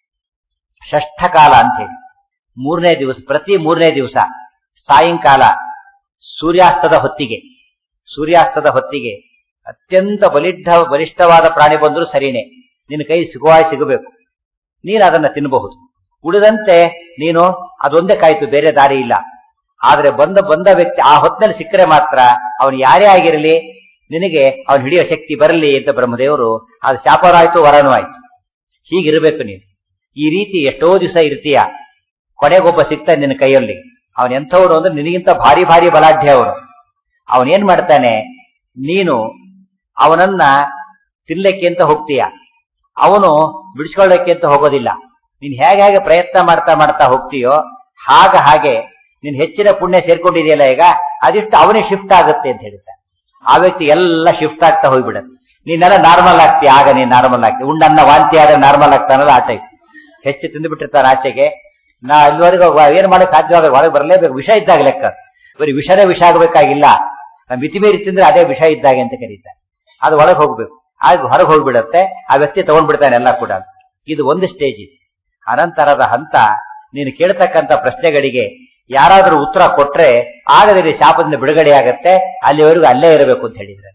ಷಷ್ಠ ಕಾಲ ಅಂತ ಹೇಳಿ ಮೂರನೇ ದಿವಸ ಪ್ರತಿ ಮೂರನೇ ದಿವಸ ಸಾಯಂಕಾಲ ಸೂರ್ಯಾಸ್ತದ ಹೊತ್ತಿಗೆ ಸೂರ್ಯಾಸ್ತದ ಹೊತ್ತಿಗೆ ಅತ್ಯಂತ ಬಲಿಷ್ಠ ಬಲಿಷ್ಠವಾದ ಪ್ರಾಣಿ ಬಂದರೂ ಸರಿನೇ ನಿನ್ನ ಕೈ ಸಿಗುವಾಯ್ ಸಿಗಬೇಕು ನೀನು ಅದನ್ನ ತಿನ್ನಬಹುದು ಉಳಿದಂತೆ ನೀನು ಅದೊಂದೇ ಕಾಯ್ತು ಬೇರೆ ದಾರಿ ಇಲ್ಲ ಆದ್ರೆ ಬಂದ ಬಂದ ವ್ಯಕ್ತಿ ಆ ಹೊತ್ತಿನಲ್ಲಿ ಸಿಕ್ಕರೆ ಮಾತ್ರ ಅವನು ಯಾರೇ ಆಗಿರಲಿ ನಿನಗೆ ಅವನು ಹಿಡಿಯೋ ಶಕ್ತಿ ಬರಲಿ ಅಂತ ಬ್ರಹ್ಮದೇವರು ಅದು ಶಾಪರಾಯ್ತು ವರನೂ ಆಯ್ತು ಹೀಗಿರ್ಬೇಕು ನೀನು ಈ ರೀತಿ ಎಷ್ಟೋ ದಿವಸ ಇರ್ತೀಯ ಕೊನೆಗೊಬ್ಬ ಸಿಗ್ತಾನೆ ನಿನ್ನ ಕೈಯಲ್ಲಿ ಅವನ್ ಎಂಥವನು ಅಂದ್ರೆ ನಿನಗಿಂತ ಭಾರಿ ಭಾರಿ ಬಲಾಢ್ಯ ಅವನು ಅವನೇನ್ ಮಾಡ್ತಾನೆ ನೀನು ಅವನನ್ನ ತಿನ್ಲಿಕ್ಕೆ ಅಂತ ಹೋಗ್ತೀಯ ಅವನು ಬಿಡಿಸ್ಕೊಳ್ಳಕ್ಕೆ ಅಂತ ಹೋಗೋದಿಲ್ಲ ನೀನ್ ಹೇಗೆ ಹೇಗೆ ಪ್ರಯತ್ನ ಮಾಡ್ತಾ ಮಾಡ್ತಾ ಹೋಗ್ತೀಯೋ ಹಾಗ ಹಾಗೆ ನೀನ್ ಹೆಚ್ಚಿನ ಪುಣ್ಯ ಸೇರ್ಕೊಂಡಿದೆಯಲ್ಲ ಈಗ ಅದಿಷ್ಟು ಅವನೇ ಶಿಫ್ಟ್ ಆಗುತ್ತೆ ಅಂತ ಹೇಳ್ತಾರೆ ಆ ವ್ಯಕ್ತಿ ಎಲ್ಲ ಶಿಫ್ಟ್ ಆಗ್ತಾ ಹೋಗ್ಬಿಡತ್ತೆ ನೀನೆಲ್ಲ ನಾರ್ಮಲ್ ಆಗ್ತೀಯ ಆಗ ನೀನ್ ನಾರ್ಮಲ್ ಆಗ್ತೀಯ ಉಂಡನ್ನ ವಾಂತಿ ಆದ್ರೆ ನಾರ್ಮಲ್ ಆಗ್ತಾನಲ್ಲ ಆ ಟೈಪ್ ಹೆಚ್ಚು ತಿಂದು ಬಿಟ್ಟಿರ್ತಾನೆ ಆಚೆಗೆ ನಾ ಇಲ್ಲಿವರೆಗೂ ಏನ್ ಮಾಡಕ್ ಸಾಧ್ಯವಾಗ ಒಳಗೆ ಬರಲೇಬೇಕು ವಿಷ ಇದ್ದಾಗ ಲೆಕ್ಕ ಬರೀ ವಿಷನೇ ವಿಷ ಆಗಬೇಕಾಗಿಲ್ಲ ಮಿತಿ ಮೀರಿ ತಿಂದ್ರೆ ಅದೇ ವಿಷ ಇದ್ದಾಗೆ ಅಂತ ಕರೀತಾರೆ ಅದು ಒಳಗೆ ಹೋಗ್ಬೇಕು ಆಗ ಹೊರಗೆ ಹೋಗ್ಬಿಡತ್ತೆ ಆ ವ್ಯಕ್ತಿ ತಗೊಂಡ್ಬಿಡ್ತಾನೆ ಎಲ್ಲ ಕೂಡ ಇದು ಒಂದು ಸ್ಟೇಜ್ ಇದೆ ಅನಂತರದ ಹಂತ ನೀನು ಕೇಳ್ತಕ್ಕಂಥ ಪ್ರಶ್ನೆಗಳಿಗೆ ಯಾರಾದರೂ ಉತ್ತರ ಕೊಟ್ರೆ ಆಗದಲ್ಲಿ ಶಾಪದಿಂದ ಬಿಡುಗಡೆ ಆಗತ್ತೆ ಅಲ್ಲಿವರೆಗೂ ಅಲ್ಲೇ ಇರಬೇಕು ಅಂತ ಹೇಳಿದ್ರೆ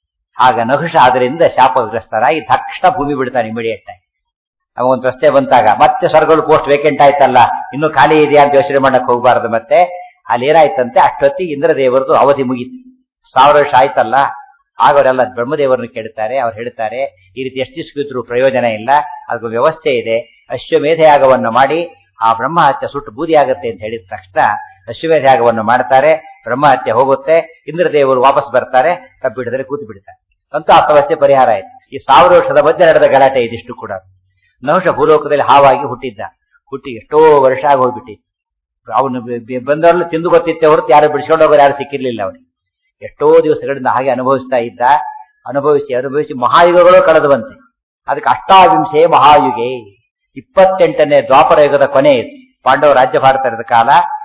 ಆಗ ನಹುಷ ಅದರಿಂದ ಶಾಪಗ್ರಸ್ತರಾಗಿ ತಕ್ಷಣ ಭೂಮಿ ಬಿಡ್ತಾನೆ ಇಮಿಡಿಯೇಟ್ ಆಗಿ ನಮಗೊಂದು ಪ್ರಶ್ನೆ ಬಂತಾಗ ಮತ್ತೆ ಸ್ವರ್ಗಗಳು ಪೋಸ್ಟ್ ವೇಕೆಂಟ್ ಆಯ್ತಲ್ಲ ಇನ್ನು ಖಾಲಿ ಇದೆಯಾ ಅಂತ ಯೋಚನೆ ಮಾಡಕ್ ಹೋಗ್ಬಾರ್ದು ಮತ್ತೆ ಅಲ್ಲಿ ಏನಾಯ್ತಂತೆ ಅಷ್ಟೊತ್ತಿಗೆ ಇಂದ್ರದೇವರದು ಅವಧಿ ಮುಗೀತು ಸಾವಿರ ವರ್ಷ ಆಯ್ತಲ್ಲ ಆಗ ಅವರೆಲ್ಲ ಬ್ರಹ್ಮದೇವರನ್ನು ಕೇಳ್ತಾರೆ ಅವ್ರು ಹೇಳ್ತಾರೆ ಈ ರೀತಿ ಎಷ್ಟು ದಿವಸಕ್ಕಿದ್ರು ಪ್ರಯೋಜನ ಇಲ್ಲ ಅದಕ್ಕೆ ವ್ಯವಸ್ಥೆ ಇದೆ ಅಶ್ವಮೇಧ ಯಾಗವನ್ನು ಮಾಡಿ ಆ ಬ್ರಹ್ಮಹತ್ಯೆ ಸುಟ್ಟು ಬೂದಿ ಆಗುತ್ತೆ ಅಂತ ಹೇಳಿದ ತಕ್ಷಣ ಅಶ್ವಮೇಧ ಯಾಗವನ್ನು ಮಾಡ್ತಾರೆ ಬ್ರಹ್ಮಹತ್ಯೆ ಹೋಗುತ್ತೆ ಇಂದ್ರದೇವರು ವಾಪಸ್ ಬರ್ತಾರೆ ಕಬ್ಬಿಡದಲ್ಲಿ ಕೂತು ಬಿಡ್ತಾರೆ ಅಂತೂ ಆ ಸಮಸ್ಯೆ ಪರಿಹಾರ ಆಯ್ತು ಈ ಸಾವಿರ ವರ್ಷದ ಮಧ್ಯೆ ನಡೆದ ಗಲಾಟೆ ಇದಿಷ್ಟು ಕೂಡ ನಹುಷ ಭೂಲೋಕದಲ್ಲಿ ಹಾವಾಗಿ ಹುಟ್ಟಿದ್ದ ಹುಟ್ಟಿ ಎಷ್ಟೋ ವರ್ಷ ಆಗಿ ಹೋಗ್ಬಿಟ್ಟಿತ್ತು ಅವನು ಬಂದವರೆಲ್ಲ ತಿಂದು ಗೊತ್ತಿತ್ತೆ ಹೊರತು ಯಾರು ಬಿಡಿಸ್ಕೊಂಡು ಹೋಗೋರು ಯಾರು ಸಿಕ್ಕಿರ್ಲಿಲ್ಲ ಅವನಿಗೆ ಎಷ್ಟೋ ದಿವಸಗಳಿಂದ ಹಾಗೆ ಅನುಭವಿಸ್ತಾ ಇದ್ದ ಅನುಭವಿಸಿ ಅನುಭವಿಸಿ ಮಹಾಯುಗಗಳು ಕಳೆದು ಬಂತೆ ಅದಕ್ಕೆ ಅಷ್ಟಾವಿಂಶೆ ಮಹಾಯುಗೆ ಇಪ್ಪತ್ತೆಂಟನೇ ದ್ವಾಪರ ಯುಗದ ಕೊನೆ ಇತ್ತು ಪಾಂಡವ ರಾಜ್ಯ ಭಾರತದ ಕಾಲ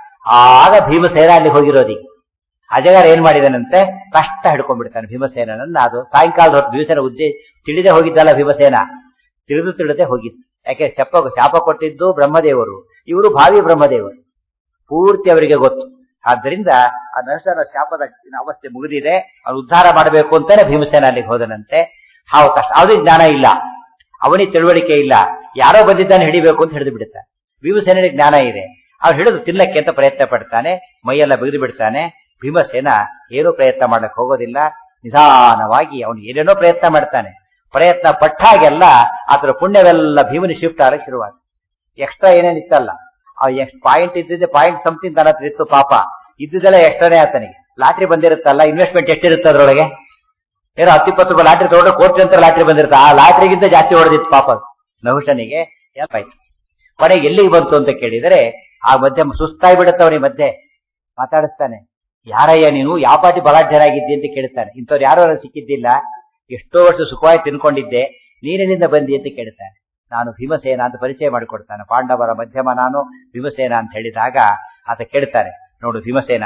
ಆಗ ಭೀಮಸೇನ ಅಲ್ಲಿ ಹೋಗಿರೋದಿ ಅಜಗಾರ ಏನ್ ಮಾಡಿದನಂತೆ ಕಷ್ಟ ಹಿಡ್ಕೊಂಡ್ಬಿಡ್ತಾನೆ ಭೀಮಸೇನನ್ನ ಅದು ಸಾಯಂಕಾಲದ ಹೊತ್ತು ಭೀಮಸೇನ ಉದ್ದೇ ತಿಳಿದೇ ಹೋಗಿದ್ದಲ್ಲ ಭೀಮಸೇನ ತಿಳಿದು ತಿಳಿದೇ ಹೋಗಿತ್ತು ಯಾಕೆ ಶಪ ಶಾಪ ಕೊಟ್ಟಿದ್ದು ಬ್ರಹ್ಮದೇವರು ಇವರು ಭಾವಿ ಬ್ರಹ್ಮದೇವರು ಪೂರ್ತಿ ಅವರಿಗೆ ಗೊತ್ತು ಆದ್ದರಿಂದ ಆ ನರಸನ ಶಾಪದ ಅವಸ್ಥೆ ಮುಗಿದಿದೆ ಅವನು ಉದ್ಧಾರ ಮಾಡಬೇಕು ಅಂತಾನೆ ಭೀಮಸೇನ ಅಲ್ಲಿಗೆ ಹೋದನಂತೆ ಹಾವು ಕಷ್ಟ ಅವನಿಗೆ ಜ್ಞಾನ ಇಲ್ಲ ಅವನಿಗೆ ತಿಳುವಳಿಕೆ ಇಲ್ಲ ಯಾರೋ ಬಂದಿದ್ದಾನೆ ಹಿಡಿಬೇಕು ಅಂತ ಹಿಡಿದು ಬಿಡುತ್ತಾನೆ ಭೀಮಸೇನಿಗೆ ಜ್ಞಾನ ಇದೆ ಅವ್ನು ಹಿಡಿದು ತಿನ್ನಕ್ಕೆ ಅಂತ ಪ್ರಯತ್ನ ಪಡ್ತಾನೆ ಮೈಯೆಲ್ಲ ಬಿಗಿದು ಬಿಡ್ತಾನೆ ಭೀಮಸೇನ ಏನೂ ಪ್ರಯತ್ನ ಮಾಡಕ್ ಹೋಗೋದಿಲ್ಲ ನಿಧಾನವಾಗಿ ಅವನು ಏನೇನೋ ಪ್ರಯತ್ನ ಮಾಡ್ತಾನೆ ಪ್ರಯತ್ನ ಪಟ್ಟಾಗೆಲ್ಲ ಅದರ ಪುಣ್ಯವೆಲ್ಲ ಭೀಮನಿ ಶಿಫ್ಟ್ ಆಗಕ್ಕೆ ಶುರುವಾಗ ಎಕ್ಸ್ಟ್ರಾ ಏನೇನಿತ್ತಲ್ಲ ಆ ಎಷ್ಟು ಪಾಯಿಂಟ್ ಇದ್ದಿದ್ದೆ ಪಾಯಿಂಟ್ ಸಮಥಿಂಗ್ ತನ್ನ ಹತ್ರ ಇತ್ತು ಪಾಪ ಇದ್ದಿದ್ದೆಲ್ಲ ಎಕ್ಸ್ಟ್ರಾನೇ ಆತನಿಗೆ ಲಾಟ್ರಿ ಬಂದಿರುತ್ತಲ್ಲ ಇನ್ವೆಸ್ಟ್ಮೆಂಟ್ ಎಷ್ಟಿರುತ್ತೆ ಅದ್ರೊಳಗೆ ಏನೋ ಹತ್ತಿಪ್ಪತ್ತು ರೂಪಾಯಿ ಲಾಟ್ರಿ ತಗೊಂಡ್ರೆ ಕೋಟಿ ಅಂತ ಲಾಟ್ರಿ ಬಂದಿರುತ್ತೆ ಆ ಲಾಟ್ರಿಗಿಂತ ಜಾಸ್ತಿ ಹೊಡೆದಿತ್ತು ಪಾಪ ನಹುಷನಿಗೆ ಆಯ್ತು ಕೊನೆಗೆ ಎಲ್ಲಿಗೆ ಬಂತು ಅಂತ ಕೇಳಿದರೆ ಆ ಮಧ್ಯೆ ಸುಸ್ತಾಗಿ ಬಿಡುತ್ತೆ ಅವನಿಗೆ ಮಧ್ಯೆ ಮಾತಾಡಿಸ್ತಾನೆ ಯಾರಯ್ಯ ನೀನು ಯಾವ ಪಾಟಿ ಬಲಾಢ್ಯರಾಗಿದ್ದಿ ಅಂತ ಕೇಳ್ತಾನೆ ಇಂಥವ್ರು ಯಾರು ಸಿಕ್ಕಿದ್ದಿಲ್ಲ ಎಷ್ಟೋ ವರ್ಷ ಸುಖವಾಗಿ ತಿನ್ಕೊಂಡಿದ್ದೆ ನೀರಿನಿಂದ ಬಂದಿ ಅಂತ ಕೇಳ್ತಾನೆ ನಾನು ಭೀಮಸೇನ ಅಂತ ಪರಿಚಯ ಮಾಡಿಕೊಡ್ತಾನೆ ಪಾಂಡವರ ಮಧ್ಯಮ ನಾನು ಭೀಮಸೇನ ಅಂತ ಹೇಳಿದಾಗ ಆತ ಕೇಳ್ತಾರೆ ನೋಡು ಭೀಮಸೇನ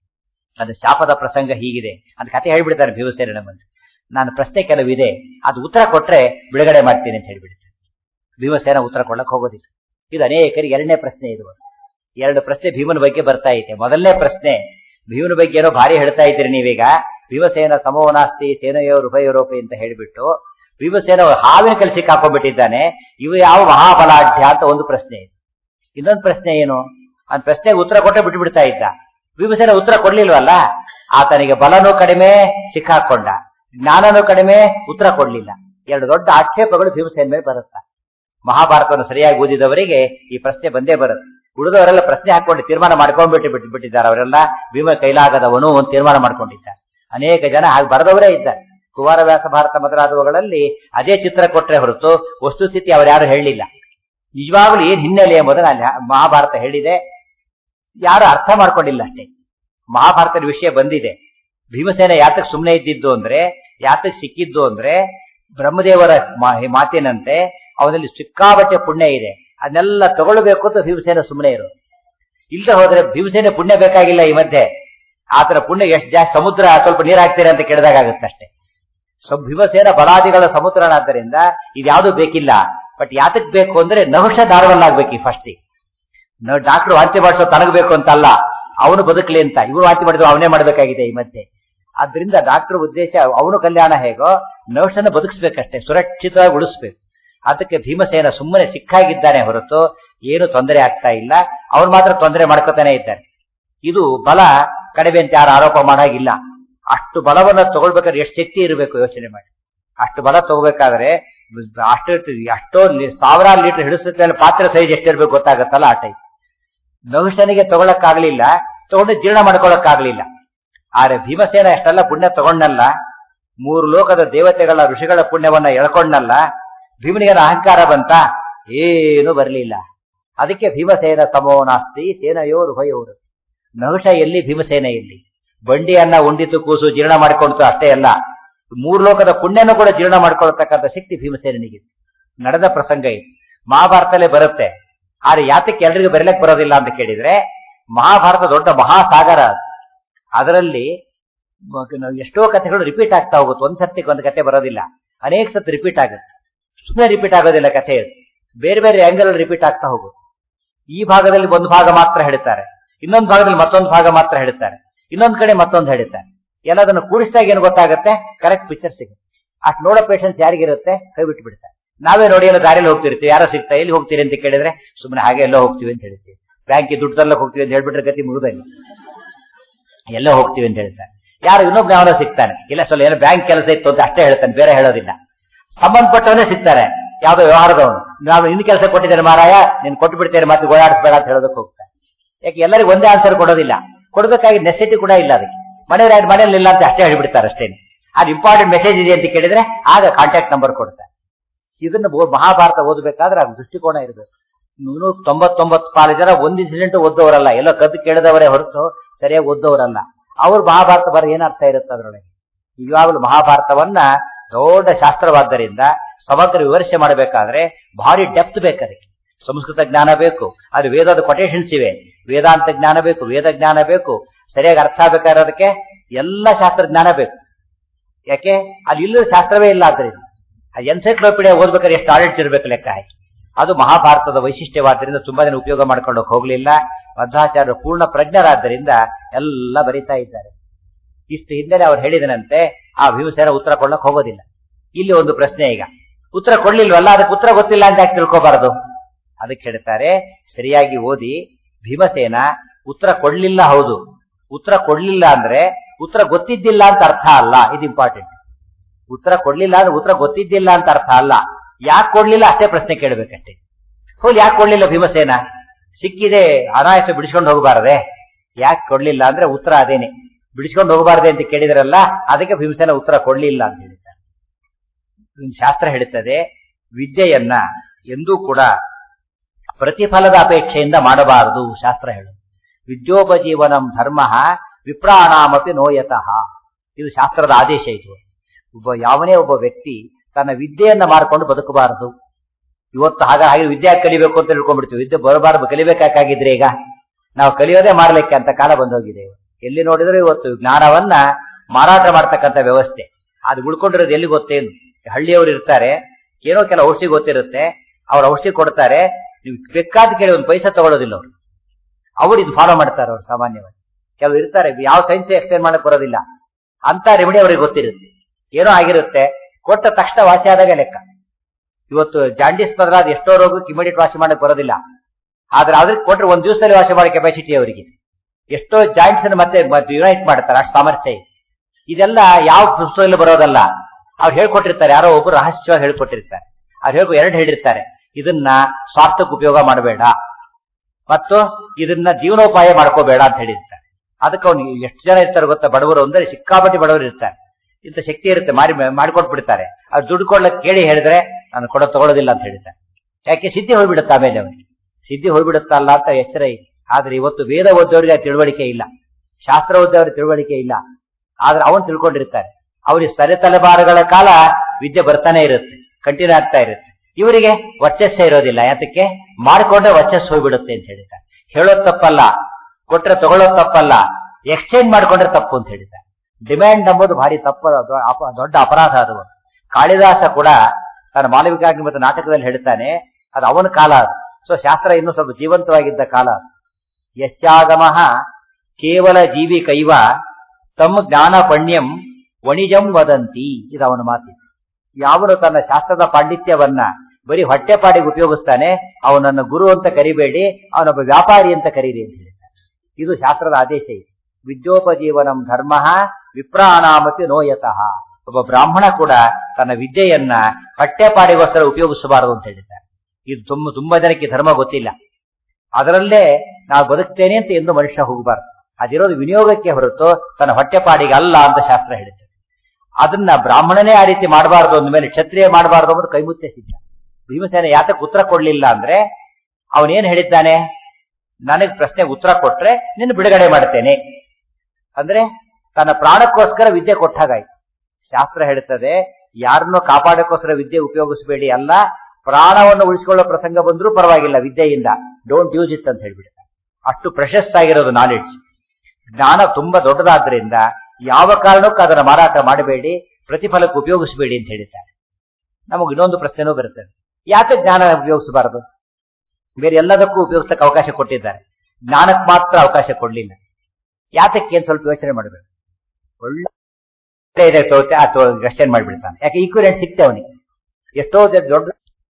ಅದು ಶಾಪದ ಪ್ರಸಂಗ ಹೀಗಿದೆ ಅಂತ ಕತೆ ಹೇಳ್ಬಿಡ್ತಾರೆ ಭೀಮಸೇನ ಬಂದು ನಾನು ಪ್ರಶ್ನೆ ಕೆಲವಿದೆ ಅದು ಉತ್ತರ ಕೊಟ್ರೆ ಬಿಡುಗಡೆ ಮಾಡ್ತೀನಿ ಅಂತ ಹೇಳ್ಬಿಡ್ತಾರೆ ಭೀಮಸೇನ ಉತ್ತರ ಕೊಡಕ್ ಹೋಗೋದಿಲ್ಲ ಇದು ಅನೇಕರಿಗೆ ಎರಡನೇ ಪ್ರಶ್ನೆ ಇದು ಎರಡು ಪ್ರಶ್ನೆ ಭೀಮನ ಬಗ್ಗೆ ಬರ್ತಾ ಇದೆ ಮೊದಲನೇ ಪ್ರಶ್ನೆ ಭೀಮನ ಬಗ್ಗೆ ಏನೋ ಭಾರಿ ಹೇಳ್ತಾ ಇದ್ದೀರಿ ನೀವೀಗ ಭೀಮಸೇನ ಸಮೋನಾಸ್ತಿ ಸೇನೆಯೋರು ಉಭಯೋರೋಪಿ ಅಂತ ಹೇಳಿಬಿಟ್ಟು ಭೀಮಸೇನ ಹಾವಿನ ಕಲಿಸಿ ಹಾಕೊಂಡ್ಬಿಟ್ಟಿದ್ದಾನೆ ಇವು ಯಾವ ಮಹಾಬಲಾಢ್ಯ ಅಂತ ಒಂದು ಪ್ರಶ್ನೆ ಇದೆ ಇನ್ನೊಂದು ಪ್ರಶ್ನೆ ಏನು ಆ ಪ್ರಶ್ನೆಗೆ ಉತ್ತರ ಕೊಟ್ಟೆ ಬಿಟ್ಟು ಬಿಡ್ತಾ ಇದ್ದ ಭೀಮಸೇನ ಉತ್ತರ ಕೊಡ್ಲಿಲ್ವಲ್ಲ ಆತನಿಗೆ ಬಲನೂ ಕಡಿಮೆ ಸಿಕ್ಕಾಕೊಂಡ ಜ್ಞಾನನೂ ಕಡಿಮೆ ಉತ್ತರ ಕೊಡ್ಲಿಲ್ಲ ಎರಡು ದೊಡ್ಡ ಆಕ್ಷೇಪಗಳು ಭೀಮಸೇನ ಮೇಲೆ ಬರುತ್ತ ಮಹಾಭಾರತವನ್ನು ಸರಿಯಾಗಿ ಓದಿದವರಿಗೆ ಈ ಪ್ರಶ್ನೆ ಬಂದೇ ಬರುತ್ತೆ ಉಳಿದವರೆಲ್ಲ ಪ್ರಶ್ನೆ ಹಾಕೊಂಡು ತೀರ್ಮಾನ ಮಾಡ್ಕೊಂಡ್ಬಿಟ್ಟು ಬಿಟ್ಟು ಬಿಟ್ಟಿದ್ದಾರೆ ಅವರೆಲ್ಲ ಭೀಮ ಕೈಲಾಗದವನು ಒಂದು ತೀರ್ಮಾನ ಮಾಡ್ಕೊಂಡಿದ್ದಾರೆ ಅನೇಕ ಜನ ಹಾಗೆ ಬರೆದವರೇ ಇದ್ದಾರೆ ಕುಮಾರವ್ಯಾಸ ಭಾರತ ಮೊದಲಾದವುಗಳಲ್ಲಿ ಅದೇ ಚಿತ್ರ ಕೊಟ್ರೆ ಹೊರತು ವಸ್ತುಸ್ಥಿತಿ ಯಾರು ಹೇಳಲಿಲ್ಲ ನಿಜವಾಗ್ಲೂ ಏನ್ ಹಿನ್ನೆಲೆ ಎಂಬುದನ್ನು ಅಲ್ಲಿ ಮಹಾಭಾರತ ಹೇಳಿದೆ ಯಾರು ಅರ್ಥ ಮಾಡ್ಕೊಂಡಿಲ್ಲ ಅಷ್ಟೇ ಮಹಾಭಾರತದ ವಿಷಯ ಬಂದಿದೆ ಭೀಮಸೇನ ಯಾತಕ್ ಸುಮ್ಮನೆ ಇದ್ದಿದ್ದು ಅಂದ್ರೆ ಯಾತಕ್ ಸಿಕ್ಕಿದ್ದು ಅಂದ್ರೆ ಬ್ರಹ್ಮದೇವರ ಮಾತಿನಂತೆ ಅವನಲ್ಲಿ ಸಿಕ್ಕಾಬಟ್ಟೆ ಪುಣ್ಯ ಇದೆ ಅದನ್ನೆಲ್ಲ ತಗೊಳ್ಬೇಕು ಅಂತ ಭೀಮಸೇನ ಸುಮ್ಮನೆ ಇರು ಇಲ್ಲದೆ ಹೋದ್ರೆ ಭೀಮಸೇನೆ ಪುಣ್ಯ ಬೇಕಾಗಿಲ್ಲ ಈ ಮಧ್ಯೆ ಆತರ ಪುಣ್ಯ ಎಷ್ಟು ಜಾಸ್ತಿ ಸಮುದ್ರ ಸ್ವಲ್ಪ ನೀರ್ ಹಾಕ್ತೀರಾ ಅಂತ ಕೇಳಿದಾಗುತ್ತೆ ಅಷ್ಟೇ ಸೊ ಭೀಮಸೇನ ಬಲಾದಿಗಳ ಸಮುದ್ರನಾದ್ದರಿಂದ ಇದ್ಯಾವುದು ಬೇಕಿಲ್ಲ ಬಟ್ ಯಾತಕ್ ಬೇಕು ಅಂದ್ರೆ ನಹುಷ ದಾರವಲ್ಲಾಗ್ಬೇಕು ಈ ಫಸ್ಟ್ ಡಾಕ್ಟರ್ ವಾಂತಿ ಮಾಡಿಸೋ ತನಗಬೇಕು ಅಂತ ಅಲ್ಲ ಅವನು ಬದುಕಲಿ ಅಂತ ಇವರು ವಾಂತಿ ಮಾಡಿದ್ರು ಅವನೇ ಮಾಡಬೇಕಾಗಿದೆ ಈ ಮಧ್ಯೆ ಆದ್ರಿಂದ ಡಾಕ್ಟರ್ ಉದ್ದೇಶ ಅವನು ಕಲ್ಯಾಣ ಹೇಗೋ ನಹುಷನ ಬದುಕಿಸ್ಬೇಕಷ್ಟೇ ಸುರಕ್ಷಿತವಾಗಿ ಉಳಿಸ್ಬೇಕು ಅದಕ್ಕೆ ಭೀಮಸೇನ ಸುಮ್ಮನೆ ಸಿಕ್ಕಾಗಿದ್ದಾನೆ ಹೊರತು ಏನು ತೊಂದರೆ ಆಗ್ತಾ ಇಲ್ಲ ಅವ್ರು ಮಾತ್ರ ತೊಂದರೆ ಮಾಡ್ಕೋತಾನೆ ಇದ್ದಾರೆ ಇದು ಬಲ ಕಡಿಮೆ ಅಂತ ಯಾರು ಆರೋಪ ಮಾಡಾಗಿಲ್ಲ ಅಷ್ಟು ಬಲವನ್ನ ತಗೊಳ್ಬೇಕಾದ್ರೆ ಎಷ್ಟು ಶಕ್ತಿ ಇರಬೇಕು ಯೋಚನೆ ಮಾಡಿ ಅಷ್ಟು ಬಲ ತಗೋಬೇಕಾದ್ರೆ ಅಷ್ಟು ಎಷ್ಟೋ ಲಿ- ಸಾವಿರಾರು ಲೀಟರ್ ಹಿಡಿಸುತ್ತೆ ಪಾತ್ರೆ ಸೈಜ್ ಎಷ್ಟಿರ್ಬೇಕು ಗೊತ್ತಾಗತ್ತಲ್ಲ ಆ ಟೈಪ್ ನಹುಶನಿಗೆ ತಗೊಳಕ್ಕಾಗ್ಲಿಲ್ಲ ತಗೊಂಡು ಜೀರ್ಣ ಮಾಡ್ಕೊಳಕ್ಕಾಗ್ಲಿಲ್ಲ ಆದ್ರೆ ಭೀಮಸೇನ ಎಷ್ಟೆಲ್ಲ ಪುಣ್ಯ ತಗೊಂಡಲ್ಲ ಮೂರು ಲೋಕದ ದೇವತೆಗಳ ಋಷಿಗಳ ಪುಣ್ಯವನ್ನ ಎಳ್ಕೊಂಡಲ್ಲ ಭೀಮನಿಗನ ಅಹಂಕಾರ ಬಂತ ಏನು ಬರಲಿಲ್ಲ ಅದಕ್ಕೆ ಭೀಮಸೇನ ಸಮೋ ನಾಸ್ತಿ ಸೇನೆಯೋರು ಭಯೋರು ನಹುಷ ಎಲ್ಲಿ ಭೀಮಸೇನ ಎಲ್ಲಿ ಬಂಡಿಯನ್ನ ಉಂಡಿತು ಕೂಸು ಜೀರ್ಣ ಮಾಡಿಕೊಳ್ತು ಅಷ್ಟೇ ಅಲ್ಲ ಮೂರು ಲೋಕದ ಪುಣ್ಯನೂ ಕೂಡ ಜೀರ್ಣ ಮಾಡ್ಕೊಳ್ತಕ್ಕಂಥ ಶಕ್ತಿ ಭೀಮಸೇನಿಗೆ ನಡೆದ ಪ್ರಸಂಗ ಇದು ಮಹಾಭಾರತಲ್ಲೇ ಬರುತ್ತೆ ಆದ್ರೆ ಯಾತಕ್ಕೆ ಎಲ್ರಿಗೂ ಬರಲಿಕ್ಕೆ ಬರೋದಿಲ್ಲ ಅಂತ ಕೇಳಿದ್ರೆ ಮಹಾಭಾರತ ದೊಡ್ಡ ಮಹಾಸಾಗರ ಅದು. ಅದರಲ್ಲಿ ಮ- ಎಷ್ಟೋ ಕಥೆಗಳು ರಿಪೀಟ್ ಆಗ್ತಾ ಹೋಗುತ್ತೆ ಒಂದ್ ಸರ್ತಿಗೆ ಒಂದು ಕಥೆ ಬರೋದಿಲ್ಲ ಅನೇಕ ಸತಿ ರಿಪೀಟ್ ಆಗುತ್ತೆ ಸುಮ್ಮನೆ ರಿಪೀಟ್ ಆಗೋದಿಲ್ಲ ಕಥೆ ಅದು ಬೇರೆ ಬೇರೆ ಆಂಗಲ್ ರಿಪೀಟ್ ಆಗ್ತಾ ಹೋಗುತ್ತೆ ಈ ಭಾಗದಲ್ಲಿ ಒಂದು ಭಾಗ ಮಾತ್ರ ಹೇಳ್ತಾರೆ ಇನ್ನೊಂದು ಭಾಗದಲ್ಲಿ ಮತ್ತೊಂದು ಭಾಗ ಮಾತ್ರ ಹೇಳ್ತಾರೆ ಇನ್ನೊಂದ್ ಕಡೆ ಮತ್ತೊಂದು ಹೇಳ್ತಾರೆ ಎಲ್ಲದನ್ನು ಕೂಡಿಸಿದಾಗ ಏನು ಗೊತ್ತಾಗುತ್ತೆ ಕರೆಕ್ಟ್ ಪಿಕ್ಚರ್ ಸಿಗುತ್ತೆ ಅಷ್ಟು ನೋಡೋ ಪೇಷನ್ಸ್ ಯಾರಿಗಿರುತ್ತೆ ಕೈ ಬಿಟ್ಟು ಬಿಡ್ತಾರೆ ನಾವೇ ನೋಡಿ ಎಲ್ಲ ದಾರಿಯಲ್ಲಿ ಹೋಗ್ತಿರ್ತೀವಿ ಯಾರೋ ಸಿಗ್ತಾ ಎಲ್ಲಿ ಹೋಗ್ತೀರಿ ಅಂತ ಕೇಳಿದ್ರೆ ಸುಮ್ಮನೆ ಹಾಗೆ ಎಲ್ಲೋ ಹೋಗ್ತೀವಿ ಅಂತ ಹೇಳ್ತೀವಿ ಬ್ಯಾಂಕಿಗೆ ದುಡ್ಡು ತರಲಕ್ಕೆ ಹೋಗ್ತೀವಿ ಅಂತ ಹೇಳ್ಬಿಟ್ರೆ ಗತಿ ಮುಗಿದಲ್ಲಿ ಎಲ್ಲೋ ಹೋಗ್ತೀವಿ ಅಂತ ಹೇಳ್ತಾರೆ ಯಾರು ಇನ್ನೊಬ್ಬ ಯಾವನೋ ಸಿಗ್ತಾನೆ ಇಲ್ಲ ಸ್ವಲ್ಪ ಏನೋ ಬ್ಯಾಂಕ್ ಕೆಲಸ ಇತ್ತು ಅಂತ ಅಷ್ಟೇ ಹೇಳ್ತಾನೆ ಬೇರೆ ಹೇಳೋದಿಲ್ಲ ಸಂಬಂಧಪಟ್ಟವನೇ ಸಿಗ್ತಾರೆ ಯಾವ್ದೋ ವ್ಯವಹಾರದವನು ನಾವು ಇನ್ನು ಕೆಲಸ ಕೊಟ್ಟಿದ್ದೇನೆ ಮಾರಾಯ ನೀನು ಕೊಟ್ಟು ಬಿಡ್ತೇನೆ ಮತ್ತೆ ಓಡಾಡಿಸ್ಬೇಡ ಅಂತ ಹೇಳೋದಕ್ಕೆ ಹೋಗ್ತಾನೆ ಯಾಕೆ ಎಲ್ಲರಿಗೂ ಒಂದೇ ಆನ್ಸರ್ ಕೊಡೋದಿಲ್ಲ ಕೊಡಬೇಕಾಗಿ ನೆಸೆಸಿಟಿ ಕೂಡ ಇಲ್ಲ ಅದಕ್ಕೆ ಮನೆಯವ್ರು ಮನೆಯಲ್ಲಿ ಇಲ್ಲ ಅಂತ ಅಷ್ಟೇ ಹೇಳ್ಬಿಡ್ತಾರೆ ಅಷ್ಟೇನೆ ಅದು ಇಂಪಾರ್ಟೆಂಟ್ ಮೆಸೇಜ್ ಇದೆ ಅಂತ ಕೇಳಿದ್ರೆ ಆಗ ಕಾಂಟ್ಯಾಕ್ಟ್ ನಂಬರ್ ಕೊಡ್ತಾರೆ ಇದನ್ನ ಓ- ಮಹಾಭಾರತ ಓದಬೇಕಾದ್ರೆ ಅದು ದೃಷ್ಟಿಕೋನ ಇರಬೇಕು ನೂರ ತೊಂಬತ್ತೊಂಬತ್ತು ಪಾಲು ಜನ ಒಂದು ಇನ್ಸಿಡೆಂಟ್ ಓದ್ದವರಲ್ಲ ಎಲ್ಲೋ ಕದ್ದು ಕೇಳಿದವರೇ ಹೊರತು ಸರಿಯಾಗಿ ಓದ್ದವರಲ್ಲ ಅವ್ರು ಮಹಾಭಾರತ ಬರ ಏನ್ ಅರ್ಥ ಇರುತ್ತೆ ಅದರೊಳಗೆ ನಿಜವಾಗ್ಲೂ ಮಹಾಭಾರತವನ್ನ ದೊಡ್ಡ ಶಾಸ್ತ್ರವಾದ್ದರಿಂದ ಸಮಗ್ರ ವಿಮರ್ಶೆ ಮಾಡಬೇಕಾದ್ರೆ ಭಾರಿ ಡೆಪ್ತ್ ಬೇಕು ಅದಕ್ಕೆ ಸಂಸ್ಕೃತ ಜ್ಞಾನ ಬೇಕು ಅದು ವೇದದ ಕೊಟೇಶನ್ಸ್ ಇವೆ ವೇದಾಂತ ಜ್ಞಾನ ಬೇಕು ವೇದ ಜ್ಞಾನ ಬೇಕು ಸರಿಯಾಗಿ ಅರ್ಥ ಆಗ್ಬೇಕಾಗಿರೋದಕ್ಕೆ ಎಲ್ಲ ಶಾಸ್ತ್ರ ಜ್ಞಾನ ಬೇಕು ಯಾಕೆ ಅಲ್ಲಿ ಇಲ್ಲದ ಶಾಸ್ತ್ರವೇ ಇಲ್ಲ ಆದ್ರಿಂದ ಆ ಎನ್ಸೈಕ್ಲೋಪೀಡಿಯಾ ಓದ್ಬೇಕಾದ್ರೆ ಎಷ್ಟು ನಾಲೆಡ್ಜ್ ಇರಬೇಕು ಲೆಕ್ಕ ಹಾಕಿ ಅದು ಮಹಾಭಾರತದ ವೈಶಿಷ್ಟ್ಯವಾದ್ದರಿಂದ ತುಂಬಾ ದಿನ ಉಪಯೋಗ ಮಾಡ್ಕೊಂಡು ಹೋಗ್ಲಿಲ್ಲ ಮಧ್ವಾಚಾರ್ಯರು ಪೂರ್ಣ ಪ್ರಜ್ಞರಾದ್ದರಿಂದ ಎಲ್ಲ ಬರೀತಾ ಇದ್ದಾರೆ ಇಷ್ಟು ಹಿನ್ನೆಲೆ ಅವ್ರು ಹೇಳಿದನಂತೆ ಆ ಭೀಮಸೇನ ಉತ್ತರ ಕೊಡ್ಲಕ್ ಹೋಗೋದಿಲ್ಲ ಇಲ್ಲಿ ಒಂದು ಪ್ರಶ್ನೆ ಈಗ ಉತ್ತರ ಕೊಡ್ಲಿಲ್ವಲ್ಲ ಅದಕ್ಕೆ ಉತ್ತರ ಗೊತ್ತಿಲ್ಲ ಅಂತ ಯಾಕೆ ತಿಳ್ಕೋಬಾರದು ಅದಕ್ಕೆ ಹೇಳ್ತಾರೆ ಸರಿಯಾಗಿ ಓದಿ ಭೀಮಸೇನ ಉತ್ತರ ಕೊಡ್ಲಿಲ್ಲ ಹೌದು ಉತ್ತರ ಕೊಡ್ಲಿಲ್ಲ ಅಂದ್ರೆ ಉತ್ತರ ಗೊತ್ತಿದ್ದಿಲ್ಲ ಅಂತ ಅರ್ಥ ಅಲ್ಲ ಇದು ಇಂಪಾರ್ಟೆಂಟ್ ಉತ್ತರ ಕೊಡ್ಲಿಲ್ಲ ಅಂದ್ರೆ ಉತ್ತರ ಗೊತ್ತಿದ್ದಿಲ್ಲ ಅಂತ ಅರ್ಥ ಅಲ್ಲ ಯಾಕೆ ಕೊಡ್ಲಿಲ್ಲ ಅಷ್ಟೇ ಪ್ರಶ್ನೆ ಕೇಳಬೇಕಷ್ಟೇ ಹೋಲ್ ಯಾಕೆ ಕೊಡ್ಲಿಲ್ಲ ಭೀಮಸೇನ ಸಿಕ್ಕಿದೆ ಅನಾಯಾಸ ಬಿಡಿಸ್ಕೊಂಡು ಹೋಗಬಾರದೆ ಯಾಕೆ ಕೊಡ್ಲಿಲ್ಲ ಅಂದ್ರೆ ಉತ್ತರ ಅದೇನೆ ಬಿಡಿಸ್ಕೊಂಡು ಹೋಗಬಾರದೆ ಅಂತ ಕೇಳಿದ್ರಲ್ಲ ಅದಕ್ಕೆ ಭೀಮಸೇನ ಉತ್ತರ ಕೊಡ್ಲಿಲ್ಲ ಅಂತ ಹೇಳಿದ್ದಾರೆ ಒಂದು ಶಾಸ್ತ್ರ ಹೇಳುತ್ತದೆ ವಿದ್ಯೆಯನ್ನ ಎಂದೂ ಕೂಡ ಪ್ರತಿಫಲದ ಅಪೇಕ್ಷೆಯಿಂದ ಮಾಡಬಾರದು ಶಾಸ್ತ್ರ ಹೇಳು ವಿದ್ಯೋಪಜೀವನಂ ಧರ್ಮ ವಿಪ್ರಾಣಾಮಪಿ ನೋಯತಃ ಇದು ಶಾಸ್ತ್ರದ ಆದೇಶ ಇದು ಒಬ್ಬ ಯಾವನೇ ಒಬ್ಬ ವ್ಯಕ್ತಿ ತನ್ನ ವಿದ್ಯೆಯನ್ನ ಮಾರ್ಕೊಂಡು ಬದುಕಬಾರದು ಇವತ್ತು ಹಾಗ ಹಾಗೆ ವಿದ್ಯೆ ಕಲಿಬೇಕು ಅಂತ ತಿಳ್ಕೊಂಡ್ಬಿಡ್ತೀವಿ ವಿದ್ಯೆ ಬರಬಾರದು ಕಲಿಬೇಕಾಗಿದ್ರೆ ಈಗ ನಾವು ಕಲಿಯೋದೇ ಮಾರ್ಲಿಕ್ಕೆ ಅಂತ ಕಾಲ ಬಂದೋಗಿದೆ ಎಲ್ಲಿ ನೋಡಿದ್ರೆ ಇವತ್ತು ಜ್ಞಾನವನ್ನ ಮಾರಾಟ ಮಾಡ್ತಕ್ಕಂಥ ವ್ಯವಸ್ಥೆ ಅದು ಉಳ್ಕೊಂಡಿರೋದು ಎಲ್ಲಿ ಗೊತ್ತೇನು ಹಳ್ಳಿಯವರು ಇರ್ತಾರೆ ಏನೋ ಕೆಲ ಔಷಧಿ ಗೊತ್ತಿರುತ್ತೆ ಅವ್ರ ಔಷಧಿ ಕೊಡ್ತಾರೆ ನೀವು ಬೇಕಾದ ಕೇಳಿ ಒಂದು ಪೈಸಾ ತಗೊಳ್ಳೋದಿಲ್ಲ ಅವರು ಅವ್ರು ಇದು ಫಾಲೋ ಮಾಡ್ತಾರೆ ಅವ್ರು ಸಾಮಾನ್ಯವಾಗಿ ಕೆಲವರು ಇರ್ತಾರೆ ಯಾವ ಸೈನ್ಸ್ ಎಕ್ಸ್ಪ್ಲೇನ್ ಮಾಡಕ್ ಬರೋದಿಲ್ಲ ಅಂತ ರೆಮಿಡಿ ಅವ್ರಿಗೆ ಗೊತ್ತಿರುತ್ತೆ ಏನೋ ಆಗಿರುತ್ತೆ ಕೊಟ್ಟ ತಕ್ಷಣ ವಾಸಿ ಆದಾಗ ಲೆಕ್ಕ ಇವತ್ತು ಜಾಂಡೀಸ್ ಬದಲಾದ ಎಷ್ಟೋ ರೋಗಕ್ಕೆ ಇಮಿಡಿಯೇಟ್ ವಾಸಿ ಮಾಡಕ್ ಬರೋದಿಲ್ಲ ಆದ್ರೆ ಅದಕ್ಕೆ ಕೊಟ್ರೆ ಒಂದ್ ದಿವಸದಲ್ಲಿ ವಾಸಿ ಮಾಡೋ ಕೆಪಾಸಿಟಿ ಅವರಿಗೆ ಎಷ್ಟೋ ಜಾಯಿಂಟ್ಸ್ ಅನ್ನು ಮತ್ತೆ ಯುನೈಟ್ ಮಾಡ್ತಾರೆ ಅಷ್ಟು ಸಾಮರ್ಥ್ಯ ಇದೆ ಇದೆಲ್ಲ ಯಾವ ಪುಸ್ತಕದಲ್ಲಿ ಬರೋದಲ್ಲ ಅವ್ರು ಹೇಳ್ಕೊಟ್ಟಿರ್ತಾರೆ ಯಾರೋ ಒಬ್ರು ರಹಸ್ಯವಾಗಿ ಹೇಳ್ಕೊಟ್ಟಿರ್ತಾರೆ ಅವ್ರು ಹೇಳ್ಕೊ ಎರಡು ಹೇಳಿರ್ತಾರೆ ಇದನ್ನ ಸ್ವಾರ್ಥಕ್ಕೆ ಉಪಯೋಗ ಮಾಡಬೇಡ ಮತ್ತು ಇದನ್ನ ಜೀವನೋಪಾಯ ಮಾಡ್ಕೋಬೇಡ ಅಂತ ಹೇಳಿರ್ತಾರೆ ಅದಕ್ಕೆ ಅವ್ನು ಎಷ್ಟು ಜನ ಇರ್ತಾರೆ ಗೊತ್ತಾ ಬಡವರು ಅಂದ್ರೆ ಸಿಕ್ಕಾಪಟ್ಟಿ ಬಡವರು ಇರ್ತಾರೆ ಇಂಥ ಶಕ್ತಿ ಇರುತ್ತೆ ಮಾರಿ ಮಾಡಿಕೊಟ್ಟು ಬಿಡ್ತಾರೆ ಅವ್ರು ದುಡ್ಡು ಕೊಡ್ಲಕ್ಕೆ ಕೇಳಿ ಹೇಳಿದ್ರೆ ನಾನು ಕೊಡೋ ತಗೊಳ್ಳೋದಿಲ್ಲ ಅಂತ ಹೇಳ್ತಾರೆ ಯಾಕೆ ಸಿದ್ಧಿ ಹೋಗ್ಬಿಡುತ್ತೆ ಆಮೇಲೆ ಅವನಿಗೆ ಸಿದ್ಧಿ ಹೋಗ್ಬಿಡುತ್ತಲ್ಲ ಅಂತ ಎಚ್ಚರ ಇದೆ ಆದ್ರೆ ಇವತ್ತು ವೇದ ಓದೋರಿಗೆ ಆ ತಿಳುವಳಿಕೆ ಇಲ್ಲ ಶಾಸ್ತ್ರ ಓದೋರಿಗೆ ತಿಳುವಳಿಕೆ ಇಲ್ಲ ಆದ್ರೆ ಅವನು ತಿಳ್ಕೊಂಡಿರ್ತಾರೆ ಅವ್ರಿಗೆ ಸರಿ ತಲೆಮಾರುಗಳ ಕಾಲ ವಿದ್ಯೆ ಬರ್ತಾನೆ ಇರುತ್ತೆ ಕಂಟಿನ್ಯೂ ಆಗ್ತಾ ಇರುತ್ತೆ ಇವರಿಗೆ ವರ್ಚಸ್ಸೇ ಇರೋದಿಲ್ಲ ಯಾತಕ್ಕೆ ಮಾಡಿಕೊಂಡ್ರೆ ವರ್ಚಸ್ಸು ಹೋಗ್ಬಿಡುತ್ತೆ ಅಂತ ಹೇಳಿದ್ದಾರೆ ಹೇಳೋದ್ ತಪ್ಪಲ್ಲ ಕೊಟ್ರೆ ತಗೊಳ್ಳೋದ್ ತಪ್ಪಲ್ಲ ಎಕ್ಸ್ಚೇಂಜ್ ಮಾಡ್ಕೊಂಡ್ರೆ ತಪ್ಪು ಅಂತ ಹೇಳಿದ್ದಾರೆ ಡಿಮ್ಯಾಂಡ್ ಎಂಬುದು ಭಾರಿ ತಪ್ಪು ಅದು ಅಪ- ದೊಡ್ಡ ಅಪರಾಧ ಅದು ಕಾಳಿದಾಸ ಕೂಡ ತನ್ನ ಮಾಲವಿಕಾಗ್ನಿ ಮತ್ತು ನಾಟಕದಲ್ಲಿ ಹೇಳ್ತಾನೆ ಅದು ಅವನ ಕಾಲ ಅದು ಸೊ ಶಾಸ್ತ್ರ ಇನ್ನೂ ಸ್ವಲ್ಪ ಜೀವಂತವಾಗಿದ್ದ ಕಾಲ ಅದು ಯಶ್ಯಾಗಮಃ ಕೇವಲ ಜೀವಿ ಕೈವ ತಮ್ಮ ಜ್ಞಾನ ಪಣ್ಯಂ ವಣಿಜಂ ವದಂತಿ ಇದು ಅವನ ಮಾತು ಯಾವನು ತನ್ನ ಶಾಸ್ತ್ರದ ಪಾಂಡಿತ್ಯವನ್ನ ಬರೀ ಹೊಟ್ಟೆಪಾಡಿಗೆ ಉಪಯೋಗಿಸ್ತಾನೆ ಅವನನ್ನು ಗುರು ಅಂತ ಕರಿಬೇಡಿ ಅವನೊಬ್ಬ ವ್ಯಾಪಾರಿ ಅಂತ ಕರೀರಿ ಅಂತ ಹೇಳ್ತಾನೆ ಇದು ಶಾಸ್ತ್ರದ ಆದೇಶ ಇದೆ ವಿದ್ಯೋಪಜೀವನಂ ಧರ್ಮ ವಿಪ್ರಾಣಾಮತಿ ನೋಯತಃ ಒಬ್ಬ ಬ್ರಾಹ್ಮಣ ಕೂಡ ತನ್ನ ವಿದ್ಯೆಯನ್ನ ಹೊಟ್ಟೆಪಾಡಿಗೋಸ್ಕರ ಉಪಯೋಗಿಸಬಾರದು ಅಂತ ಹೇಳಿದ್ದಾರೆ ಇದು ತುಂಬ ತುಂಬಾ ಜನಕ್ಕೆ ಧರ್ಮ ಗೊತ್ತಿಲ್ಲ ಅದರಲ್ಲೇ ನಾವು ಬದುಕ್ತೇನೆ ಅಂತ ಎಂದು ಮನುಷ್ಯ ಹೋಗಬಾರ್ದು ಅದಿರೋದು ವಿನಿಯೋಗಕ್ಕೆ ಹೊರತು ತನ್ನ ಹೊಟ್ಟೆಪಾಡಿಗೆ ಅಲ್ಲ ಅಂತ ಶಾಸ್ತ್ರ ಹೇಳುತ್ತೆ ಅದನ್ನ ಬ್ರಾಹ್ಮಣನೇ ಆ ರೀತಿ ಮಾಡಬಾರದು ಅಂದ್ಮೇಲೆ ಕ್ಷತ್ರಿಯ ಮಾಡಬಾರದು ಅನ್ನೋದು ಕೈಮುತ್ತೆ ಸಿದ್ಧ ಭೀಮಸೇನ ಯಾತಕ್ಕೆ ಉತ್ತರ ಕೊಡ್ಲಿಲ್ಲ ಅಂದ್ರೆ ಅವನೇನ್ ಹೇಳಿದ್ದಾನೆ ನನಗೆ ಪ್ರಶ್ನೆಗೆ ಉತ್ತರ ಕೊಟ್ರೆ ನಿನ್ನ ಬಿಡುಗಡೆ ಮಾಡ್ತೇನೆ ಅಂದ್ರೆ ತನ್ನ ಪ್ರಾಣಕ್ಕೋಸ್ಕರ ವಿದ್ಯೆ ಕೊಟ್ಟಾಗಾಯ್ತು ಶಾಸ್ತ್ರ ಹೇಳುತ್ತದೆ ಯಾರನ್ನೋ ಕಾಪಾಡಕ್ಕೋಸ್ಕರ ವಿದ್ಯೆ ಉಪಯೋಗಿಸಬೇಡಿ ಅಲ್ಲ ಪ್ರಾಣವನ್ನು ಉಳಿಸಿಕೊಳ್ಳೋ ಪ್ರಸಂಗ ಬಂದ್ರೂ ಪರವಾಗಿಲ್ಲ ವಿದ್ಯೆಯಿಂದ ಡೋಂಟ್ ಯೂಸ್ ಇಟ್ ಅಂತ ಹೇಳ್ಬಿಡ್ತಾರೆ ಅಷ್ಟು ಪ್ರಶಸ್ತ ಆಗಿರೋದು ನಾಲೆಡ್ಜ್ ಜ್ಞಾನ ತುಂಬಾ ದೊಡ್ಡದಾದ್ರಿಂದ ಯಾವ ಕಾರಣಕ್ಕೂ ಅದನ್ನ ಮಾರಾಟ ಮಾಡಬೇಡಿ ಪ್ರತಿಫಲಕ್ಕೆ ಉಪಯೋಗಿಸಬೇಡಿ ಅಂತ ಹೇಳಿದ್ದಾರೆ ನಮಗೆ ಇನ್ನೊಂದು ಪ್ರಶ್ನೆನೂ ಬರುತ್ತದೆ ಯಾಕೆ ಜ್ಞಾನ ಉಪಯೋಗಿಸಬಾರದು ಬೇರೆ ಎಲ್ಲದಕ್ಕೂ ಉಪಯೋಗಿಸಕ್ಕೆ ಅವಕಾಶ ಕೊಟ್ಟಿದ್ದಾರೆ ಜ್ಞಾನಕ್ಕೆ ಮಾತ್ರ ಅವಕಾಶ ಕೊಡ್ಲಿಲ್ಲ ಯಾತಕ್ಕೆ ಏನ್ ಸ್ವಲ್ಪ ಯೋಚನೆ ಮಾಡಬೇಕು ಒಳ್ಳೆ ಇದೆ ತೋತೆ ಆ ಕ್ವಶನ್ ಮಾಡಿಬಿಡ್ತಾನೆ ಯಾಕೆ ಈಕ್ವಿಲೆಂಟ್ ಸಿಕ್ತೆ ಅವನಿಗೆ ಎಷ್ಟೋ ಜನ ದೊಡ್ಡ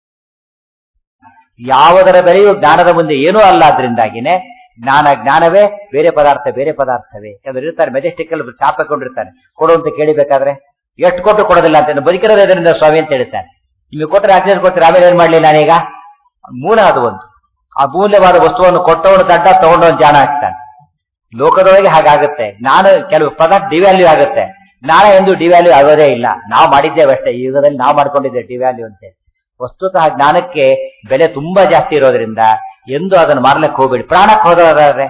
ಯಾವುದರ ಬೆಲೆಯೂ ಜ್ಞಾನದ ಮುಂದೆ ಏನೂ ಅಲ್ಲ ಆದ್ರಿಂದಾಗಿನೇ ಜ್ಞಾನ ಜ್ಞಾನವೇ ಬೇರೆ ಪದಾರ್ಥ ಬೇರೆ ಪದಾರ್ಥವೇ ಯಾವ್ದು ಇರ್ತಾರೆ ಮೆಜೆಸ್ಟಿಕ್ ಅಲ್ಲಿ ಚಾಪ ಕೊಂಡಿರ್ತಾನೆ ಕೊಡು ಅಂತ ಕೇಳಿಬೇಕಾದ್ರೆ ಎಷ್ಟು ಕೊಟ್ಟು ಕೊಡೋದಿಲ್ಲ ಅಂತ ಬದುಕಿರೋದು ಇದರಿಂದ ಸ್ವಾಮಿ ಅಂತ ಹೇಳ್ತಾನೆ ನಿಮಗೆ ಕೊಟ್ಟರೆ ಆಕ್ಸಿಜನ್ ಕೊಡ್ತಾರೆ ಆಮೇಲೆ ಏನ್ ಮಾಡ್ಲಿ ನಾನೀಗ ಮೂಲ ಅದು ಒಂದು ಆ ಮೂಲ್ಯವಾದ ವಸ್ತುವನ್ನು ಕೊಟ್ಟವನು ದಡ್ಡ ತಗೊಂಡವನು ಜಾಣ ಆಗ್ತಾನೆ ಲೋಕದೊಳಗೆ ಹಾಗಾಗುತ್ತೆ ಜ್ಞಾನ ಕೆಲವು ಪದಾರ್ಥ ಡಿವ್ಯಾಲ್ಯೂ ಆಗುತ್ತೆ ಜ್ಞಾನ ಎಂದು ಡಿವ್ಯಾಲ್ಯೂ ಆಗೋದೇ ಇಲ್ಲ ನಾವು ಮಾಡಿದ್ದೇವೆ ಅಷ್ಟೇ ಈ ಯುಗದಲ್ಲಿ ನಾವು ಮಾಡ್ಕೊಂಡಿದ್ದೇವೆ ಡಿವ್ಯಾಲ್ಯೂ ಅಂತ ವಸ್ತುತಃ ಜ್ಞಾನಕ್ಕೆ ಬೆಲೆ ತುಂಬಾ ಜಾಸ್ತಿ ಇರೋದ್ರಿಂದ ಎಂದು ಅದನ್ನು ಮಾರ್ಲಕ್ಕೆ ಹೋಗ್ಬೇಡಿ ಪ್ರಾಣಕ್ಕೆ ಹೋದವರಾದ್ರೆ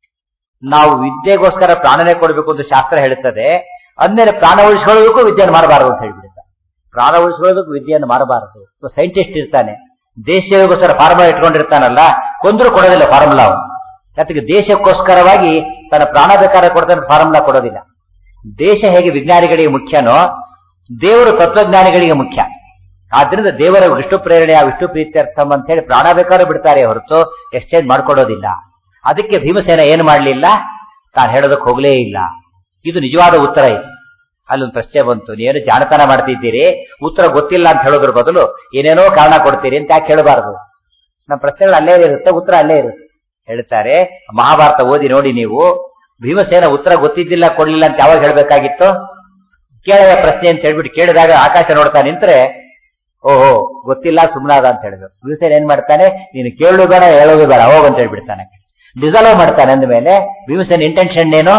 ನಾವು ವಿದ್ಯೆಗೋಸ್ಕರ ಪ್ರಾಣನೇ ಕೊಡಬೇಕು ಅಂತ ಶಾಸ್ತ್ರ ಹೇಳುತ್ತದೆ ಅಂದ್ಮೇಲೆ ಪ್ರಾಣ ಉಳಿಸ್ಕೊಳ್ಳೋದಕ್ಕೂ ವಿದ್ಯೆಯನ್ನು ಮಾಡಬಾರದು ಅಂತ ಹೇಳ್ಬಿಡುತ್ತೆ ಪ್ರಾಣ ಉಳಿಸ್ಕೊಳ್ಳೋದಕ್ಕೂ ವಿದ್ಯೆಯನ್ನು ಮಾಡಬಾರದು ಸೈಂಟಿಸ್ಟ್ ಇರ್ತಾನೆ ದೇಶಗೋಸ್ಕರ ಫಾರ್ಮುಲಾ ಇಟ್ಕೊಂಡಿರ್ತಾನಲ್ಲ ಕೊಂದ್ರು ಕೊಡೋದಿಲ್ಲ ಫಾರ್ಮುಲಾ ಅವನು ಜೊತೆಗೆ ದೇಶಕ್ಕೋಸ್ಕರವಾಗಿ ತನ್ನ ಪ್ರಾಣ ಬೇಕಾದ್ರೆ ಕೊಡ್ತಾನೆ ಫಾರ್ಮುಲಾ ಕೊಡೋದಿಲ್ಲ ದೇಶ ಹೇಗೆ ವಿಜ್ಞಾನಿಗಳಿಗೆ ಮುಖ್ಯನೋ ದೇವರು ತತ್ವಜ್ಞಾನಿಗಳಿಗೆ ಮುಖ್ಯ ಆದ್ರಿಂದ ದೇವರ ವಿಷ್ಣು ಪ್ರೇರಣೆ ಆ ವಿಷ್ಣು ಪ್ರೀತ್ಯರ್ಥಂ ಅಂತ ಹೇಳಿ ಪ್ರಾಣ ಬೇಕಾದ್ರೂ ಬಿಡ್ತಾರೆ ಹೊರತು ಎಕ್ಸ್ಚೇಂಜ್ ಮಾಡ್ಕೊಡೋದಿಲ್ಲ ಅದಕ್ಕೆ ಭೀಮಸೇನ ಏನು ಮಾಡಲಿಲ್ಲ ತಾನು ಹೇಳೋದಕ್ಕೆ ಹೋಗಲೇ ಇಲ್ಲ ಇದು ನಿಜವಾದ ಉತ್ತರ ಇದು ಅಲ್ಲೊಂದು ಪ್ರಶ್ನೆ ಬಂತು ನೀನು ಜಾಣತನ ಮಾಡ್ತಿದ್ದೀರಿ ಉತ್ತರ ಗೊತ್ತಿಲ್ಲ ಅಂತ ಹೇಳೋದ್ರ ಬದಲು ಏನೇನೋ ಕಾರಣ ಕೊಡ್ತೀರಿ ಅಂತ ಯಾಕೆ ಹೇಳಬಾರದು ನಮ್ಮ ಪ್ರಶ್ನೆಗಳು ಅಲ್ಲೇ ಇರುತ್ತೆ ಉತ್ತರ ಅಲ್ಲೇ ಇರುತ್ತೆ ಹೇಳ್ತಾರೆ ಮಹಾಭಾರತ ಓದಿ ನೋಡಿ ನೀವು ಭೀಮಸೇನ ಉತ್ತರ ಗೊತ್ತಿದ್ದಿಲ್ಲ ಕೊಡ್ಲಿಲ್ಲ ಅಂತ ಯಾವಾಗ ಹೇಳ್ಬೇಕಾಗಿತ್ತು ಕೇಳದ ಪ್ರಶ್ನೆ ಅಂತ ಹೇಳ್ಬಿಟ್ಟು ಕೇಳಿದಾಗ ಆಕಾಶ ನೋಡ್ತಾ ನಿಂತ್ರೆ ಓಹೋ ಗೊತ್ತಿಲ್ಲ ಸುಮ್ನಾದ ಅಂತ ಹೇಳಿದ್ರು ಭೀಮಸೇನ ಏನ್ ಮಾಡ್ತಾನೆ ನೀನು ಕೇಳು ಬೇಡ ಹೇಳೋದು ಬೇಡ ಹೋಗ್ ಅಂತ ಹೇಳ್ಬಿಡ್ತಾನೆ ಡಿಸಲ್ವ್ ಮಾಡ್ತಾನೆ ಅಂದ್ಮೇಲೆ ಭೀಮಸೇನ ಇಂಟೆನ್ಷನ್ ಏನು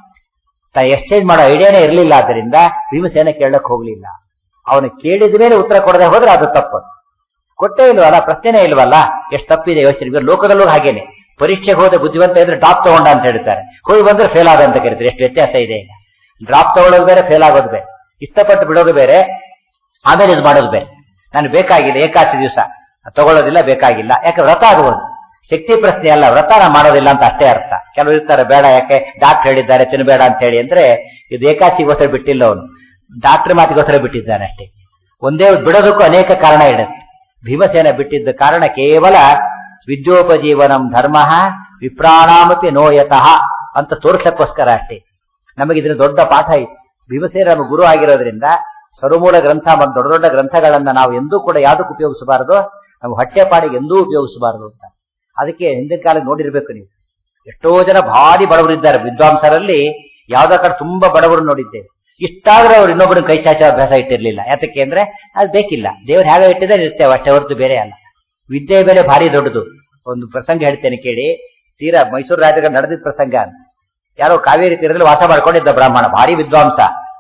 ತಾ ಎಕ್ಸ್ಚೇಂಜ್ ಮಾಡೋ ಐಡಿಯಾನೇ ಇರಲಿಲ್ಲ ಆದ್ರಿಂದ ಭೀಮಸೇನ ಕೇಳಕ್ ಹೋಗ್ಲಿಲ್ಲ ಅವನು ಕೇಳಿದ ಮೇಲೆ ಉತ್ತರ ಕೊಡದೆ ಹೋದ್ರೆ ಅದು ತಪ್ಪದು ಕೊಟ್ಟೇ ಇಲ್ವಲ್ಲ ಪ್ರಶ್ನೆನೇ ಇಲ್ವಲ್ಲ ಎಷ್ಟು ತಪ್ಪಿದೆ ಯೋಚನೆ ಲೋಕದಲ್ಲೂ ಹಾಗೇನೆ ಪರೀಕ್ಷೆಗೆ ಹೋದ ಬುದ್ಧಿವಂತ ಇದ್ರೆ ಡ್ರಾಪ್ ತಗೊಂಡ ಅಂತ ಹೇಳ್ತಾರೆ ಹೋಗಿ ಬಂದ್ರೆ ಫೇಲ್ ಆದ ಅಂತ ಕರೀತಾರೆ ಎಷ್ಟು ವ್ಯತ್ಯಾಸ ಇದೆ ಈಗ ಡ್ರಾಪ್ ತಗೊಳ್ಳೋದು ಬೇರೆ ಫೇಲ್ ಆಗೋದು ಬೇರೆ ಇಷ್ಟಪಟ್ಟು ಬಿಡೋದು ಬೇರೆ ಆಮೇಲೆ ಇದು ಮಾಡೋದು ಬೇರೆ ನಾನು ಬೇಕಾಗಿಲ್ಲ ಏಕಾಶಿ ದಿವಸ ತಗೊಳ್ಳೋದಿಲ್ಲ ಬೇಕಾಗಿಲ್ಲ ಯಾಕೆ ವ್ರತ ಆಗುವುದು ಶಕ್ತಿ ಪ್ರಶ್ನೆ ಅಲ್ಲ ವ್ರತ ನಾ ಮಾಡೋದಿಲ್ಲ ಅಂತ ಅಷ್ಟೇ ಅರ್ಥ ಕೆಲವರು ಇರ್ತಾರೆ ಬೇಡ ಯಾಕೆ ಡಾಕ್ಟರ್ ಹೇಳಿದ್ದಾರೆ ತಿನ್ನಬೇಡ ಅಂತ ಹೇಳಿ ಅಂದ್ರೆ ಇದು ಏಕಾಶಿಗೋಸ್ಕರ ಬಿಟ್ಟಿಲ್ಲ ಅವನು ಡಾಕ್ಟರ್ ಮಾತಿಗೋಸ್ಕರ ಬಿಟ್ಟಿದ್ದಾನೆ ಅಷ್ಟೇ ಒಂದೇ ಬಿಡೋದಕ್ಕೂ ಅನೇಕ ಕಾರಣ ಇಡುತ್ತೆ ಭೀಮಸೇನ ಬಿಟ್ಟಿದ್ದ ಕಾರಣ ಕೇವಲ ವಿದ್ಯೋಪಜೀವನಂ ಧರ್ಮ ವಿಪ್ರಾಣಾಮಪಿ ನೋಯತಃ ಅಂತ ತೋರ್ಸಕ್ಕೋಸ್ಕರ ಅಷ್ಟೇ ನಮಗೆ ಇದನ್ನ ದೊಡ್ಡ ಪಾಠ ಇತ್ತು ಭೀಮಸೇನ ನಮ್ಮ ಗುರು ಆಗಿರೋದ್ರಿಂದ ಸರುಮೂಲ ಗ್ರಂಥ ಮತ್ತು ದೊಡ್ಡ ದೊಡ್ಡ ಗ್ರಂಥಗಳನ್ನ ನಾವು ಎಂದೂ ಕೂಡ ಯಾವುದಕ್ಕೆ ಉಪಯೋಗಿಸಬಾರದು ನಮ್ಮ ಹೊಟ್ಟೆಪಾಡಿಗೆ ಎಂದೂ ಉಪಯೋಗಿಸಬಾರದು ಅಂತ ಅದಕ್ಕೆ ಹಿಂದಿನ ಕಾಲ ನೋಡಿರ್ಬೇಕು ನೀವು ಎಷ್ಟೋ ಜನ ಭಾರಿ ಬಡವರಿದ್ದಾರೆ ವಿದ್ವಾಂಸರಲ್ಲಿ ಯಾವ್ದೋ ಕಡೆ ತುಂಬಾ ಬಡವರು ನೋಡಿದ್ದೇವೆ ಇಷ್ಟಾದ್ರೆ ಅವ್ರು ಇನ್ನೊಬ್ಬರ ಕೈ ಚಾಚೋ ಅಭ್ಯಾಸ ಇಟ್ಟಿರ್ಲಿಲ್ಲ ಯಾತಕ್ಕೆ ಅಂದ್ರೆ ಅದು ಬೇಕಿಲ್ಲ ದೇವ್ರು ಹೇಗೆ ಇಟ್ಟಿದ್ರೆ ಇರ್ತೇವೆ ಅಷ್ಟೇ ಹೊರತು ಬೇರೆ ಅಲ್ಲ ವಿದ್ಯೆ ಬೆಲೆ ಭಾರಿ ದೊಡ್ಡದು ಒಂದು ಪ್ರಸಂಗ ಹೇಳ್ತೇನೆ ಕೇಳಿ ತೀರಾ ಮೈಸೂರು ರಾಜ್ಯದ ನಡೆದಿದ್ದ ಪ್ರಸಂಗ ಅಂತ ಯಾರೋ ಕಾವೇರಿ ತೀರದಲ್ಲಿ ವಾಸ ಮಾಡ್ಕೊಂಡಿದ್ದ ಬ್ರಾಹ್ಮಣ ಭಾರಿ ವಿದ್ವಾಂಸ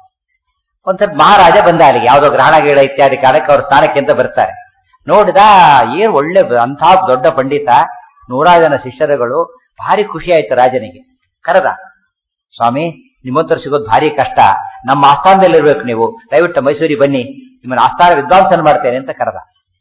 ಒಂದ್ ಸ್ವಲ್ಪ ಮಹಾರಾಜ ಬಂದ ಅಲ್ಲಿಗೆ ಯಾವ್ದೋ ಗ್ರಹಣ ಗೀಳ ಇತ್ಯಾದಿ ಕಾಲಕ್ಕೆ ಅವ್ರ ಸ್ಥಾನಕ್ಕೆ ಅಂತ ಬರ್ತಾರೆ ನೋಡಿದ ಏನ್ ಒಳ್ಳೆ ಅಂಥ ದೊಡ್ಡ ಪಂಡಿತ ನೂರಾರು ಜನ ಶಿಷ್ಯರುಗಳು ಭಾರಿ ಖುಷಿ ಆಯ್ತು ರಾಜನಿಗೆ ಕರೆದ ಸ್ವಾಮಿ ನಿಮ್ಮಂತರ ಸಿಗೋದು ಭಾರಿ ಕಷ್ಟ ನಮ್ಮ ಆಸ್ಥಾನದಲ್ಲಿ ಇರ್ಬೇಕು ನೀವು ದಯವಿಟ್ಟು ಮೈಸೂರಿಗೆ ಬನ್ನಿ ನಿಮ್ಮನ್ನ ಆಸ್ಥಾನ ವಿದ್ವಾಂಸನ ಮಾಡ್ತೇನೆ ಅಂತ ಕರೆದ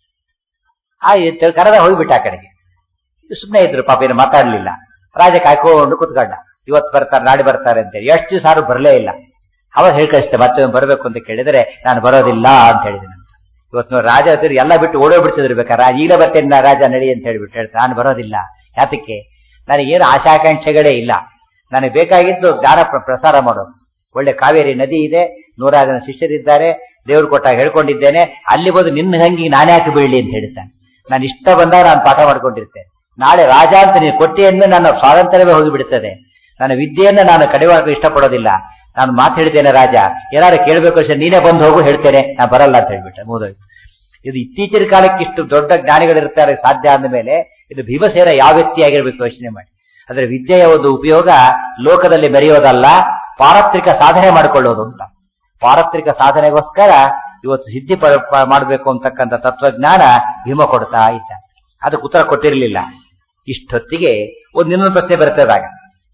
ಆ ಕರೆದ ಹೋಗ್ಬಿಟ್ಟ ಆ ಕಡೆಗೆ ಸುಮ್ಮನೆ ಇದ್ರು ಪಾಪ ಏನು ಮಾತಾಡ್ಲಿಲ್ಲ ರಾಜ ಕಾಯ್ಕೊಂಡು ಕುತ್ಕೊಂಡ ಇವತ್ತು ಬರ್ತಾರೆ ನಾಳೆ ಬರ್ತಾರೆ ಅಂತೇಳಿ ಎಷ್ಟು ದಿವಸ ಯಾರು ಬರಲೇ ಇಲ್ಲ ಅವಾಗ ಹೇಳಿ ಕಳಿಸ್ತೆ ಮತ್ತೆ ಬರಬೇಕು ಅಂತ ಕೇಳಿದ್ರೆ ನಾನು ಬರೋದಿಲ್ಲ ಅಂತ ಹೇಳಿದ್ದೀನಿ ಅಂತ ಇವತ್ತು ರಾಜ ಹತ್ತಿರ ಎಲ್ಲ ಬಿಟ್ಟು ಓಡೋಗ್ಬಿಡ್ತಿದ್ರು ಬೇಕಾರೆ ಈಗಲೇ ಬರ್ತೇನೆ ನಾ ರಾಜ ನಡಿ ಅಂತ ಹೇಳ್ಬಿಟ್ಟು ಹೇಳ್ತಾರೆ ನಾನು ಬರೋದಿಲ್ಲ ಯಾತಕ್ಕೆ ನನಗೇನು ಆಶಾಕಾಂಕ್ಷೆಗಳೇ ಇಲ್ಲ ನನಗೆ ಬೇಕಾಗಿದ್ದು ಜ್ಞಾನ ಪ್ರಸಾರ ಮಾಡೋದು ಒಳ್ಳೆ ಕಾವೇರಿ ನದಿ ಇದೆ ನೂರಾರು ಜನ ಶಿಷ್ಯರಿದ್ದಾರೆ ದೇವ್ರು ಕೊಟ್ಟಾಗ ಹೇಳ್ಕೊಂಡಿದ್ದೇನೆ ಅಲ್ಲಿ ಬಂದು ನಿನ್ನ ಹಂಗಿ ನಾನೇ ಯಾಕೆ ಬೀಳಲಿ ಅಂತ ಹೇಳ್ತಾನೆ ನಾನು ಇಷ್ಟ ಬಂದಾಗ ನಾನು ಪಾಠ ಮಾಡ್ಕೊಂಡಿರ್ತೇನೆ ನಾಳೆ ರಾಜ ಅಂತ ನೀನು ಕೊಟ್ಟಿಯನ್ನು ನನ್ನ ಸ್ವಾತಂತ್ರ್ಯವೇ ಹೋಗಿಬಿಡುತ್ತದೆ ನನ್ನ ವಿದ್ಯೆಯನ್ನು ನಾನು ಕಡಿವಾಗ ಇಷ್ಟಪಡೋದಿಲ್ಲ ನಾನು ಮಾತು ಹೇಳ್ತೇನೆ ರಾಜ ಏನಾದ್ರು ಕೇಳಬೇಕು ಅಷ್ಟೇ ನೀನೇ ಬಂದು ಹೋಗು ಹೇಳ್ತೇನೆ ನಾನು ಬರಲ್ಲ ಅಂತ ಹೇಳ್ಬಿಟ್ಟೆ ಮುಗಿದೋಯ್ತು ಇದು ಇತ್ತೀಚಿನ ಕಾಲಕ್ಕೆ ಇಷ್ಟು ದೊಡ್ಡ ಜ್ಞಾನಿಗಳಿರ್ತಾರೆ ಸಾಧ್ಯ ಅಂದ ಮೇಲೆ ಇದು ಭೀಮಸೇನ ಯಾವ ವ್ಯಕ್ತಿಯಾಗಿರ್ಬೇಕು ಯೋಚನೆ ಮಾಡಿ ಅಂದ್ರೆ ವಿದ್ಯೆಯ ಒಂದು ಉಪಯೋಗ ಲೋಕದಲ್ಲಿ ಮೆರೆಯೋದಲ್ಲ ಪಾರತ್ರಿಕ ಸಾಧನೆ ಮಾಡಿಕೊಳ್ಳೋದು ಅಂತ ಪಾರತ್ರಿಕ ಸಾಧನೆಗೋಸ್ಕರ ಇವತ್ತು ಸಿದ್ಧಿ ಮಾಡಬೇಕು ಅಂತಕ್ಕಂಥ ತತ್ವಜ್ಞಾನ ಭೀಮ ಕೊಡ್ತಾ ಇದ್ದ ಅದಕ್ಕೆ ಉತ್ತರ ಕೊಟ್ಟಿರಲಿಲ್ಲ ಇಷ್ಟೊತ್ತಿಗೆ ಒಂದು ಇನ್ನೊಂದು ಪ್ರಶ್ನೆ ಬರ್ತದಾಗ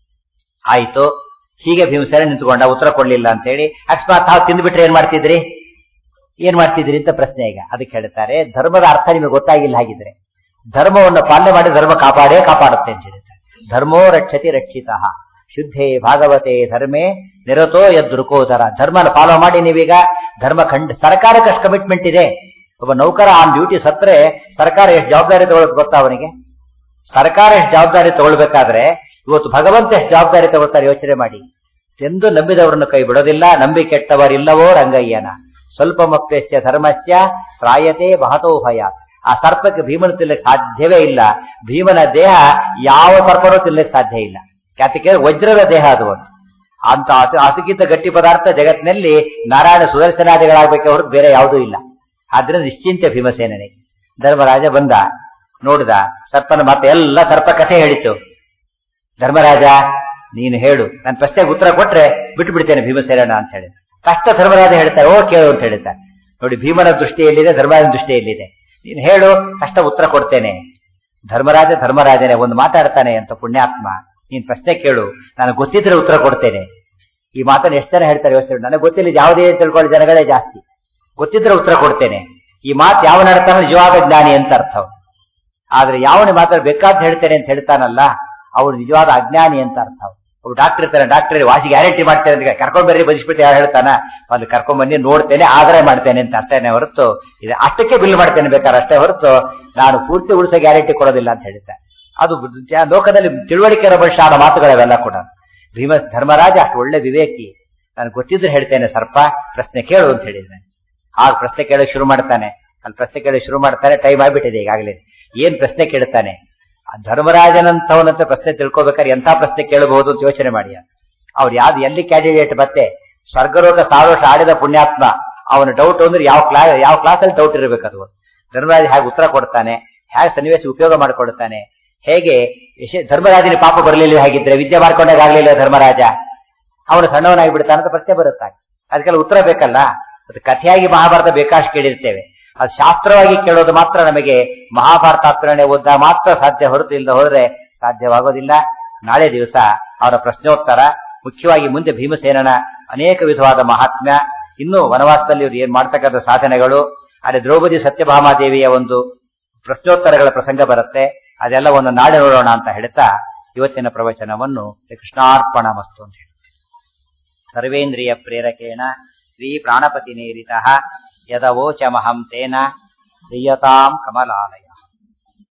ಆಯ್ತು ಹೀಗೆ ಭೀಮಸೇನ ನಿಂತ್ಕೊಂಡ ಉತ್ತರ ಕೊಡ್ಲಿಲ್ಲ ಅಂತ ಹೇಳಿ ಅಕಸ್ಮಾತ್ ತಾವು ತಿಂದ್ಬಿಟ್ರೆ ಏನ್ ಮಾಡ್ತಿದ್ರಿ ಏನ್ ಮಾಡ್ತಿದ್ರಿ ಅಂತ ಪ್ರಶ್ನೆ ಈಗ ಅದಕ್ಕೆ ಹೇಳ್ತಾರೆ ಧರ್ಮದ ಅರ್ಥ ನಿಮಗೆ ಗೊತ್ತಾಗಿಲ್ಲ ಹಾಗಿದ್ರೆ ಧರ್ಮವನ್ನು ಪಾಲನೆ ಮಾಡಿ ಧರ್ಮ ಕಾಪಾಡೇ ಕಾಪಾಡುತ್ತೆ ಅಂತ ಹೇಳ್ತಾರೆ ಧರ್ಮೋ ರಕ್ಷತಿ ರಕ್ಷಿತ ಶುದ್ಧೇ ಭಾಗವತೆ ಧರ್ಮೇ ನಿರತೋ ಯದೃಕೋದರ ಧರ್ಮನ ಫಾಲೋ ಮಾಡಿ ನೀವೀಗ ಧರ್ಮ ಖಂಡ ಸರ್ಕಾರಕ್ಕೆ ಅಷ್ಟು ಕಮಿಟ್ಮೆಂಟ್ ಇದೆ ಒಬ್ಬ ನೌಕರ ಆನ್ ಡ್ಯೂಟಿ ಸತ್ರೆ ಸರ್ಕಾರ ಎಷ್ಟು ಜವಾಬ್ದಾರಿ ತಗೊಳ್ಳೋದು ಗೊತ್ತಾ ಅವನಿಗೆ ಸರ್ಕಾರ ಎಷ್ಟು ಜವಾಬ್ದಾರಿ ತಗೊಳ್ಬೇಕಾದ್ರೆ ಇವತ್ತು ಭಗವಂತ ಎಷ್ಟು ಜವಾಬ್ದಾರಿ ತಗೊಳ್ತಾರೆ ಯೋಚನೆ ಮಾಡಿ ಎಂದು ನಂಬಿದವರನ್ನು ಕೈ ಬಿಡೋದಿಲ್ಲ ನಂಬಿ ಕೆಟ್ಟವರಿಲ್ಲವೋ ರಂಗಯ್ಯನ ಸ್ವಲ್ಪ ಮಪ್ಯಸ್ಯ ಧರ್ಮಸ್ಯ ಪ್ರಾಯತೆ ಮಹತೋ ಭಯ ಆ ಸರ್ಪಕ್ಕೆ ಭೀಮನ ತಿನ್ನಕ್ಕೆ ಸಾಧ್ಯವೇ ಇಲ್ಲ ಭೀಮನ ದೇಹ ಯಾವ ಸರ್ಪನೂ ತಿನ್ನಕ್ಕೆ ಸಾಧ್ಯ ಇಲ್ಲ ಯಾತಕ್ಕೆ ವಜ್ರದ ದೇಹ ಅದು ಒಂದು ಅಂತ ಅದಕ್ಕಿಂತ ಗಟ್ಟಿ ಪದಾರ್ಥ ಜಗತ್ತಿನಲ್ಲಿ ನಾರಾಯಣ ಸುದರ್ಶನಾದಿಗಳಾಗಬೇಕೆ ಹೊರತು ಬೇರೆ ಯಾವುದೂ ಇಲ್ಲ ಆದ್ರಿಂದ ನಿಶ್ಚಿಂತೆ ಭೀಮಸೇನನೆ ಧರ್ಮರಾಜ ಬಂದ ನೋಡಿದ ಸರ್ಪನ ಮತ್ತೆ ಎಲ್ಲ ಸರ್ಪ ಕಥೆ ಹೇಳಿತು ಧರ್ಮರಾಜ ನೀನು ಹೇಳು ನನ್ನ ಪ್ರಶ್ನೆಗೆ ಉತ್ತರ ಕೊಟ್ರೆ ಬಿಟ್ಟು ಬಿಡ್ತೇನೆ ಭೀಮಸೇನ ಅಂತ ಹೇಳಿದ ಕಷ್ಟ ಧರ್ಮರಾಜ ಹೇಳ್ತಾರೆ ಓ ಕೇಳು ಅಂತ ಹೇಳಿದ್ದಾರೆ ನೋಡಿ ಭೀಮನ ದೃಷ್ಟಿ ಎಲ್ಲಿದೆ ಧರ್ಮರಾಜನ ದೃಷ್ಟಿ ಎಲ್ಲಿದೆ ನೀನು ಹೇಳು ಕಷ್ಟ ಉತ್ತರ ಕೊಡ್ತೇನೆ ಧರ್ಮರಾಜ ಧರ್ಮರಾಜನೇ ಒಂದು ಮಾತಾಡ್ತಾನೆ ಅಂತ ಪುಣ್ಯಾತ್ಮ ನೀನ್ ಪ್ರಶ್ನೆ ಕೇಳು ನಾನು ಗೊತ್ತಿದ್ರೆ ಉತ್ತರ ಕೊಡ್ತೇನೆ ಈ ಮಾತನ್ನು ಎಷ್ಟು ಜನ ಹೇಳ್ತಾರೆ ಯೋಚನೆ ನನಗೆ ಗೊತ್ತಿಲ್ಲ ಯಾವುದೇ ತಿಳ್ಕೊಳ್ಳೋ ಜನಗಳೇ ಜಾಸ್ತಿ ಗೊತ್ತಿದ್ರೆ ಉತ್ತರ ಕೊಡ್ತೇನೆ ಈ ಮಾತು ಯಾವನಾಡ್ತಾನ ನಿಜವಾದ ಜ್ಞಾನಿ ಅಂತ ಅರ್ಥ ಆದ್ರೆ ಯಾವನೇ ಮಾತಾಡ ಬೇಕಾದ ಹೇಳ್ತೇನೆ ಅಂತ ಹೇಳ್ತಾನಲ್ಲ ಅವನು ನಿಜವಾದ ಅಜ್ಞಾನಿ ಅಂತ ಅರ್ಥ ಒಬ್ಬ ಡಾಕ್ಟರ್ ಇರ್ತಾನೆ ಡಾಕ್ಟರ್ ವಾಸಿ ಗ್ಯಾರಂಟಿ ಮಾಡ್ತೇನೆ ಅಂತ ಕರ್ಕೊಂಡ್ ಬರ್ರಿ ಬದಿಸ್ಬಿಟ್ಟು ಯಾರು ಹೇಳ್ತಾನ ಅಲ್ಲಿ ಕರ್ಕೊಂಡ್ ಬನ್ನಿ ನೋಡ್ತೇನೆ ಆದ್ರೆ ಮಾಡ್ತೇನೆ ಅಂತ ಅಷ್ಟೇನೆ ಹೊರತು ಇದು ಅಷ್ಟಕ್ಕೆ ಬಿಲ್ ಮಾಡ್ತೇನೆ ಬೇಕಾದ್ರೆ ಅಷ್ಟೇ ಹೊರತು ನಾನು ಪೂರ್ತಿ ಉಳಿಸೋ ಗ್ಯಾರಂಟಿ ಕೊಡೋದಿಲ್ಲ ಅಂತ ಹೇಳ್ತಾರೆ ಅದು ಲೋಕದಲ್ಲಿ ತಿಳುವಳಿಕೆ ಇರೋ ಮನುಷ್ಯನ ಮಾತುಗಳವೆಲ್ಲ ಕೂಡ ಭೀಮ ಧರ್ಮರಾಜ ಅಷ್ಟು ಒಳ್ಳೆ ವಿವೇಕಿ ನಾನು ಗೊತ್ತಿದ್ರೆ ಹೇಳ್ತೇನೆ ಸರ್ಪ ಪ್ರಶ್ನೆ ಕೇಳು ಅಂತ ಹೇಳಿದ್ದಾನೆ ಆಗ ಪ್ರಶ್ನೆ ಕೇಳೋಕೆ ಶುರು ಮಾಡ್ತಾನೆ ಅಲ್ಲಿ ಪ್ರಶ್ನೆ ಕೇಳೋಕೆ ಶುರು ಮಾಡ್ತಾನೆ ಟೈಮ್ ಆಗ್ಬಿಟ್ಟಿದೆ ಈಗಾಗಲೇ ಏನ್ ಪ್ರಶ್ನೆ ಕೇಳ್ತಾನೆ ಧರ್ಮರಾಜನಂತವನಂತ ಪ್ರಶ್ನೆ ತಿಳ್ಕೊಬೇಕಾದ್ರೆ ಎಂಥ ಪ್ರಶ್ನೆ ಕೇಳಬಹುದು ಅಂತ ಯೋಚನೆ ಮಾಡಿ ಅವ್ರು ಯಾವ್ದು ಎಲ್ಲಿ ಕ್ಯಾಂಡಿಡೇಟ್ ಮತ್ತೆ ಸ್ವರ್ಗರೋಗ ಸಾವಿರ ವರ್ಷ ಆಡಿದ ಪುಣ್ಯಾತ್ಮ ಅವನ ಡೌಟ್ ಅಂದ್ರೆ ಯಾವ ಕ್ಲಾ ಯಾವ ಕ್ಲಾಸಲ್ಲಿ ಡೌಟ್ ಇರಬೇಕು ಅದು ಧರ್ಮರಾಜ ಹೇಗೆ ಉತ್ತರ ಕೊಡ್ತಾನೆ ಹೇಗೆ ಸನ್ನಿವೇಶ ಉಪಯೋಗ ಮಾಡಿಕೊಡ್ತಾನೆ ಹೇಗೆ ಯಶ ಧರ್ಮರಾಜನ ಪಾಪ ಬರಲಿಲ್ಲ ಹಾಗಿದ್ರೆ ವಿದ್ಯೆ ಮಾಡ್ಕೊಂಡಾಗ ಆಗ್ಲಿಲ್ಲ ಧರ್ಮರಾಜ ಅವನು ಸಣ್ಣವನಾಗಿ ಬಿಡ್ತಾನಂತ ಪ್ರಶ್ನೆ ಬರುತ್ತೆ ಅದಕ್ಕೆಲ್ಲ ಉತ್ತರ ಬೇಕಲ್ಲ ಅದು ಕಥೆಯಾಗಿ ಮಹಾಭಾರತ ಬೇಕಾಷ್ಟು ಕೇಳಿರ್ತೇವೆ ಅದು ಶಾಸ್ತ್ರವಾಗಿ ಕೇಳೋದು ಮಾತ್ರ ನಮಗೆ ಮಹಾಭಾರತಾತ್ಮರಣೆ ಓದ ಮಾತ್ರ ಸಾಧ್ಯ ಹೊರತು ಇಲ್ಲದೆ ಹೋದ್ರೆ ಸಾಧ್ಯವಾಗೋದಿಲ್ಲ ನಾಳೆ ದಿವಸ ಅವರ ಪ್ರಶ್ನೋತ್ತರ ಮುಖ್ಯವಾಗಿ ಮುಂದೆ ಭೀಮಸೇನನ ಅನೇಕ ವಿಧವಾದ ಮಹಾತ್ಮ್ಯ ಇನ್ನು ವನವಾಸದಲ್ಲಿ ಇವರು ಏನ್ ಮಾಡ್ತಕ್ಕಂಥ ಸಾಧನೆಗಳು ಅದೇ ದ್ರೌಪದಿ ಸತ್ಯಭಾಮಾದೇವಿಯ ಒಂದು ಪ್ರಶ್ನೋತ್ತರಗಳ ಪ್ರಸಂಗ ಬರುತ್ತೆ ಅದೆಲ್ಲ ಒಂದು ನಾಳೆ ನೋಡೋಣ ಅಂತ ಹೇಳ್ತಾ ಇವತ್ತಿನ ಪ್ರವಚನವನ್ನು ಕೃಷ್ಣಾರ್ಪಣ ಮಸ್ತು ಅಂತ ಹೇಳಿ ಸರ್ವೇಂದ್ರಿಯ ಪ್ರೇರಕೇಣ ಶ್ರೀ ಪ್ರಾಣಪತಿ ನೇರಿತ ಯದವೋಚಮಹಂ ತೇನ ಪ್ರಿಯತಾಂ ಕಮಲಾಲಯ